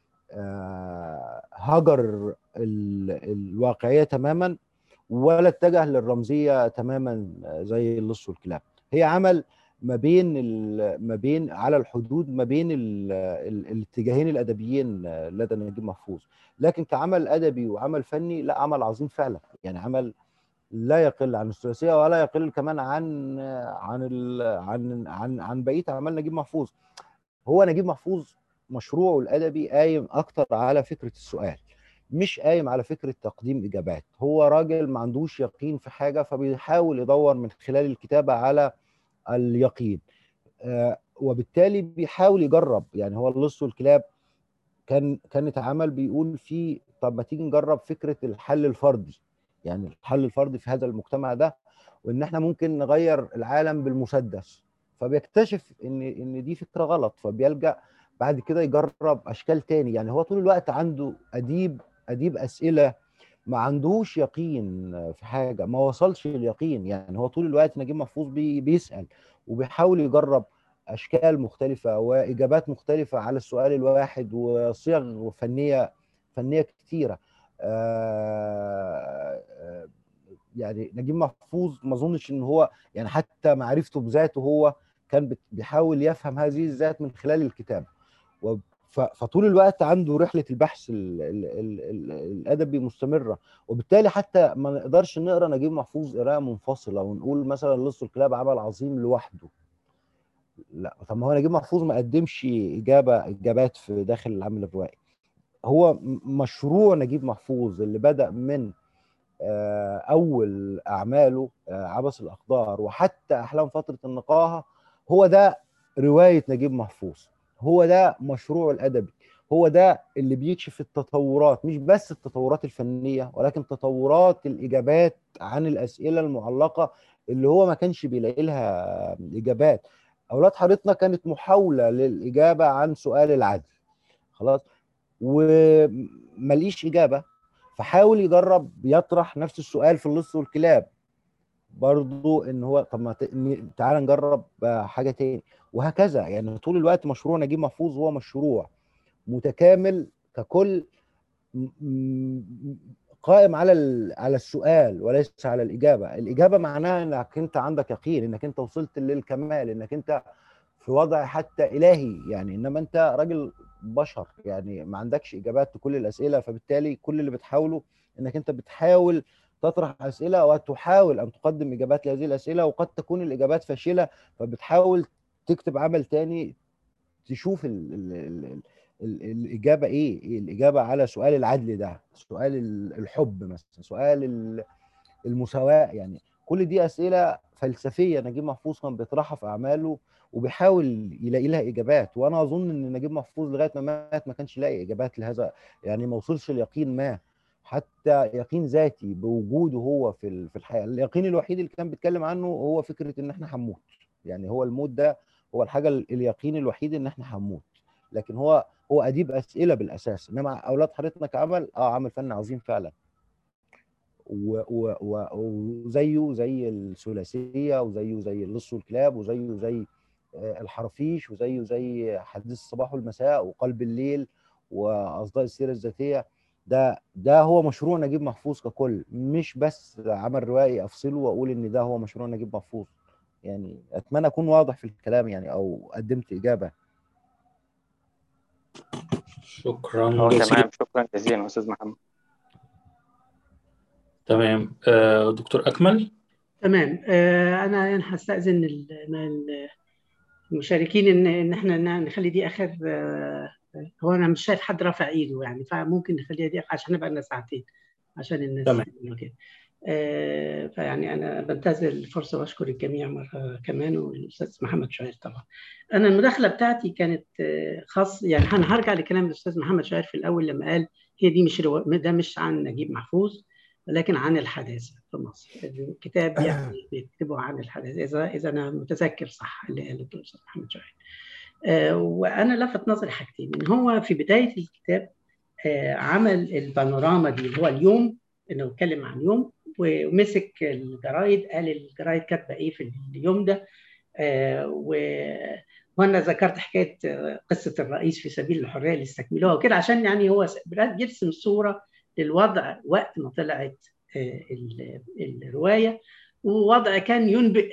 آه، هجر ال- الواقعيه تماما ولا اتجه للرمزيه تماما زي اللص والكلاب هي عمل ما بين ال- ما بين على الحدود ما بين ال- ال- الاتجاهين الادبيين لدى نجيب محفوظ لكن كعمل ادبي وعمل فني لا عمل عظيم فعلا يعني عمل لا يقل عن الثلاثيه ولا يقل كمان عن عن ال- عن عن عن بقيه اعمال نجيب محفوظ هو نجيب محفوظ مشروعه الادبي قايم اكتر على فكره السؤال مش قايم على فكره تقديم اجابات هو راجل ما عندوش يقين في حاجه فبيحاول يدور من خلال الكتابه على اليقين آه، وبالتالي بيحاول يجرب يعني هو اللص والكلاب كان كان اتعمل بيقول فيه طب ما تيجي نجرب فكره الحل الفردي يعني الحل الفردي في هذا المجتمع ده وان احنا ممكن نغير العالم بالمسدس فبيكتشف ان ان دي فكره غلط فبيلجا بعد كده يجرب اشكال تاني يعني هو طول الوقت عنده اديب اديب اسئله ما عندوش يقين في حاجه ما وصلش لليقين يعني هو طول الوقت نجيب محفوظ بي بيسال وبيحاول يجرب اشكال مختلفه واجابات مختلفه على السؤال الواحد وصيغ فنيه فنيه كتيره آه، آه، يعني نجيب محفوظ ما اظنش ان هو يعني حتى معرفته بذاته هو كان بت- بيحاول يفهم هذه الذات من خلال الكتابه و- ف- فطول الوقت عنده رحله البحث ال ال ال ال الادبي مستمره وبالتالي حتى ما نقدرش نقرا نجيب محفوظ قراءه منفصله ونقول مثلا لص الكلاب عمل عظيم لوحده لا طب ما هو نجيب محفوظ ما قدمش اجابه اجابات في داخل العمل الروائي هو م- مشروع نجيب محفوظ اللي بدا من آه، اول اعماله آه، عبث الاقدار وحتى احلام فتره النقاهه هو ده روايه نجيب محفوظ هو ده مشروعه الادبي هو ده اللي بيكشف التطورات مش بس التطورات الفنيه ولكن تطورات الاجابات عن الاسئله المعلقه اللي هو ما كانش بيلاقي لها اجابات اولاد حارتنا كانت محاوله للاجابه عن سؤال العدل خلاص ومليش اجابه فحاول يجرب يطرح نفس السؤال في اللص والكلاب برضو ان هو طب ما ت- ن- تعال نجرب آه، حاجه تاني وهكذا يعني طول الوقت مشروع نجيب محفوظ هو مشروع متكامل ككل م- م- قائم على ال- على السؤال وليس على الاجابه الاجابه معناها انك انت عندك يقين انك انت وصلت للكمال انك انت في وضع حتى الهي يعني انما انت راجل بشر يعني ما عندكش اجابات لكل الاسئله فبالتالي كل اللي بتحاوله انك انت بتحاول تطرح اسئله وتحاول ان تقدم اجابات لهذه الاسئله وقد تكون الاجابات فاشله فبتحاول تكتب عمل تاني تشوف ال ال ال ال ال الاجابه ايه إيه الاجابه على سؤال العدل ده سؤال ال- الحب مثلا سؤال ال- المساواه يعني كل دي اسئله فلسفيه نجيب محفوظ كان بيطرحها في اعماله وبيحاول يلاقي لها اجابات وانا اظن ان نجيب محفوظ لغايه ما مات ما كانش لاقي اجابات لهذا يعني ما وصلش ليقين ما حتى يقين ذاتي بوجوده هو في ال- في الحياه اليقين الوحيد اللي كان بيتكلم عنه هو فكره ان احنا هنموت يعني هو الموت ده هو الحاجه ال- اليقين الوحيد ان احنا هنموت لكن هو هو اديب اسئله بالاساس انما اولاد حارتنا كعمل اه عمل فن عظيم فعلا و- و- و- وزيه زي الثلاثيه وزيه زي اللص والكلاب وزيه زي آه، الحرافيش وزيه زي حديث الصباح والمساء وقلب الليل واصداء السيره الذاتيه ده ده هو مشروع نجيب محفوظ ككل مش بس عمل روائي افصله واقول ان ده هو مشروع نجيب محفوظ يعني اتمنى اكون واضح في الكلام يعني او قدمت اجابه شكرا هو جزيلا تمام شكرا جزيلا استاذ محمد تمام آه، دكتور اكمل تمام آه، انا أنا هستأذن ال- ال- المشاركين ان ان احنا ن- نخلي دي اخر آه، هو انا مش شايف حد رافع ايده يعني فممكن نخليها دي آخر عشان نبقى لنا ساعتين عشان الناس تمام. كده آه، فيعني انا بنتهز الفرصه واشكر الجميع مره كمان والاستاذ محمد شعير طبعا. انا المداخله بتاعتي كانت آه، خاص يعني انا هرجع لكلام الاستاذ محمد شعير في الاول لما قال هي دي مش رو... ده مش عن نجيب محفوظ ولكن عن الحداثه في مصر الكتاب يعني بيكتبوا عن الحداثه اذا اذا انا متذكر صح اللي قاله الاستاذ محمد شعير. آه، وانا لفت نظري حاجتين ان هو في بدايه الكتاب آه، عمل البانوراما دي اللي هو اليوم انه اتكلم عن يوم ومسك الجرايد قال الجرايد كاتبه ايه في اليوم ده آه، و- وانا ذكرت حكايه آه، قصه الرئيس في سبيل الحريه اللي استكملوها وكده عشان يعني هو س- بيرسم صوره للوضع وقت ما طلعت آه، ال- الروايه ووضع كان ينبئ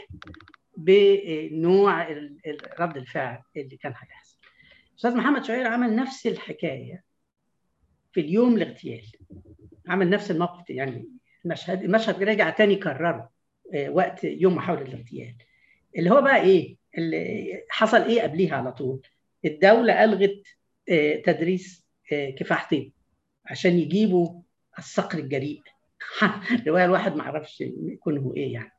بنوع ال- ال- رد الفعل اللي كان هيحصل. استاذ محمد شعير عمل نفس الحكايه في اليوم الاغتيال عمل نفس الموقف يعني المشهد المشهد رجع تاني كرره آه، وقت يوم محاوله الاغتيال اللي هو بقى ايه اللي حصل ايه قبليها على طول الدوله الغت آه، تدريس آه، كفاح طب عشان يجيبوا الصقر الجريء روايه الواحد ما عرفش يكون هو ايه يعني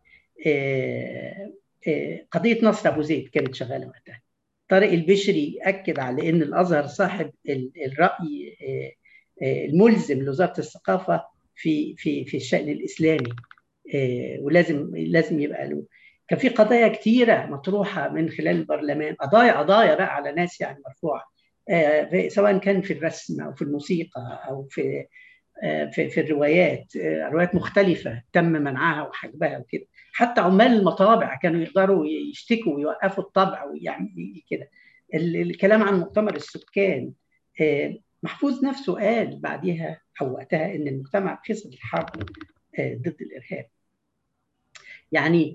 آه، آه، قضيه نصر ابو زيد كانت شغاله وقتها طارق البشري اكد على ان الازهر صاحب ال- الراي آه، آه، الملزم لوزاره الثقافه في في في الشان الاسلامي آه، ولازم لازم يبقى له كان في قضايا كتيره مطروحه من خلال البرلمان قضايا قضايا بقى على ناس يعني مرفوعه آه، في- سواء كان في الرسم او في الموسيقى او في آه، في في الروايات آه، روايات مختلفه تم منعها وحجبها وكده حتى عمال المطابع كانوا يقدروا يشتكوا ويوقفوا الطبع ويعني كده ال- الكلام عن مؤتمر السكان آه، محفوظ نفسه قال بعديها او وقتها ان المجتمع في صدد الحرب آه، ضد الارهاب يعني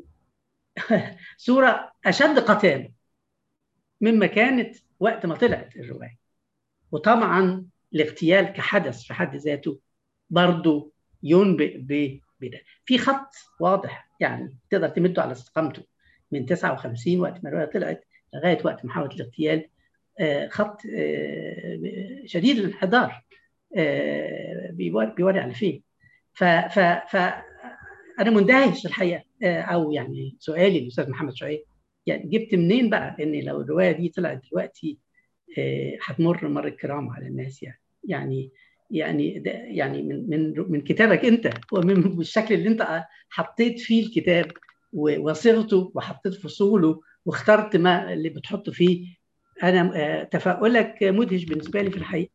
صوره اشد قتامه مما كانت وقت ما طلعت الروايه وطبعا الاغتيال كحدث في حد ذاته برضه ينبئ ب- بده في خط واضح يعني تقدر تمده على استقامته من 59 وقت ما الروايه طلعت لغايه وقت محاوله الاغتيال آه، خط آه، شديد الانحدار آه، بيوري بيوري على فين ف ف ف انا مندهش الحقيقه آه، او يعني سؤالي للاستاذ محمد شعيب يعني جبت منين بقى ان لو الروايه دي طلعت دلوقتي آه، هتمر مر الكرام على الناس يعني يعني يعني ده يعني من من من كتابك انت ومن الشكل اللي انت حطيت فيه الكتاب و- وصيغته وحطيت فصوله واخترت ما اللي بتحط فيه انا آه، تفاؤلك مدهش بالنسبه لي في الحقيقه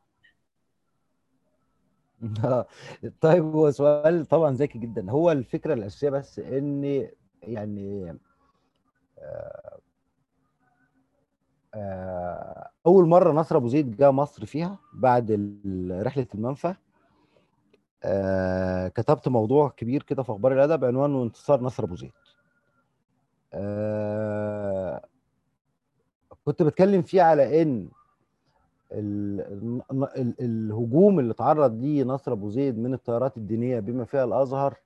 طيب هو سؤال طبعا ذكي جدا هو الفكره الاساسيه بس ان يعني آه، آه، اول مره نصر ابو زيد جه مصر فيها بعد ال- رحله المنفى آه، كتبت موضوع كبير كده في اخبار الادب عنوانه انتصار نصر ابو زيد آه، كنت بتكلم فيه على ان ال- ال- ال- الهجوم اللي تعرض ليه نصر ابو زيد من التيارات الدينيه بما فيها الازهر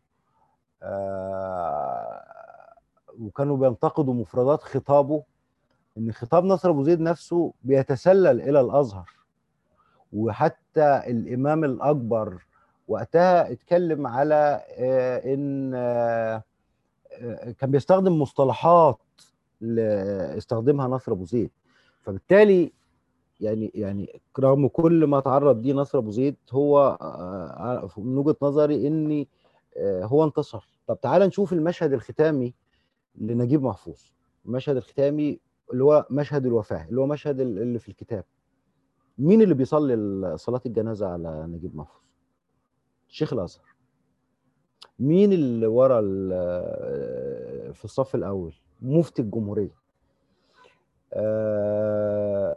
آه، وكانوا بينتقدوا مفردات خطابه ان خطاب نصر ابو زيد نفسه بيتسلل الى الازهر وحتى الامام الاكبر وقتها اتكلم على آه، ان آه، آه، كان بيستخدم مصطلحات ل- استخدمها نصر ابو زيد فبالتالي يعني يعني رغم كل ما تعرض ليه نصر ابو زيد هو آه، من وجهه نظري ان آه، هو انتصر طب تعال نشوف المشهد الختامي لنجيب محفوظ المشهد الختامي اللي هو مشهد الوفاه اللي هو مشهد ال- اللي في الكتاب مين اللي بيصلي ال- صلاه الجنازه على نجيب محفوظ شيخ الازهر مين اللي ورا ال- في الصف الاول مفتي الجمهوريه آه،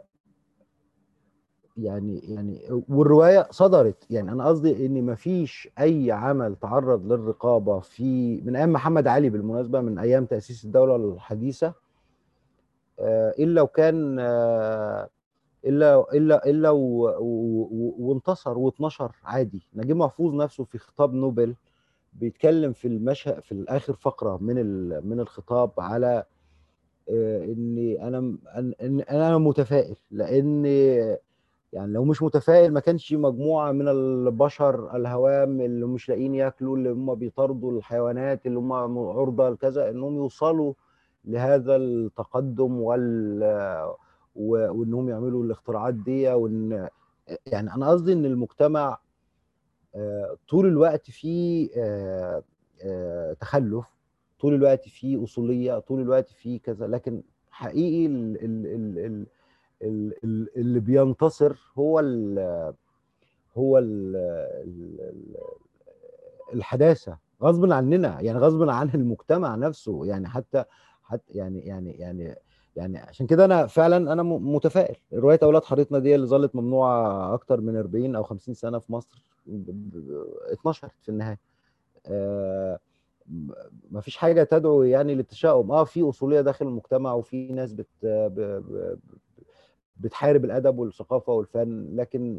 يعني يعني والروايه صدرت يعني انا قصدي ان مفيش اي عمل تعرض للرقابه في من ايام محمد علي بالمناسبه من ايام تاسيس الدوله الحديثه آه، الا وكان آه، الا الا الا و- و- و- وانتصر واتنشر عادي نجيب محفوظ نفسه في خطاب نوبل بيتكلم في المشهد في الاخر فقره من ال- من الخطاب على آه، اني انا أن- إن انا متفائل لان يعني لو مش متفائل ما كانش مجموعه من البشر الهوام اللي مش لاقيين ياكلوا اللي هم بيطاردوا الحيوانات اللي هم عرضه لكذا انهم يوصلوا لهذا التقدم وال و- وانهم يعملوا الاختراعات دي وان يعني انا قصدي ان المجتمع آه، طول الوقت فيه آه، آه، تخلف طول الوقت فيه اصوليه طول الوقت فيه كذا لكن حقيقي ال ال ال ال ال ال اللي بينتصر هو ال هو ال ال الحداثه غصب عننا يعني غصب عن المجتمع نفسه يعني حتى حتى يعني يعني يعني يعني عشان كده انا فعلا انا م- متفائل روايه اولاد حارتنا دي اللي ظلت ممنوعه اكتر من 40 او 50 سنه في مصر ب- ب- اتنشرت في النهايه آه، ما فيش حاجه تدعو يعني للتشاؤم اه في اصوليه داخل المجتمع وفي ناس بت ب- ب- بتحارب الادب والثقافه والفن لكن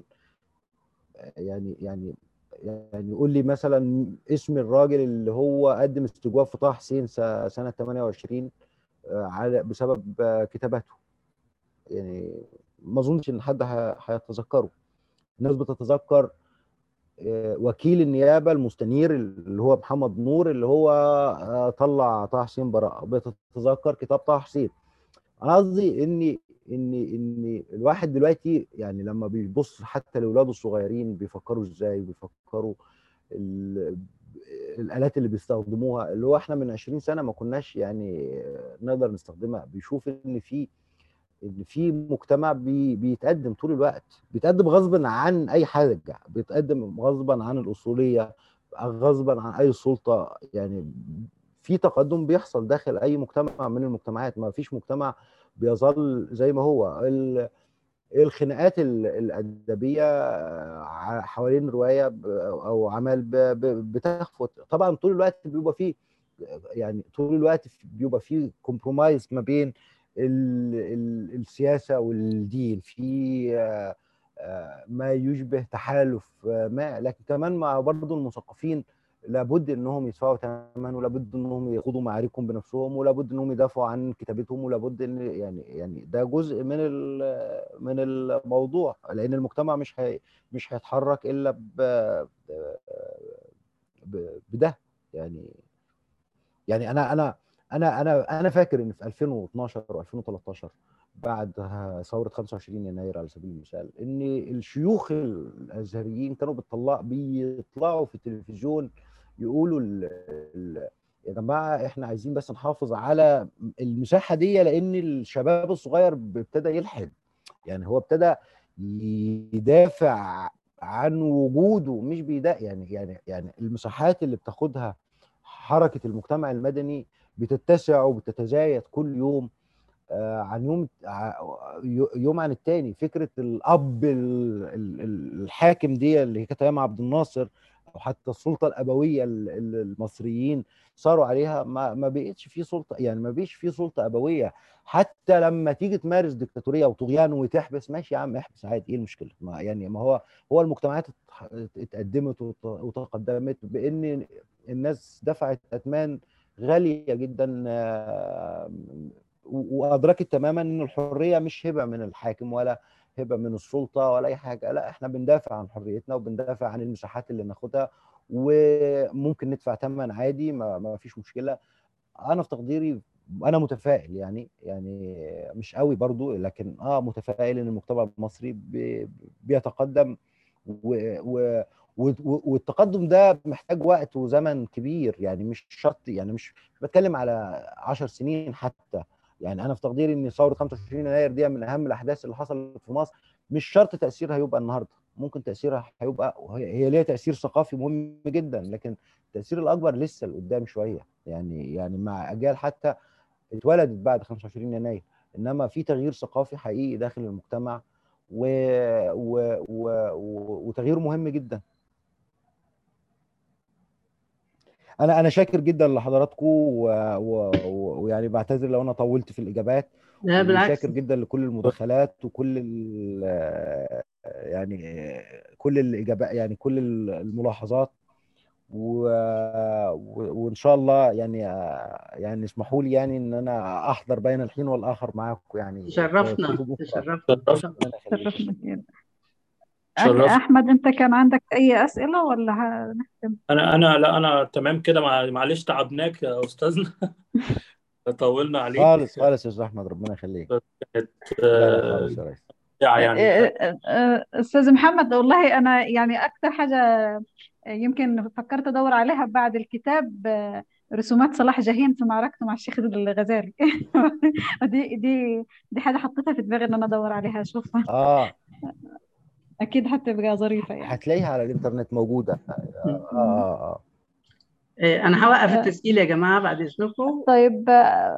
يعني يعني يعني قول لي مثلا اسم الراجل اللي هو قدم استجواب في طه حسين س- سنه 28 آه، على بسبب آه، كتاباته يعني ما اظنش ان حد ه- هيتذكره الناس بتتذكر آه، وكيل النيابه المستنير اللي هو محمد نور اللي هو آه، طلع طه حسين براءه بتتذكر كتاب طه حسين انا قصدي ان ان ان الواحد دلوقتي يعني لما بيبص حتى لاولاده الصغيرين بيفكروا ازاي بيفكروا ال- الالات اللي بيستخدموها اللي هو احنا من 20 سنه ما كناش يعني نقدر نستخدمها بيشوف ان في ان في مجتمع بي بيتقدم طول الوقت بيتقدم غصبا عن اي حاجه بيتقدم غصبا عن الاصوليه غصبا عن اي سلطه يعني في تقدم بيحصل داخل اي مجتمع من المجتمعات ما فيش مجتمع بيظل زي ما هو ال- الخناقات ال- الادبيه ع- حوالين روايه ب- او عمل ب- ب- بتخفت طبعا طول الوقت بيبقى فيه يعني طول الوقت بيبقى فيه كومبرومايز ما بين ال ال السياسه والدين في آه، آه، ما يشبه تحالف آه، ما لكن كمان مع برضه المثقفين لابد انهم يدفعوا ثمن ولابد انهم يخوضوا معاركهم بنفسهم ولابد انهم يدافعوا عن كتابتهم ولابد ان يعني يعني ده جزء من ال- من الموضوع لان المجتمع مش هي مش هيتحرك الا ب ب- بده يعني يعني انا انا انا انا انا فاكر ان في 2012 و2013 بعد ثوره 25 يناير على سبيل المثال ان الشيوخ الازهريين كانوا بيطلع بيطلعوا في التلفزيون يقولوا ال ال يا جماعه احنا عايزين بس نحافظ على المساحه دي لان الشباب الصغير ابتدى يلحد يعني هو ابتدى يدافع عن وجوده مش بيدافع يعني يعني يعني المساحات اللي بتاخدها حركه المجتمع المدني بتتسع وبتتزايد كل يوم آه، عن يوم ع- يوم عن التاني فكره الاب ال- ال- ال- الحاكم دي اللي كانت ايام عبد الناصر او حتى السلطه الابويه ال- ال- المصريين صاروا عليها ما ما بقتش في سلطه يعني ما بقتش في سلطه ابويه حتى لما تيجي تمارس ديكتاتوريه وطغيان وتحبس ماشي يا عم احبس عادي ايه المشكله ما يعني ما هو هو المجتمعات ات- اتقدمت وت- وتقدمت بان الناس دفعت اثمان غاليه جدا آه، و- وادركت تماما ان الحريه مش هبه من الحاكم ولا هبه من السلطه ولا اي حاجه لا احنا بندافع عن حريتنا وبندافع عن المساحات اللي ناخدها وممكن ندفع ثمن عادي ما, ما فيش مشكله انا في تقديري انا متفائل يعني يعني مش قوي برضو لكن اه متفائل ان المجتمع المصري بي- بيتقدم و و و- والتقدم ده محتاج وقت وزمن كبير يعني مش شرط يعني مش مش بتكلم على 10 سنين حتى يعني انا في تقديري ان ثوره 25 يناير دي من اهم الاحداث اللي حصلت في مصر مش شرط تاثيرها هيبقى النهارده ممكن تاثيرها هيبقى هي هي ليها تاثير ثقافي مهم جدا لكن التاثير الاكبر لسه لقدام شويه يعني يعني مع اجيال حتى اتولدت بعد 25 يناير انما في تغيير ثقافي حقيقي داخل المجتمع و... و... و... و... وتغيير مهم جدا انا انا شاكر جدا لحضراتكم ويعني و... و... ويعني بعتذر لو انا طولت في الاجابات لا بالعكس وشاكر جدا لكل المداخلات وكل ال... يعني كل الاجابات يعني كل الملاحظات و... و... وان شاء الله يعني يعني اسمحوا لي يعني ان انا احضر بين الحين والاخر معاكم يعني تشرفنا في بكرة. تشرفنا إن شاء الله. ربنا يخليك. شرفنا جدا شرفت. احمد انت كان عندك اي اسئله ولا هنختم انا انا لا انا تمام كده مع- معلش تعبناك يا استاذنا طولنا عليك خالص خالص يا استاذ احمد ربنا يخليك كانت لا لا آه، خالص يا ريس يعني آه، آه، استاذ محمد والله انا يعني اكثر حاجه يمكن فكرت ادور عليها بعد الكتاب آه، رسومات صلاح جاهين في معركته مع الشيخ الغزالي دي دي دي حاجه حطيتها في دماغي ان انا ادور عليها اشوفها اه اكيد هتبقى ظريفه يعني هتلاقيها على الانترنت موجوده اه اه اه آه، انا هوقف التسجيل يا جماعه بعد اذنكم طيب آه،